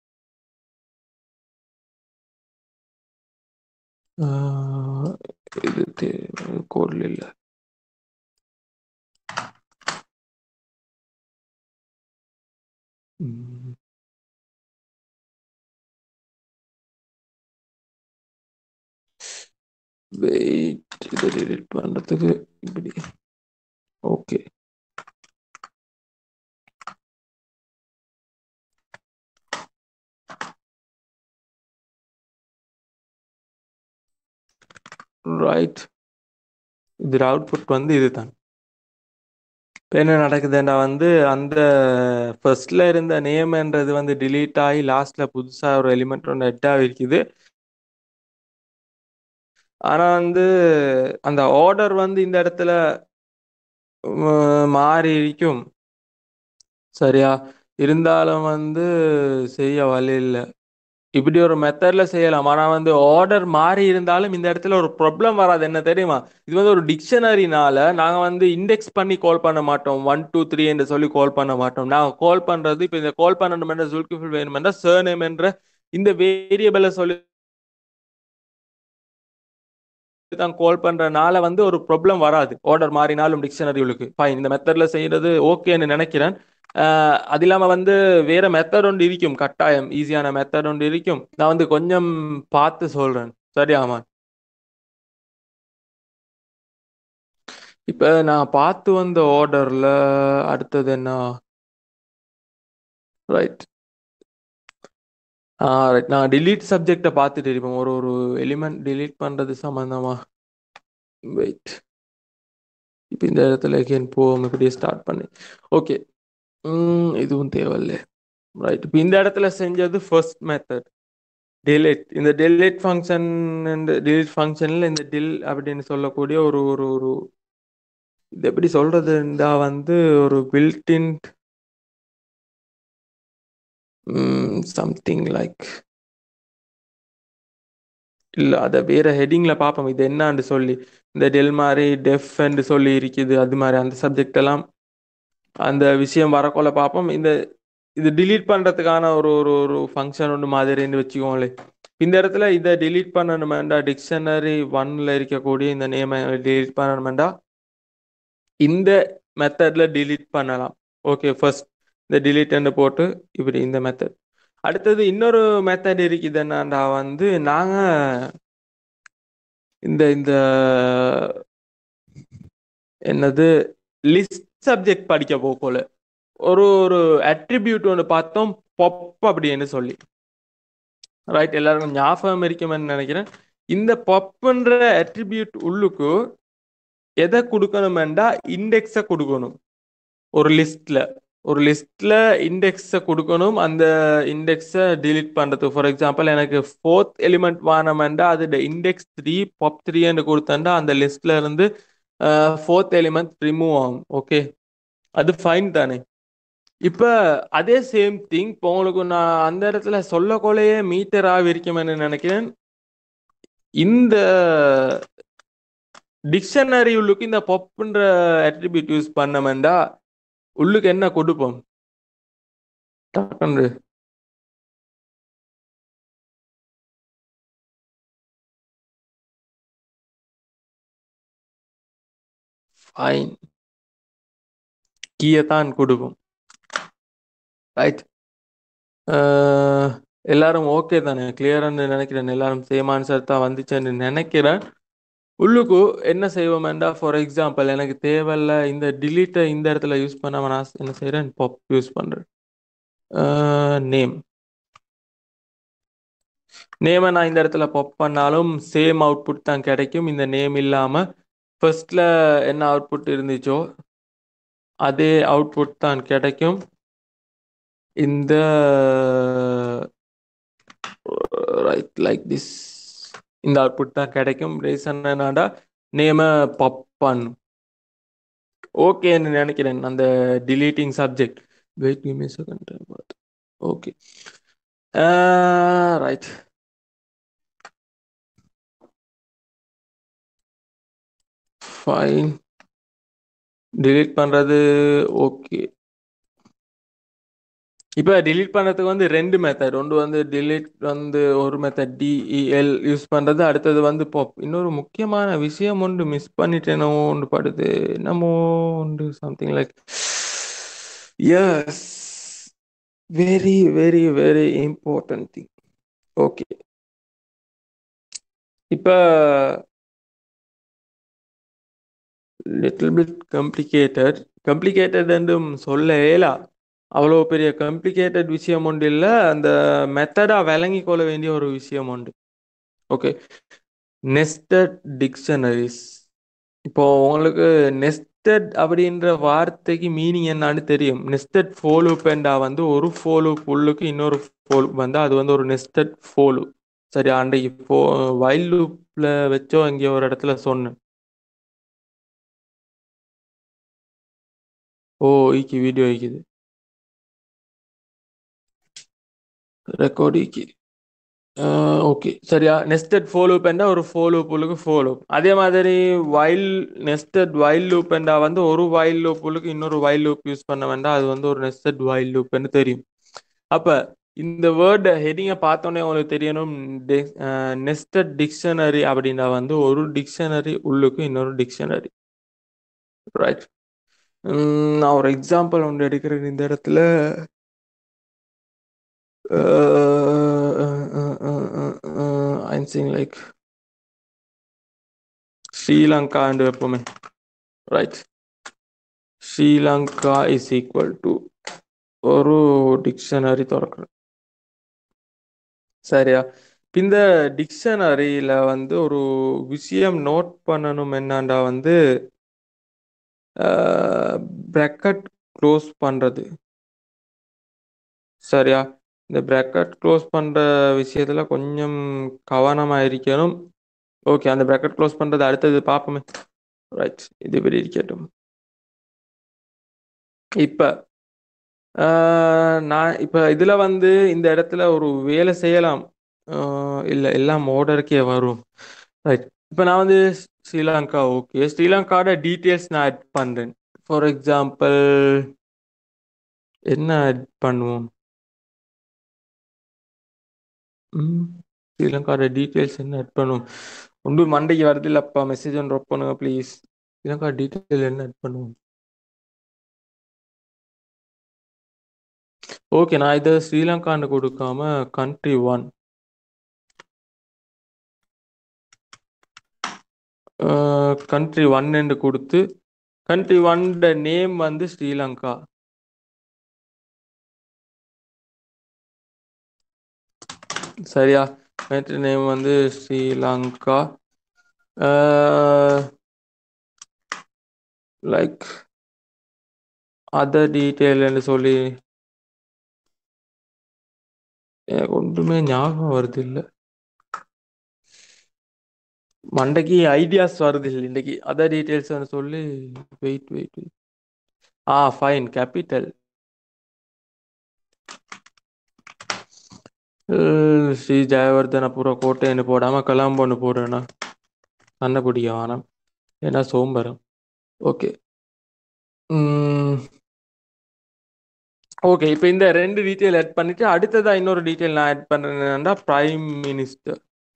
இது கோடில் இல்லை வெயிட் இதை டிலீட் பண்ணுறதுக்கு இப்படி ஓகே ரைட் இதில் அவுட்புட் வந்து இதுதான் இப்போ என்ன நடக்குதுன்னா வந்து அந்த ஃபர்ஸ்ட்ல இருந்த நேம்ன்றது வந்து டிலீட் ஆகி லாஸ்ட்ல புதுசாக ஒரு எலிமெண்ட் ஒன்று ஹெட்டாக இருக்குது ஆனால் வந்து அந்த ஆர்டர் வந்து இந்த இடத்துல மாறி இருக்கும் சரியா இருந்தாலும் வந்து செய்ய வழி இல்லை இப்படி ஒரு மெத்தட்ல செய்யலாம் ஆனால் வந்து ஆர்டர் மாறி இருந்தாலும் இந்த இடத்துல ஒரு ப்ராப்ளம் வராது என்ன தெரியுமா இது வந்து ஒரு டிக்ஷனரினால நாங்கள் வந்து இண்டெக்ஸ் பண்ணி கால் பண்ண மாட்டோம் ஒன் டூ த்ரீ என்று சொல்லி கால் பண்ண மாட்டோம் நாங்கள் கால் பண்ணுறது இப்போ இந்த கால் பண்ணணும் என்ற ஜுல்கிஃபில் வேணுமென்ற சர்நேம் என்ற இந்த வேரியபிளை சொல்லி தான் கால் பண்றனால வந்து ஒரு ப்ராப்ளம் வராது ஆர்டர் மாறினாலும் டிக்ஷனரிகளுக்கு ஃபைன் இந்த மெத்தட்ல செய்யறது ஓகேன்னு நினைக்கிறேன் அது இல்லாம வந்து வேற மெத்தட் ஒன்று இருக்கும் கட்டாயம் ஈஸியான மெத்தட் ஒன்று இருக்கும் நான் வந்து கொஞ்சம் பார்த்து சொல்றேன் சரியாமா இப்ப நான் பார்த்து வந்த ஆர்டர்ல அடுத்தது என்ன ரைட் ரைட் நான் டிலீட் சப்ஜெக்டை பார்த்துட்டு இருப்பேன் ஒரு ஒரு எலிமெண்ட் டிலீட் பண்ணுறது சம்மந்தமா வெயிட் இப்போ இந்த இடத்துல எகேன் போவோம் இப்படியே ஸ்டார்ட் பண்ணி ஓகே இதுவும் தேவையில்லை ரைட் இப்போ இந்த இடத்துல செஞ்சது ஃபர்ஸ்ட் மெத்தட் டிலேட் இந்த டிலேட் ஃபங்க்ஷன் இந்த டிலீட் ஃபங்க்ஷனில் இந்த டில் அப்படின்னு சொல்லக்கூடிய ஒரு ஒரு ஒரு இது எப்படி சொல்றதுண்டா வந்து ஒரு பில்டின் சம்திங் லைக் இல்லை அதை வேற ஹெட்டிங்கில் பார்ப்போம் இது என்னான்னு சொல்லி இந்த டெல் மாதிரி டெஃப்ன்னு சொல்லி இருக்குது அது மாதிரி அந்த சப்ஜெக்ட் எல்லாம் அந்த விஷயம் வரக்கொள்ள பார்ப்போம் இந்த இது டிலீட் பண்ணுறதுக்கான ஒரு ஒரு ஒரு ஃபங்க்ஷன் ஒன்று மாதிரின்னு வச்சுக்கோங்களே இந்த இடத்துல இதை டிலீட் பண்ணணுமெண்டா டிக்ஷனரி ஒன்ல இருக்கக்கூடிய இந்த நேமை டிலீட் பண்ணணுமெண்டா இந்த மெத்தட்ல டிலீட் பண்ணலாம் ஓகே ஃபர்ஸ்ட் இந்த டிலீட்னு போட்டு இப்படி இந்த மெத்தட் அடுத்தது இன்னொரு மெத்தட் இருக்குது என்னண்டா வந்து நாங்கள் இந்த இந்த என்னது லிஸ்ட் சப்ஜெக்ட் படிக்க போகல ஒரு ஒரு அட்ரிபியூட் ஒன்று பார்த்தோம் பொப் அப்படின்னு சொல்லி ரைட் எல்லாருக்கும் ஞாபகம் இருக்குமென்னு நினைக்கிறேன் இந்த பொப்புன்ற அட்ரிபியூட் உள்ளுக்கு எதை கொடுக்கணுமெண்டா இண்டெக்ஸை கொடுக்கணும் ஒரு லிஸ்ட்ல ஒரு லிஸ்ட்ல இண்டெக்ஸை கொடுக்கணும் அந்த இண்டெக்ஸை delete பண்றது ஃபார் எக்ஸாம்பிள் எனக்கு ஃபோர்த் எலிமெண்ட் வானமெண்டா அது இண்டெக்ஸ் த்ரீ பாப் த்ரீன்னு கொடுத்தேன்டா அந்த லிஸ்ட்ல இருந்து ஃபோர்த் எலிமெண்ட் ரிமூவ் ஆகும் ஓகே அது ஃபைன் தானே இப்போ அதே சேம் திங் இப்போ உங்களுக்கு நான் அந்த இடத்துல சொல்லக்கொள்ளையே மீட்டர் ஆகிருக்குமென்னு நினைக்கிறேன் இந்த டிக்ஷனரி உள்ளுக்கு இந்த பொப்புன்ற அட்ரிபியூட் யூஸ் பண்ணமெண்டா உள்ளுக்கு என்ன கொடுப்போம் டக்குன்னு ஃபைன் கீயை தான் கொடுப்போம் ரைட் எல்லாரும் ஓகே தானே கிளியர்னு நினைக்கிறேன் எல்லாரும் சேம் ஆன்சர் தான் வந்துச்சுன்னு நினைக்கிறேன் உள்ளுக்கு என்ன செய்வோம்டா ஃபார் எக்ஸாம்பிள் எனக்கு தேவையில்ல இந்த டிலீட்டை இந்த இடத்துல யூஸ் பண்ணாம நான் என்ன செய்கிறேன் பாப் யூஸ் பண்ணுறேன் நேம் நேமை நான் இந்த இடத்துல பாப் பண்ணாலும் சேம் அவுட்புட் தான் கிடைக்கும் இந்த நேம் இல்லாமல் ஃபர்ஸ்ட்ல என்ன அவுட்புட் இருந்துச்சோ அதே அவுட்புட் தான் கிடைக்கும் இந்த ரைட் லைக் திஸ் இந்த அவுட்புட் தான் கிடைக்கும் ரீசன் என்னடா நேமை பப் பண்ணும் ஓகேன்னு நினைக்கிறேன் அந்த deleting subject wait give me second okay right fine delete பண்ணுறது ஓகே இப்போ delete பண்ணுறதுக்கு வந்து ரெண்டு மெத்தட் ஒன்று வந்து delete வந்து ஒரு மெத்தட் டிஇஎல் யூஸ் பண்ணுறது அடுத்தது வந்து பாப் இன்னொரு முக்கியமான விஷயம் ஒன்று மிஸ் பண்ணிட்டேனோ ஒன்று படுது என்னமோ ஒன்று something like yes very very very important thing okay இப்போ லிட்டில் பிட் கம்ப்ளிகேட்டட் கம்ப்ளிகேட்டட் என்றும் சொல்ல இயலா அவ்வளோ பெரிய கம்ப்ளிகேட்டட் விஷயம் ஒன்று இல்லை அந்த மெத்தடாக விளங்கி கொள்ள வேண்டிய ஒரு விஷயம் உண்டு ஓகே நெஸ்டட் டிக்ஷனரிஸ் இப்போ உங்களுக்கு நெஸ்டட் அப்படின்ற வார்த்தைக்கு மீனிங் என்னன்னு தெரியும் நெஸ்டட் ஃபோலு பெண்டா வந்து ஒரு ஃபோலு புல்லுக்கு இன்னொரு ஃபோலு வந்து அது வந்து ஒரு நெஸ்டட் ஃபோலு சரி அன்றைக்கு ஃபோ வைல்ட் லூப்பில் வச்சோ இங்கே ஒரு இடத்துல சொன்னேன் ஓ ஈக்கி வீடியோ ஈக்குது ரெக்கார்டு ஈக்கி ஓகே சரியா நெஸ்டட் ஃபோலோ பெண்டா ஒரு ஃபோலோ புல்லுக்கு ஃபோலோ அதே மாதிரி வைல் நெஸ்டட் வைல் லூப்பெண்டா வந்து ஒரு வைல் லூப்புலுக்கு இன்னொரு வைல் லூப் யூஸ் பண்ண வேண்டாம் அது வந்து ஒரு நெஸ்டட் வைல் லூப்னு தெரியும் அப்போ இந்த வேர்ட் ஹெட்டிங்கை பார்த்தோன்னே உங்களுக்கு தெரியணும் நெஸ்டட் டிக்ஷனரி அப்படின்னா வந்து ஒரு டிக்ஷனரி உள்ளுக்கு இன்னொரு டிக்ஷனரி ரைட் நான் ஒரு எக்ஸாம்பிள் ஒன்று எடுக்கிறேன் இந்த இடத்துல ஐம் சீங் லைக் ஸ்ரீலங்காண்டு எப்பவுமே right Sri Lanka is equal to ஒரு டிக்ஷனரி திறக்கிறேன் சரியா இந்த டிக்ஷனரியில் வந்து ஒரு விஷயம் நோட் பண்ணணும் என்னண்டா வந்து ப்ராக்கெட் க்ளோஸ் பண்ணுறது சரியா இந்த ப்ராக்கெட் க்ளோஸ் பண்ணுற விஷயத்தில் கொஞ்சம் கவனமாக இருக்கணும் ஓகே அந்த ப்ராக்கெட் க்ளோஸ் பண்ணுறது அடுத்தது பார்ப்போமே ரைட் இது இப்படி இருக்கட்டும் இப்போ நான் இப்போ இதில் வந்து இந்த இடத்துல ஒரு வேலை செய்யலாம் இல்லை எல்லாம் ஆர்டருக்கே வரும் ரைட் இப்போ நான் வந்து ஸ்ரீலங்கா ஓகே ஸ்ரீலங்காவோட டீட்டெயில்ஸ் நான் ஆட் பண்ணுறேன் ஃபார் எக்ஸாம்பிள் என்ன ஆட் பண்ணுவோம் ம் ஸ்ரீலங்காவோட டீட்டெயில்ஸ் என்ன ஆட் பண்ணுவோம் ஒன்று மண்டைக்கு வருது இல்லைப்பா மெசேஜ் ஒன்று ட்ராப் பண்ணுங்க ப்ளீஸ் ஸ்ரீலங்கா டீட்டெயில் என்ன ஆட் பண்ணுவோம் ஓகே நான் இதை ஸ்ரீலங்கான்னு கொடுக்காம கண்ட்ரி ஒன் கண்ட்ரி ஒன்னு கொடுத்து கண்ட்ரி ஒன்ட நேம் வந்து ஸ்ரீலங்கா சரியா கண்ட்ரி நேம் வந்து ஸ்ரீலங்கா லைக் அதர் டீட்டெயில்னு சொல்லி எனக்கு ஒன்றுமே ஞாபகம் வருது இல்ல மண்டைக்கு ஐடியாஸ் வருது இல்லை இன்னைக்கு அதர் டீட்டெயில்ஸ் சொல்லி வெயிட் வெயிட் வெயிட் ஆ ஃபைன் கேபிட்டல் ஸ்ரீ ஜெயவர்தனபுர கோட்டைன்னு போடாம கலாம்பொன்னு போடுறேன்னா சண்டை பிடிக்க வேணாம் ஏன்னா சோம்பரம் ஓகே ஓகே இப்போ இந்த ரெண்டு டீட்டெயில் ஆட் பண்ணிட்டு அடுத்ததா இன்னொரு டீட்டெயில் நான் ஆட் பண்ணுறேன்னா பிரைம் மினிஸ்டர்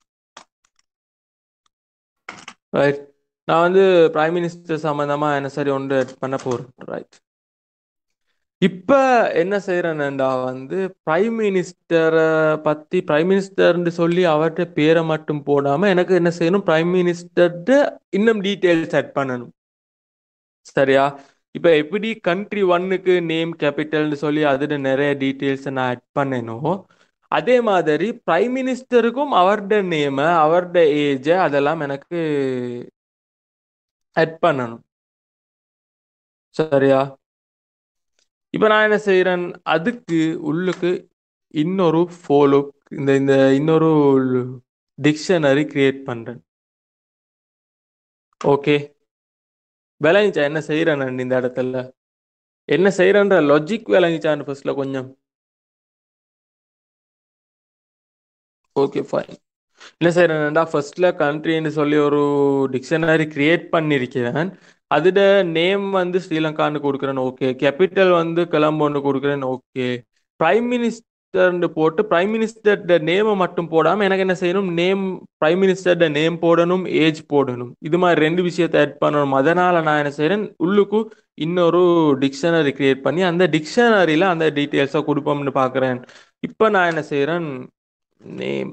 ரைட் நான் வந்து பிரைம் மினிஸ்டர் சம்மந்தமா என்ன சரி ஒன்று ஆட் பண்ண போறேன் ரைட் இப்ப என்ன செய்யறேன்டா வந்து பிரைம் மினிஸ்டரை பத்தி பிரைம் மினிஸ்டர்னு சொல்லி அவர்கிட்ட பேரை மட்டும் போடாம எனக்கு என்ன செய்யணும் பிரைம் மினிஸ்டர்ட இன்னும் டீட்டெயில்ஸ் ஆட் பண்ணணும் சரியா இப்ப எப்படி கண்ட்ரி ஒன்னுக்கு நேம் கேபிட்டல்னு சொல்லி அதுல நிறைய டீட்டெயில்ஸ் நான் ஆட் பண்ணேனோ அதே மாதிரி பிரைம் மினிஸ்டருக்கும் அவருடைய நேம அவருடைய ஏஜ் அதெல்லாம் எனக்கு ஆட் பண்ணணும் சரியா இப்போ நான் என்ன செய்கிறேன் அதுக்கு உள்ளுக்கு இன்னொரு ஃபாலோ இந்த இந்த இன்னொரு டிக்ஷனரி கிரியேட் பண்ணுறேன் ஓகே விளங்கிச்சா என்ன செய்கிறேன் நான் இந்த இடத்துல என்ன செய்கிறேன்ற லாஜிக் விளங்கிச்சான்னு ஃபர்ஸ்ட்ல கொஞ்சம் ஓகே ஃபைன் என்ன செய்கிறேன்டா ஃபர்ஸ்ட்ல கண்ட்ரின்னு சொல்லி ஒரு டிக்ஷனரி கிரியேட் பண்ணியிருக்கிறேன் அதோட நேம் வந்து ஸ்ரீலங்கான்னு கொடுக்குறேன் ஓகே கேபிட்டல் வந்து கொலம்போன்னு கொடுக்குறேன் ஓகே பிரைம் மினிஸ்டர்னு போட்டு பிரைம் மினிஸ்டர் நேமை மட்டும் போடாமல் எனக்கு என்ன செய்யணும் நேம் பிரைம் மினிஸ்டர் நேம் போடணும் ஏஜ் போடணும் இது மாதிரி ரெண்டு விஷயத்தை ஆட் பண்ணணும் அதனால நான் என்ன செய்கிறேன் உள்ளுக்கு இன்னொரு டிக்ஷனரி கிரியேட் பண்ணி அந்த டிக்ஷனரியில் அந்த டீட்டெயில்ஸை கொடுப்போம்னு பார்க்குறேன் இப்போ நான் என்ன செய்கிறேன் நேம்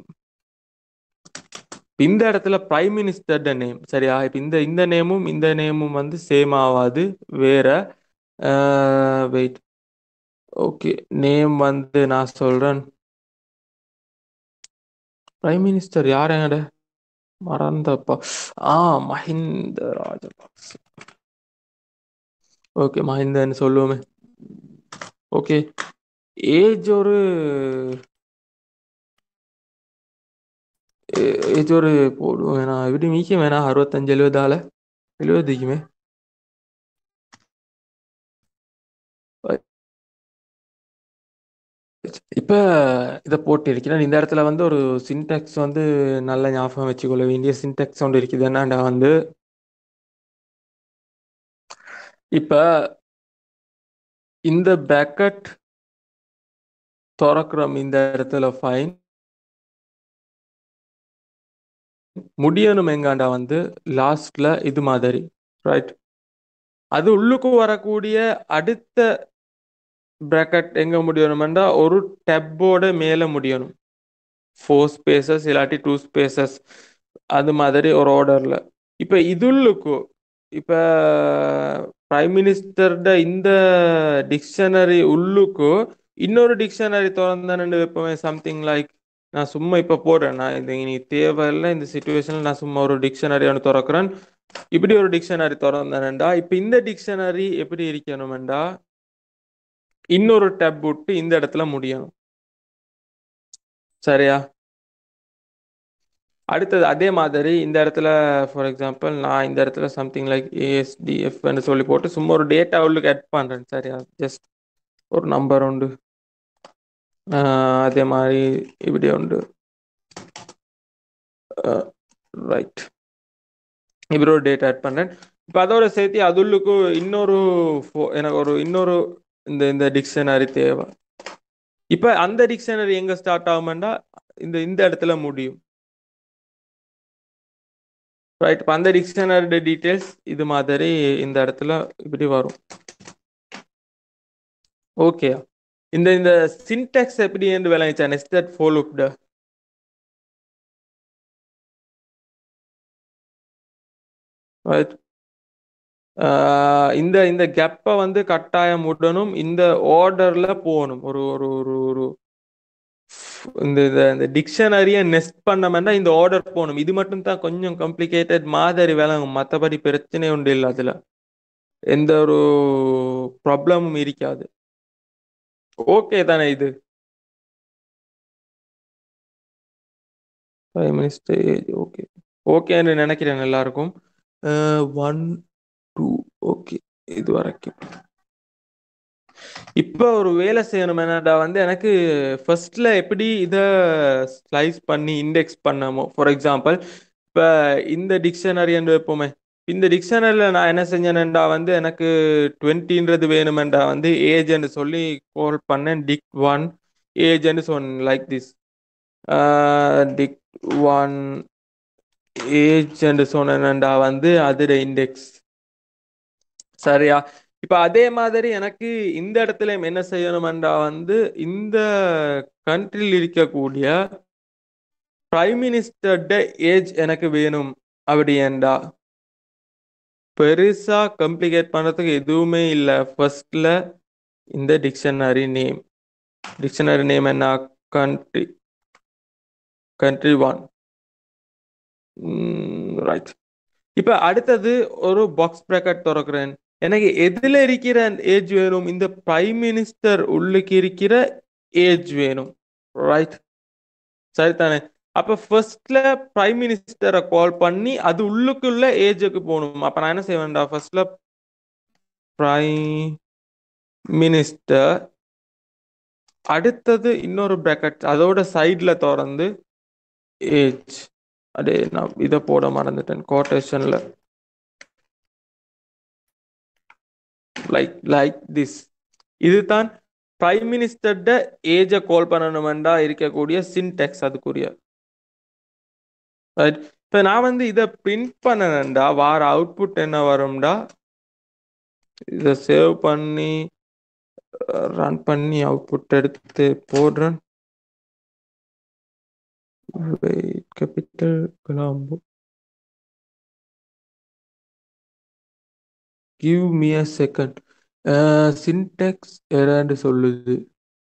இந்த இடத்துல பிரைம் மினிஸ்டர்ட நேம் சரியா இப்போ இந்த இந்த நேமும் இந்த நேமும் வந்து சேம் ஆகாது வேற வெயிட் ஓகே நேம் வந்து நான் சொல்றேன் பிரைம் மினிஸ்டர் யார் எங்கட மறந்தப்பா ஆ மஹிந்த ராஜபக்ச ஓகே மஹிந்தன்னு சொல்லுவோமே ஓகே ஏஜ் ஒரு ஏஜ் ஒரு போடுவோம் வேணாம் எப்படி மீக்க வேணாம் அறுபத்தஞ்சு எழுபதால எழுபதுக்குமே இப்போ இதை போட்டு இருக்கிறேன் இந்த இடத்துல வந்து ஒரு சின்டெக்ஸ் வந்து நல்ல ஞாபகம் வச்சுக்கொள்ள வேண்டிய சின்டெக்ஸ் ஒன்று இருக்குது என்னண்டா வந்து இப்போ இந்த பேக்கெட் திறக்கிறோம் இந்த இடத்துல ஃபைன் முடியணும் எங்காண்டா வந்து லாஸ்ட்ல இது மாதிரி ரைட் அது உள்ளுக்கு வரக்கூடிய அடுத்த பிராக்கெட் எங்க முடியணும்னா ஒரு டெப்போட மேல முடியணும் ஃபோர் ஸ்பேசஸ் இல்லாட்டி டூ ஸ்பேசஸ் அது மாதிரி ஒரு ஆர்டர்ல இப்ப இதுள்ளுக்கு இப்ப பிரைம் மினிஸ்டர்ட இந்த டிக்ஷனரி உள்ளுக்கு இன்னொரு டிக்ஷனரி திறந்தானு வைப்போமே சம்திங் லைக் நான் சும்மா இப்போ போடுறேன் நான் இது இனி தேவையில்லை இந்த சுச்சுவேஷனில் நான் சும்மா ஒரு டிக்ஷனரி ஒன்று திறக்கிறேன் இப்படி ஒரு டிக்ஷனரி திறந்தேன்டா இப்போ இந்த டிக்ஷனரி எப்படி இருக்கணுமெண்டா இன்னொரு டேப் விட்டு இந்த இடத்துல முடியணும் சரியா அடுத்தது அதே மாதிரி இந்த இடத்துல ஃபார் எக்ஸாம்பிள் நான் இந்த இடத்துல சம்திங் லைக் ஏஎஸ்டிஎஃப்னு சொல்லி போட்டு சும்மா ஒரு டேட்டா உள்ளுக்கு ஆட் பண்ணுறேன் சரியா ஜஸ்ட் ஒரு நம்பர் உண்டு அதே மாதிரி இப்படி உண்டு ரைட் இப்படி ஒரு டேட்டா ஆட் பண்ணுறேன் இப்போ அதோட சேர்த்து அதுள்ளுக்கு இன்னொரு எனக்கு ஒரு இன்னொரு இந்த இந்த டிக்ஷனரி தேவை இப்போ அந்த டிக்ஷனரி எங்கே ஸ்டார்ட் ஆகுமெண்டா இந்த இந்த இடத்துல முடியும் ரைட் இப்போ அந்த டிக்ஷனரி டீட்டெயில்ஸ் இது மாதிரி இந்த இடத்துல இப்படி வரும் ஓகே இந்த இந்த சின்டாக்ஸ் எப்படி என்று விளங்கிச்சா நெஸ்டட் ஃபோல் லுக்ட ரைட் இந்த இந்த கேப்பை வந்து கட்டாயம் விடணும் இந்த ஆர்டர்ல போகணும் ஒரு ஒரு ஒரு ஒரு இந்த இந்த டிக்ஷனரியை நெஸ்ட் பண்ணோம்னா இந்த ஆர்டர் போகணும் இது மட்டும் தான் கொஞ்சம் காம்ப்ளிகேட்டட் மாதிரி விளங்கும் மற்றபடி பிரச்சனை உண்டு இல்லை அதில் எந்த ஒரு ப்ராப்ளமும் இருக்காது ஓகே தானே இது பிரைம் மினிஸ்டர் ஏஜ் ஓகே ஓகேன்னு நினைக்கிறேன் எல்லாருக்கும் ஒன் டூ ஓகே இது வரைக்கும் இப்போ ஒரு வேலை செய்யணும் என்னடா வந்து எனக்கு ஃபர்ஸ்ட்ல எப்படி இதை ஸ்லைஸ் பண்ணி இண்டெக்ஸ் பண்ணமோ ஃபார் எக்ஸாம்பிள் இப்போ இந்த டிக்ஷனரி என்று வைப்போமே இந்த டிக்ஷனரியில் நான் என்ன செஞ்சேன்டா வந்து எனக்கு டுவெண்ட்டின்றது வேணுமெண்டா வந்து ஏஜ்னு சொல்லி கால் பண்ணேன் டிக் ஒன் ஏஜ்னு சொன்னேன் like this dict one age சொன்னேன்டா வந்து அதோட இண்டெக்ஸ் சரியா இப்ப அதே மாதிரி எனக்கு இந்த இடத்துல என்ன செய்யணும்டா வந்து இந்த கண்ட்ரியில் இருக்கக்கூடிய பிரைம் மினிஸ்டர்ட ஏஜ் எனக்கு வேணும் அப்படியேண்டா பெருசா கம்ப்ளிகேட் பண்றதுக்கு எதுவுமே இல்லை ஃபர்ஸ்ட்ல இந்த டிக்ஷனரி நேம் டிக்ஷனரி நேம் என்ன கண்ட்ரி கண்ட்ரி ஒன் ரைட் இப்போ அடுத்தது ஒரு பாக்ஸ் ப்ராக்கெட் திறக்கிறேன் எனக்கு எதில் இருக்கிற ஏஜ் வேணும் இந்த பிரைம் மினிஸ்டர் உள்ளுக்கு இருக்கிற ஏஜ் வேணும் ரைட் சரிதானே அப்போ ஃபர்ஸ்ட்ல பிரைம் மினிஸ்டரை கால் பண்ணி அது உள்ளுக்குள்ள ஏஜுக்கு போகணும் அப்போ நான் என்ன செய்வேன்டா ஃபர்ஸ்ட்ல பிரைம் மினிஸ்டர் அடுத்தது இன்னொரு ப்ராக்கெட் அதோட சைடில் திறந்து ஏஜ் அடே நான் இதை போட மறந்துட்டேன் கோட்டேஷனில் லைக் லைக் திஸ் இதுதான் பிரைம் மினிஸ்டர்ட ஏஜை கால் பண்ணணுமெண்டா இருக்கக்கூடிய சின்டெக்ஸ் அதுக்குரிய ரைட் இப்போ நான் வந்து இதை பிரிண்ட் பண்ணனேன்டா வார அவுட்புட் என்ன வரும்டா இதை சேவ் பண்ணி ரன் பண்ணி அவுட்புட் எடுத்து போடுறேன் capital Colombo give me uh second syntax எரண்டு சொல்லுது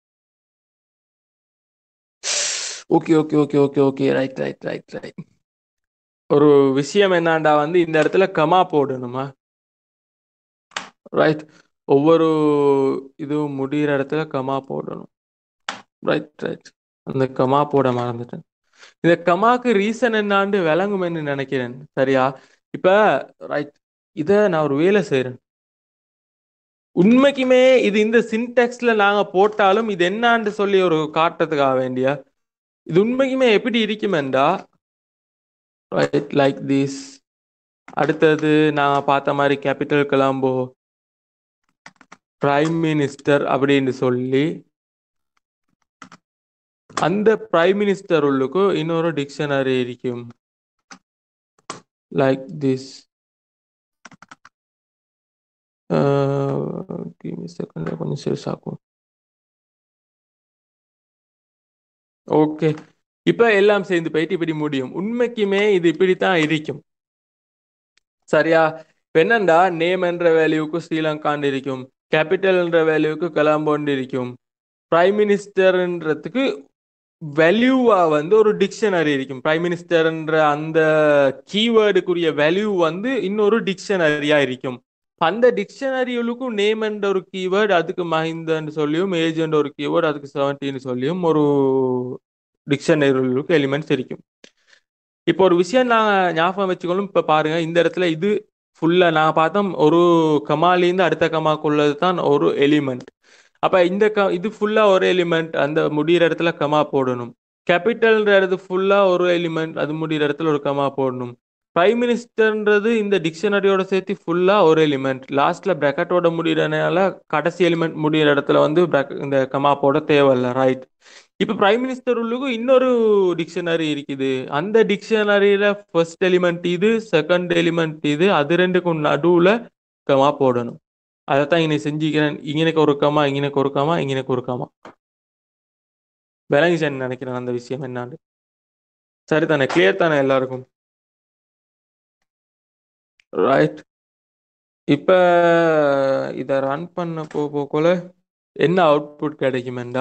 okay okay okay okay okay right right right right ஒரு விஷயம் என்னண்டா வந்து இந்த இடத்துல கமா போடணுமா ரைட் ஒவ்வொரு இதுவும் முடிகிற இடத்துல கமா போடணும் ரைட் ரைட் அந்த கமா போட மறந்துட்டேன் இந்த கமாக்கு ரீசன் என்னான்னு விளங்குமென்னு நினைக்கிறேன் சரியா இப்ப ரைட் இத நான் ஒரு வேலை செய்யறேன் உண்மைக்குமே இது இந்த சின்டெக்ஸ்ல நாங்க போட்டாலும் இது என்னான்னு சொல்லி ஒரு காட்டுறதுக்காக வேண்டிய இது உண்மைக்குமே எப்படி இருக்குமெண்டா ரைட் லைக் திஸ் அடுத்தது நான் பார்த்த மாதிரி கேபிட்டல் கலாம்போ பிரைம் மினிஸ்டர் அப்படின்னு சொல்லி அந்த பிரைம் மினிஸ்டர் உள்ளுக்கு இன்னொரு டிக்ஷனரி இருக்கும் லைக் திஸ் செகண்ட் கொஞ்சம் சிறுசாக்கும் ஓகே இப்ப எல்லாம் சேர்ந்து போயிட்டு இப்படி முடியும் உண்மைக்குமே இது இப்படித்தான் இருக்கும் சரியா இப்ப என்னண்டா நேம் என்ற வேல்யூக்கு ஸ்ரீலங்கான்னு இருக்கும் கேபிட்டல் என்ற வேல்யூக்கு கலாம்போண்டு இருக்கும் பிரைம் மினிஸ்டர்ன்றதுக்கு வேல்யூவா வந்து ஒரு டிக்ஷனரி இருக்கும் பிரைம் மினிஸ்டர்ன்ற அந்த கீவேர்டுக்குரிய வேல்யூ வந்து இன்னொரு டிக்ஷனரியா இருக்கும் அந்த டிக்ஷனரிகளுக்கும் நேம் என்ற ஒரு கீவேர்டு அதுக்கு மஹிந்தன்னு சொல்லியும் ஏஜ் என்ற ஒரு கீவேர்டு அதுக்கு செவன்டின்னு சொல்லியும் ஒரு டிக்ஷனரிகளுக்கு எலிமெண்ட்ஸ் இருக்கும் இப்போ ஒரு விஷயம் நான் ஞாபகம் வச்சுக்கணும் இப்போ பாருங்க இந்த இடத்துல இது ஃபுல்லாக நான் பார்த்தோம் ஒரு கமாலேருந்து அடுத்த கமாக்குள்ளது தான் ஒரு எலிமெண்ட் அப்போ இந்த க இது ஃபுல்லாக ஒரு எலிமெண்ட் அந்த முடிகிற இடத்துல கமா போடணும் கேபிட்டல்ன்ற இடத்து ஃபுல்லாக ஒரு எலிமெண்ட் அது முடிகிற இடத்துல ஒரு கமா போடணும் பிரைம் மினிஸ்டர்ன்றது இந்த டிக்ஷனரியோட சேர்த்து ஃபுல்லாக ஒரு எலிமெண்ட் லாஸ்ட்ல பிராக்கெட்டோட முடிகிறனால கடைசி எலிமெண்ட் முடிகிற இடத்துல வந்து இந்த கமா போட தேவையில்ல ரைட் இப்போ பிரைம் மினிஸ்டர் உள்ளுக்கு இன்னொரு டிக்ஷனரி இருக்குது அந்த டிக்ஷனரியில ஃபர்ஸ்ட் எலிமெண்ட் இது செகண்ட் எலிமெண்ட் இது அது ரெண்டுக்கும் நடுவில் கமா போடணும் அதைத்தான் இங்கே செஞ்சுக்கிறேன் இங்கனுக்கு ஒரு கமா இங்கனுக்கு ஒரு கமா இங்கனுக்கு ஒரு கமா விளங்கிச்சேன்னு நினைக்கிறேன் அந்த விஷயம் என்னான்னு சரி தானே கிளியர் தானே எல்லாருக்கும் ரைட் இப்போ இதை ரன் பண்ண போகல என்ன அவுட்புட் கிடைக்குமெண்டா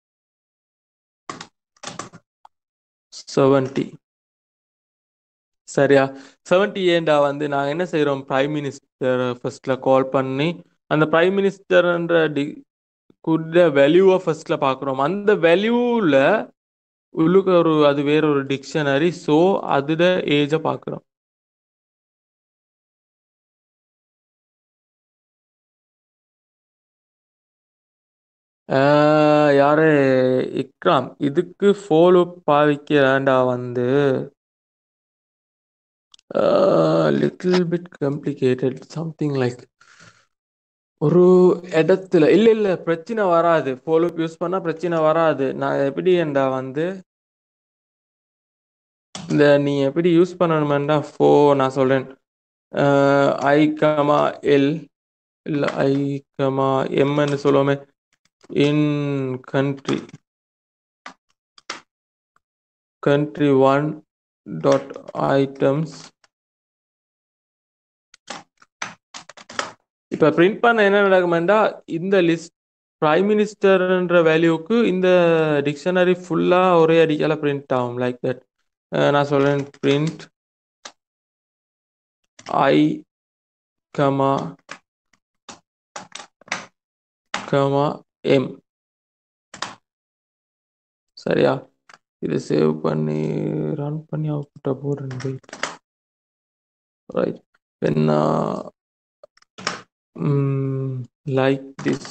செவன்டி சரியா செவன்டி ஏண்டா வந்து நாங்க என்ன செய்றோம் பிரைம் மினிஸ்டர் ஃபர்ஸ்ட்ல கால் பண்ணி அந்த பிரைம் மினிஸ்டர்ன்ற டி குட் வேல்யூவை ஃபர்ஸ்ட்ல பார்க்குறோம் அந்த வேல்யூவில் உள்ளுக்கு ஒரு அது வேற ஒரு டிக்ஷனரி ஸோ அதுட ஏஜை பார்க்குறோம் யாரு இக்ராம் இதுக்கு ஃபாலோ பாவிக்கிறாண்டா வந்து little bit complicated something like ஒரு இடத்துல இல்ல இல்ல பிரச்சனை வராது ஃபாலோ யூஸ் பண்ணா பிரச்சனை வராது நான் எப்படி என்றா வந்து இந்த நீ எப்படி யூஸ் பண்ணணுமெண்டா ஃபோ நான் சொல்றேன் ஐ கமா எல் இல்லை ஐ கமா எம்ன்னு சொல்லுவோமே in country country one dot items இப்ப பிரிண்ட் பண்ண என்ன நடக்குமெண்டா இந்த லிஸ்ட் பிரைம் மினிஸ்டர்ன்ற வேல்யூக்கு இந்த டிக்ஷனரி ஃபுல்லா ஒரே அடிக்கால பிரிண்ட் ஆகும் லைக் தட் நான் சொல்றேன் print I comma comma M சரியா இதை சேவ் பண்ணி ரன் பண்ணி அவுட்புட்டை போடுறேன் வெயிட் ரைட் என்ன லைக் திஸ்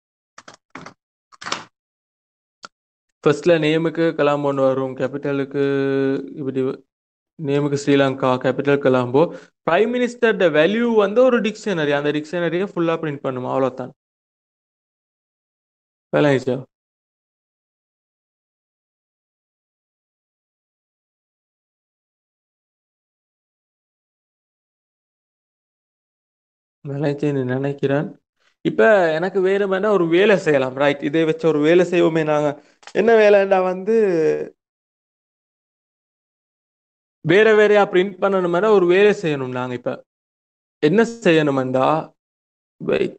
ஃபர்ஸ்ட்ல நேமுக்கு கலாம்போன்னு வரும் கேபிட்டலுக்கு இப்படி நேமுக்கு Sri Lanka capital Colombo prime minister value வந்து ஒரு டிக்ஷனரி அந்த டிக்ஷனரியை ஃபுல்லாக பிரிண்ட் பண்ணுமா அவ்வளோதான் வேலை ஆயிடுச்சா நினைச்சேன்னு நினைக்கிறேன் இப்போ எனக்கு வேணுமென்னா ஒரு வேலை செய்யலாம் ரைட் இதை வச்சு ஒரு வேலை செய்வோமே நாங்கள் என்ன வேலைண்டா வந்து வேற வேறையா பிரிண்ட் பண்ணணுமென்னா ஒரு வேலை செய்யணும் நாங்கள் இப்போ என்ன செய்யணுமெண்டா வெயிட்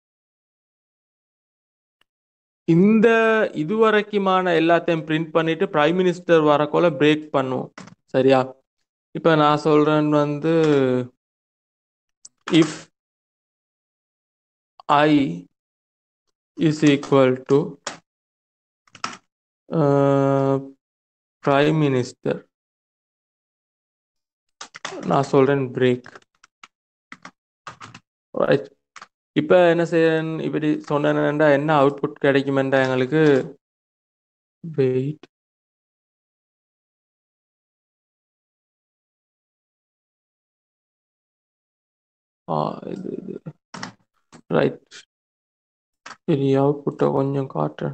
இந்த இதுவரைக்குமான எல்லாத்தையும் பிரிண்ட் பண்ணிட்டு பிரைம் மினிஸ்டர் வரக்கோல பிரேக் பண்ணுவோம் சரியா இப்போ நான் சொல்றேன் வந்து if i is equal to uh, prime minister நான் சொல்றேன் பிரேக் ரைட் இப்போ என்ன செய்யறேன் இப்படி சொன்னேன்டா என்ன அவுட்புட் கிடைக்குமெண்டா எங்களுக்கு வெயிட் ஆ இது இது ரைட் சரி அவுட்புட்டை கொஞ்சம் காட்டுறேன்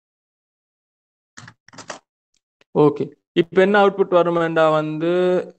ஓகே இப்போ என்ன அவுட்புட் வருமெண்டா வந்து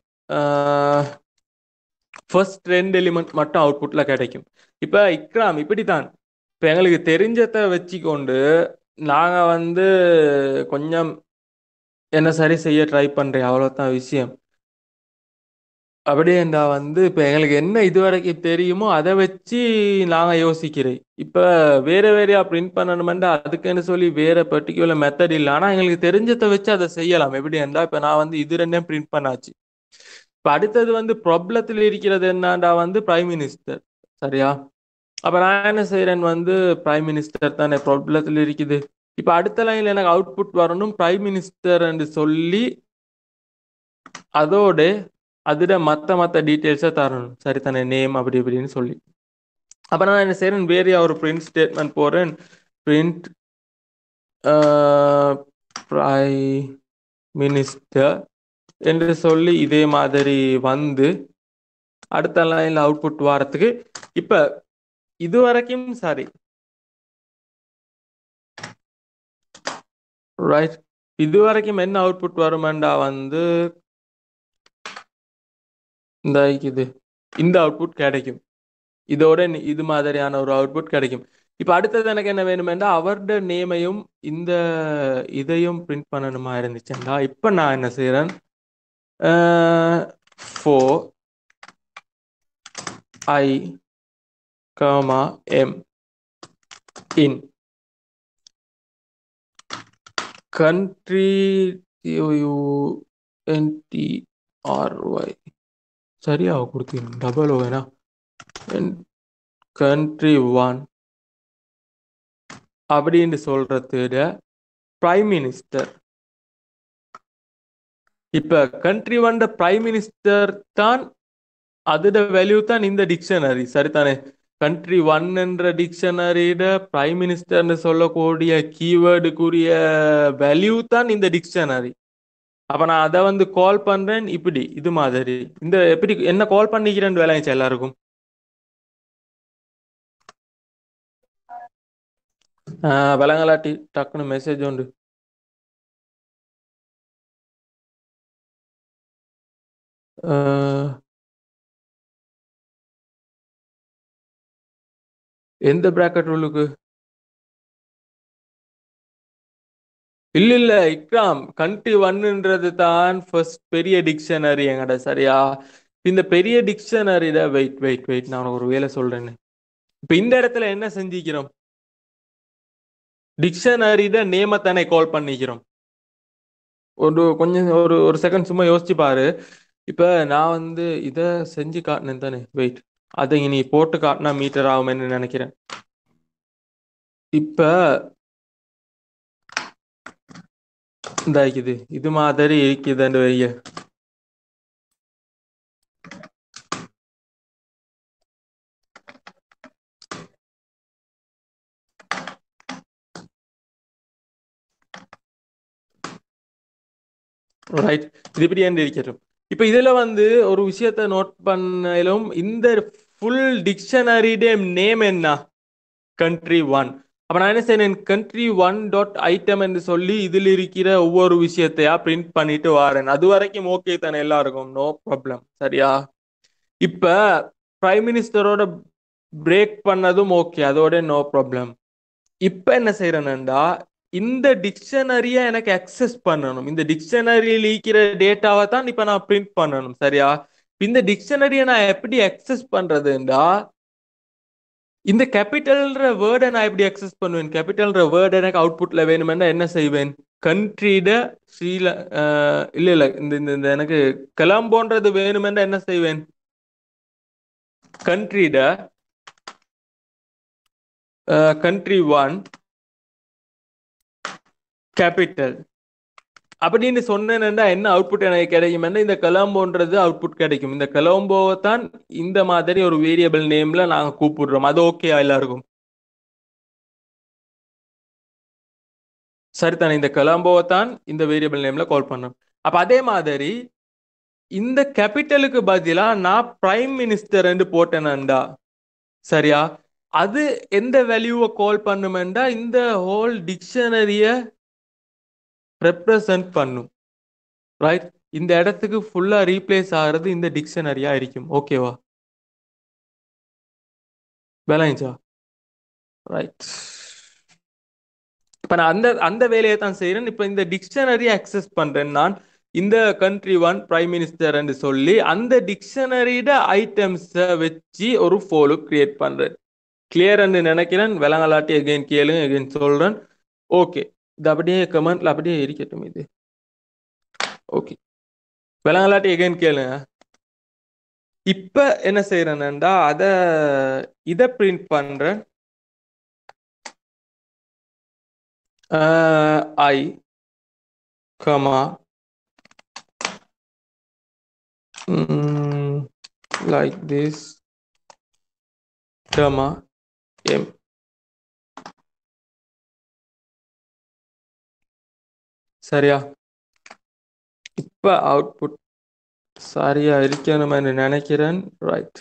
ஃபர்ஸ்ட் ரெண்டு எலிமெண்ட் மட்டும் அவுட்புட்ல கிடைக்கும் இப்போ இக்ராம் இப்படி தான் இப்போ எங்களுக்கு தெரிஞ்சதை வச்சுக்கொண்டு நாங்கள் வந்து கொஞ்சம் என்ன சரி செய்ய ட்ரை பண்ணுறேன் அவ்வளோதான் விஷயம் அப்படியேண்டா வந்து இப்போ எங்களுக்கு என்ன இது வரைக்கும் தெரியுமோ அதை வச்சு நாங்கள் யோசிக்கிறேன் இப்போ வேற வேறையா பிரிண்ட் பண்ணணுமெண்டா அதுக்குன்னு சொல்லி வேற பர்டிகுலர் மெத்தட் இல்லை ஆனால் எங்களுக்கு தெரிஞ்சதை வச்சு அதை செய்யலாம் எப்படி இருந்தா இப்போ நான் வந்து இது ரெண்டையும் பிரிண்ட் பண்ணாச்சு இப்போ அடுத்தது வந்து ப்ராப்ளத்தில் இருக்கிறது என்னண்டா வந்து பிரைம் மினிஸ்டர் சரியா அப்போ நான் என்ன செய்கிறேன் வந்து பிரைம் மினிஸ்டர் தானே ப்ராப்ளத்தில் இருக்குது இப்போ அடுத்த லைனில் எனக்கு அவுட்புட் வரணும் பிரைம் மினிஸ்டர் சொல்லி அதோட அதில் மற்ற மற்ற டீட்டெயில்ஸை தரணும் சரி தானே நேம் அப்படி இப்படின்னு சொல்லி அப்போ நான் என்ன செய்கிறேன் வேறு ஒரு பிரிண்ட் ஸ்டேட்மெண்ட் போடுறேன் பிரிண்ட் ப்ரை மினிஸ்டர் என்று சொல்லி இதே மாதிரி வந்து அடுத்த லைனில் அவுட்புட் வரத்துக்கு இப்போ இது வரைக்கும் சரி ரைட் இது வரைக்கும் என்ன அவுட்புட் வருமெண்டா வந்து இந்த இது இந்த அவுட்புட் கிடைக்கும் இதோட இது மாதிரியான ஒரு அவுட்புட் கிடைக்கும் இப்போ அடுத்தது எனக்கு என்ன வேணுமெண்டா அவரோட நேமையும் இந்த இதையும் பிரிண்ட் பண்ணணுமா இருந்துச்சுண்டா இப்போ நான் என்ன செய்கிறேன் for I comma M in country U N T R Y சரியா கொடுத்தீங்க டபுள் ஓ வேணா கண்ட்ரி ஒன் அப்படின்னு சொல்றத பிரைம் மினிஸ்டர் இப்ப கண்ட்ரி ஒன் பிரைம் மினிஸ்டர் தான் அதோட வேல்யூ தான் இந்த டிக்ஷனரி சரிதானே கண்ட்ரி ஒன் என்ற டிக்ஷனரியிட பிரைம் மினிஸ்டர்னு சொல்லக்கூடிய கீவேர்டுக்குரிய வேல்யூ தான் இந்த டிக்ஷனரி அப்ப நான் அதை வந்து கால் பண்றேன் இப்படி இது மாதிரி இந்த எப்படி என்ன கால் பண்ணிக்கிறேன்னு வேலைச்சு எல்லாருக்கும் ஆஹ் விலங்கலாட்டி டக்குன்னு மெசேஜ் உண்டு ஆஹ் எந்த பிராக்கெட் ரூலுக்கு இல்ல இல்ல இக்ராம் கண்ட்ரி ஒன்னுன்றது தான் ஃபர்ஸ்ட் பெரிய டிக்ஷனரி எங்கட சரியா இந்த பெரிய டிக்ஷனரியில வெயிட் வெயிட் வெயிட் நான் உனக்கு ஒரு வேலை சொல்றேன்னு இப்ப இந்த இடத்துல என்ன செஞ்சிக்கிறோம் டிக்ஷனரியில நேம தானே கால் பண்ணிக்கிறோம் ஒரு கொஞ்சம் ஒரு ஒரு செகண்ட் சும்மா யோசிச்சு பாரு இப்ப நான் வந்து இத செஞ்சு காட்டினேன் தானே வெயிட் அதை நீ போட்டு காட்டினா மீட்டர் ஆகும்னு நினைக்கிறேன் இப்ப இந்த இது இது மாதிரி இருக்குதுன்னு வைய ரைட் இது இப்படி என்று இருக்கட்டும் இப்ப இதுல வந்து ஒரு விஷயத்த நோட் பண்ணலும் இந்த ஃபுல் டிக்ஷனரியுடைய நேம் என்ன கண்ட்ரி ஒன் அப்ப நான் என்ன செய்யறேன் கண்ட்ரி ஒன் டாட் ஐட்டம் என்று சொல்லி இதில் இருக்கிற ஒவ்வொரு விஷயத்தையா பிரிண்ட் பண்ணிட்டு வரேன் அது வரைக்கும் ஓகே தானே எல்லாருக்கும் நோ ப்ராப்ளம் சரியா இப்ப பிரைம் மினிஸ்டரோட பிரேக் பண்ணதும் ஓகே அதோட நோ ப்ராப்ளம் இப்ப என்ன செய்யறேன்டா இந்த டிக்ஷனரியை எனக்கு அக்சஸ் பண்ணணும் இந்த டிக்ஷனரியில் இருக்கிற டேட்டாவை தான் இப்ப நான் பிரிண்ட் பண்ணணும் சரியா இந்த டிக்ஷனரியை நான் எப்படி அக்சஸ் பண்றதுண்டா இந்த கேபிட்டல்ன்ற வேர்டை நான் எப்படி அக்சஸ் பண்ணுவேன் கேபிட்டல்ன்ற வேர்டு எனக்கு அவுட்புட்ல வேணுமென்னா என்ன செய்வேன் கண்ட்ரிட ஸ்ரீல இல்ல இல்ல இந்த இந்த இந்த எனக்கு கிளம்போன்றது வேணுமென்னா என்ன செய்வேன் கண்ட்ரிட கண்ட்ரி ஒன் கேபிட்டல் அப்படின்னு சொன்னேன்னா என்ன அவுட்புட் எனக்கு கிடைக்கும்னா இந்த கலம்போன்றது அவுட்புட் கிடைக்கும் இந்த கலம்போவை தான் இந்த மாதிரி ஒரு வேரியபிள் நேம்ல நாங்க கூப்பிடுறோம் அது ஓகே எல்லாருக்கும் சரிதானே இந்த கலம்போவை தான் இந்த வேரியபிள் நேம்ல கால் பண்ணோம் அப்ப அதே மாதிரி இந்த கேபிட்டலுக்கு பதிலா நான் பிரைம் மினிஸ்டர் போட்டேனண்டா சரியா அது எந்த வேல்யூவை கால் பண்ணுமெண்டா இந்த ஹோல் டிக்ஷனரிய ரெப்ரசன்ட் பண்ணும் ரைட் இந்த இடத்துக்கு ஃபுல்லா ரீப்ளேஸ் ஆகிறது இந்த டிக்ஷனரியா இருக்கும் ஓகேவா வேலைஞ்சா ரைட் இப்ப நான் அந்த அந்த வேலையை தான் செய்யறேன் இப்ப இந்த டிக்ஷனரி அக்சஸ் பண்றேன் நான் இந்த கண்ட்ரி ஒன் பிரைம் மினிஸ்டர் சொல்லி அந்த டிக்ஷனரியோட ஐட்டம்ஸை வச்சு ஒரு ஃபோலோ கிரியேட் பண்றேன் கிளியர்ன்னு நினைக்கிறேன் விலங்கலாட்டி எகைன் கேளுங்க எகைன் சொல்றேன் ஓகே இது அப்படியே கமெண்ட்ல அப்படியே இருக்கட்டும் இது ஓகே விலங்கலாட்டி எகைன் கேளுங்க இப்ப என்ன செய்யறேன்டா அத இத பிரிண்ட் பண்றேன் I comma like this comma m சரியா இப்ப அவுட்புட் சரியா இருக்கணும்னு நினைக்கிறேன் ரைட்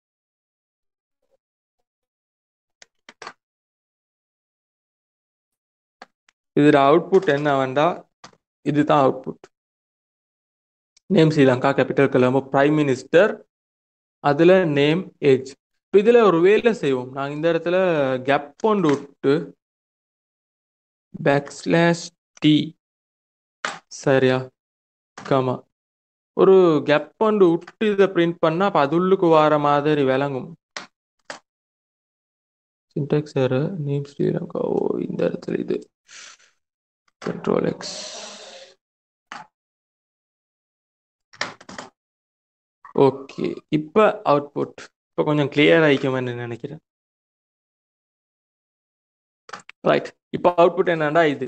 இதுல அவுட்புட் என்ன வேண்டா இதுதான் output name Sri Lanka capital Colombo prime minister அதுல நேம் ஏஜ் இப்போ இதுல ஒரு வேலை செய்வோம் நாங்கள் இந்த இடத்துல கேப் கொண்டு விட்டு பேக் ஸ்லாஷ் டி சரியா கமா ஒரு கேப் கொண்டு விட்டு இதை பிரிண்ட் பண்ணா அப்போ அது உள்ளுக்கு வர மாதிரி விளங்கும் சின்டெக்ஸ் நேம் ஸ்ரீலங்கா ஓ இந்த இடத்துல இது கண்ட்ரோல் எக்ஸ் ஓகே இப்ப அவுட்புட் இப்ப கொஞ்சம் கிளியர் ஆயிக்குமென்னு நினைக்கிறேன் ரைட் இப்போ அவுட்புட் என்னன்னா இது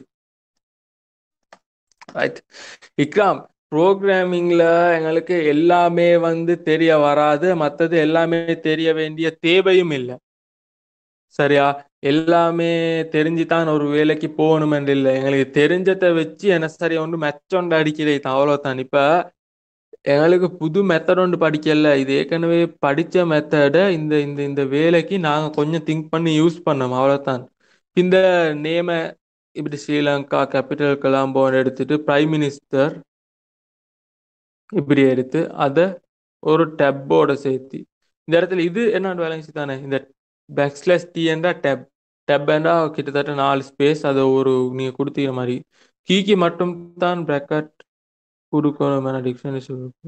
ரைட் இக்ராம் ப்ரோக்ராமிங்ல எங்களுக்கு எல்லாமே வந்து தெரிய வராது மற்றது எல்லாமே தெரிய வேண்டிய தேவையும் இல்லை சரியா எல்லாமே தெரிஞ்சுதான் ஒரு வேலைக்கு போகணுமென்று இல்லை எங்களுக்கு தெரிஞ்சதை வச்சு என்ன சரி ஒன்று மெச்சொண்டு அடிக்கிறே அவ்வளோதான் இப்ப எங்களுக்கு புது மெத்தட் ஒன்று படிக்கல இது ஏற்கனவே படிச்ச மெத்தடை இந்த இந்த இந்த வேலைக்கு நாங்க கொஞ்சம் திங்க் பண்ணி யூஸ் பண்ணோம் அவ்வளவுதான் இந்த நேம இப்படி ஸ்ரீலங்கா கேபிட்டல் கொலம்போன்னு எடுத்துட்டு பிரைம் மினிஸ்டர் இப்படி எடுத்து அதை ஒரு டெப்போட சேர்த்து இந்த இடத்துல இது என்ன வேலைச்சு தானே இந்த பேக்ஸ்லாஷ் டி என்றா டெப் டெப் என்றா கிட்டத்தட்ட நாலு ஸ்பேஸ் அதை ஒரு நீங்க கொடுத்தீங்க மாதிரி கீக்கு மட்டும் தான் பிராக்கெட் கொடுக்கணும் டிக்ஷனரி சொல்லுக்கு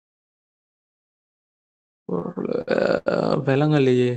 விலங்கல்லையே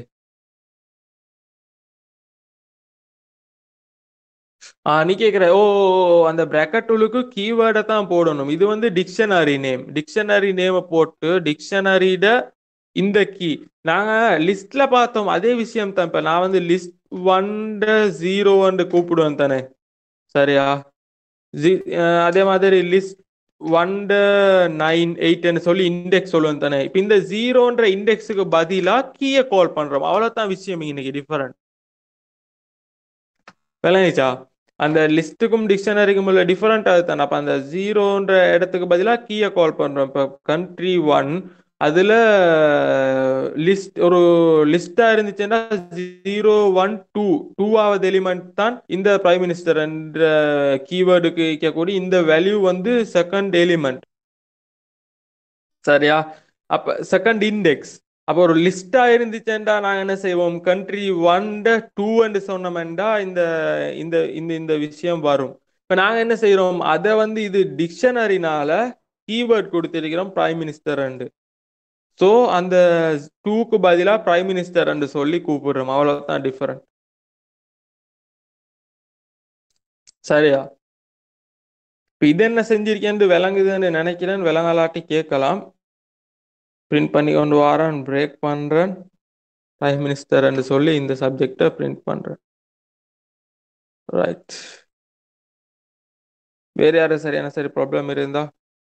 ஆ நீ கேக்குற ஓ ஓ, ஓ, அந்த பிராக்கெட் டூலுக்கு கீவேர்டை தான் போடணும் இது வந்து டிக்ஷனரி நேம் டிக்ஷனரி நேமை போட்டு டிக்ஷனரிட இந்த கீ நாங்க லிஸ்ட்ல பார்த்தோம் அதே விஷயம் தான் இப்ப நான் வந்து லிஸ்ட் ஒன் ஜீரோ கூப்பிடுவேன் தானே சரியா ஜி- அஹ் அதே மாதிரி லிஸ்ட் ஒன் நைன் எயிட்னு சொல்லி இண்டெக்ஸ் சொல்லுவேன் தானே இப்போ இந்த ஜீரோன்ற இண்டெக்ஸுக்கு பதிலா கீயை கால் பண்றோம் அவ்வளவுதான் விஷயம் இன்னைக்கு டிஃபரெண்ட் விளங்கிச்சா அந்த லிஸ்ட்டுக்கும் டிக்ஷனரிக்கும் உள்ள டிஃபரெண்ட் அதுதான் அப்போ அந்த ஜீரோன்ற இடத்துக்கு பதிலாக கீயை கால் பண்ணுறோம் இப்போ கண்ட்ரி ஒன் அதில் லிஸ்ட் ஒரு லிஸ்டாக இருந்துச்சுன்னா ஜீரோ ஒன் டூ டூவாவது எலிமெண்ட் தான் இந்த பிரைம் மினிஸ்டர் என்ற கீவேர்டுக்கு இருக்கக்கூடிய இந்த வேல்யூ வந்து செகண்ட் எலிமெண்ட் சரியா அப்ப செகண்ட் இண்டெக்ஸ் அப்போ ஒரு லிஸ்டா இருந்துச்சுண்டா நாங்க என்ன செய்வோம் கண்ட்ரி ஒன் டூ சொன்னோம்டா இந்த இந்த இந்த இந்த விஷயம் வரும் இப்ப நாங்க என்ன செய்யறோம் அதை வந்து இது டிக்ஷனரினால கீவேர்ட் கொடுத்திருக்கிறோம் பிரைம் மினிஸ்டர் ஸோ அந்த டூக்கு பதிலா பிரைம் மினிஸ்டர் சொல்லி கூப்பிடுறோம் அவ்வளவுதான் டிஃபரெண்ட் சரியா இப்ப இது என்ன செஞ்சிருக்கேன்னு விளங்குதுன்னு நினைக்கிறேன் விளங்கலாட்டி கேட்கலாம் பிரிண்ட் பண்ணி கொண்டு வரேன் பிரேக் பண்றேன் பிரைம் மினிஸ்டர் சொல்லி இந்த சப்ஜெக்டை பிரிண்ட் பண்றேன் ரைட் வேற யாரும் சரியான சரி ப்ராப்ளம் இருந்தா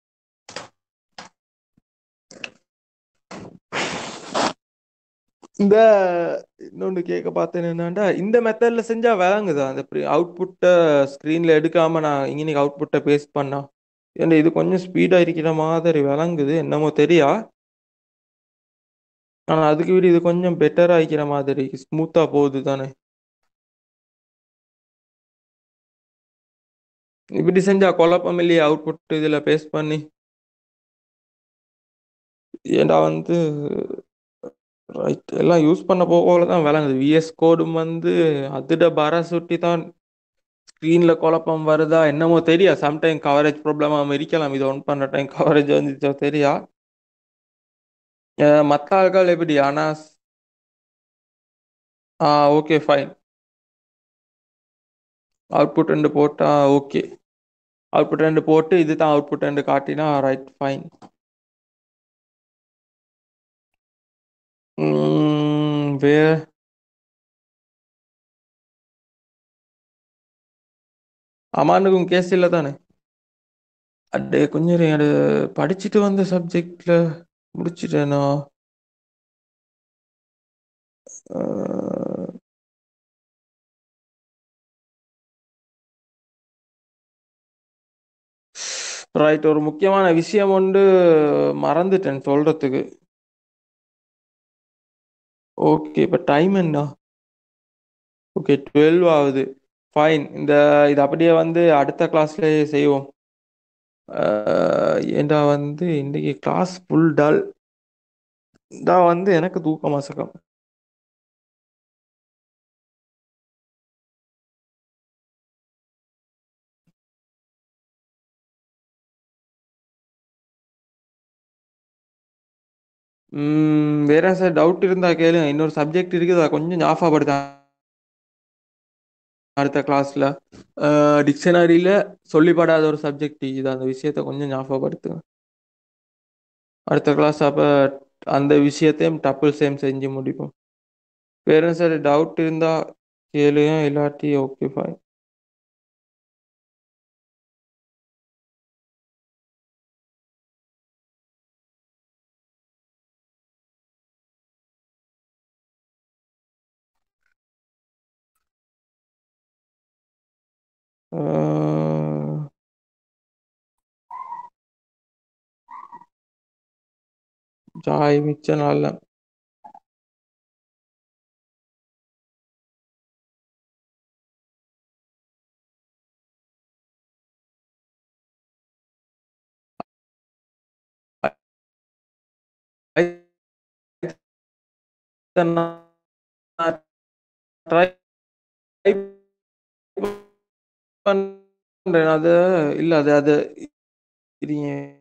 இந்த இன்னொன்று கேட்க பார்த்தேன் என்னன்னா இந்த மெத்தட்ல செஞ்சா விளங்குதா அந்த அவுட்புட்டை ஸ்க்ரீன்ல எடுக்காம நான் இன்னைக்கு அவுட்புட்டை பேஸ்ட் பண்ணா ஏன்னா இது கொஞ்சம் ஸ்பீடா இருக்கிற மாதிரி விளங்குது என்னமோ தெரியா ஆனா அதுக்கு விட இது கொஞ்சம் பெட்டரா இருக்கிற மாதிரி ஸ்மூத்தா போகுது தானே இப்படி செஞ்சா குழப்பம் இல்லையா அவுட்புட் இதுல பேஸ்ட் பண்ணி ஏன்டா வந்து ரைட் எல்லாம் யூஸ் பண்ண போகல தான் விளங்குது விஎஸ் கோடும் வந்து அதிட பர சுட்டி தான் ஸ்க்ரீன்ல குழப்பம் வருதா என்னமோ தெரியா சம்டைம் கவரேஜ் ப்ராப்ளமாக இருக்கலாம் இது ஒன் பண்ண டைம் கவரேஜ் வந்துச்சோ தெரியா அஹ் மத்த ஆட்கள் எப்படி அனாஸ் ஆ ஓகே ஃபைன் அவுட்புட் ரெண்டு போட்டா ஓகே அவுட்புட் ரெண்டு போட்டு இதுதான் அவுட்புட் ரெண்டு காட்டினா ரைட் ஃபைன் வே அமானுக்கும் கேஸ் இல்லை தானே அடே கொஞ்சம் இரு, அது படிச்சுட்டு வந்த சப்ஜெக்ட்ல முடிச்சிட்டேனோ ரைட் ஒரு முக்கியமான விஷயம் ஒன்று மறந்துட்டேன் சொல்றதுக்கு ஓகே இப்போ டைம் என்ன ஓகே டுவெல் ஆகுது ஃபைன் இந்த இது அப்படியே வந்து அடுத்த கிளாஸ்ல செய்வோம் அஹ், ஏன்டா வந்து இன்னைக்கு கிளாஸ் ஃபுல் டல் தான் வந்து எனக்கு தூக்க மசக்கம் ம், வேற சார் டவுட் இருந்தா கேளுங்க இன்னொரு சப்ஜெக்ட் இருக்குது அதை கொஞ்சம் ஞாபகப்படுத்த அடுத்த கிளாஸ்ல டிக்ஷனரியில சொல்லிப்படாத ஒரு சப்ஜெக்ட் இது அந்த விஷயத்த கொஞ்சம் ஞாபகப்படுத்துங்க அடுத்த கிளாஸ் அப்ப அந்த விஷயத்தையும் டப்புள் சேம் செஞ்சு முடிப்போம் வேற சார் டவுட் இருந்தா கேளுங்க இல்லாட்டி ஓகே ஃபைன் ஜாய் மிச்ச நாள்ல ட்ரை பண்றேன் அது இல்ல அது அது இருங்க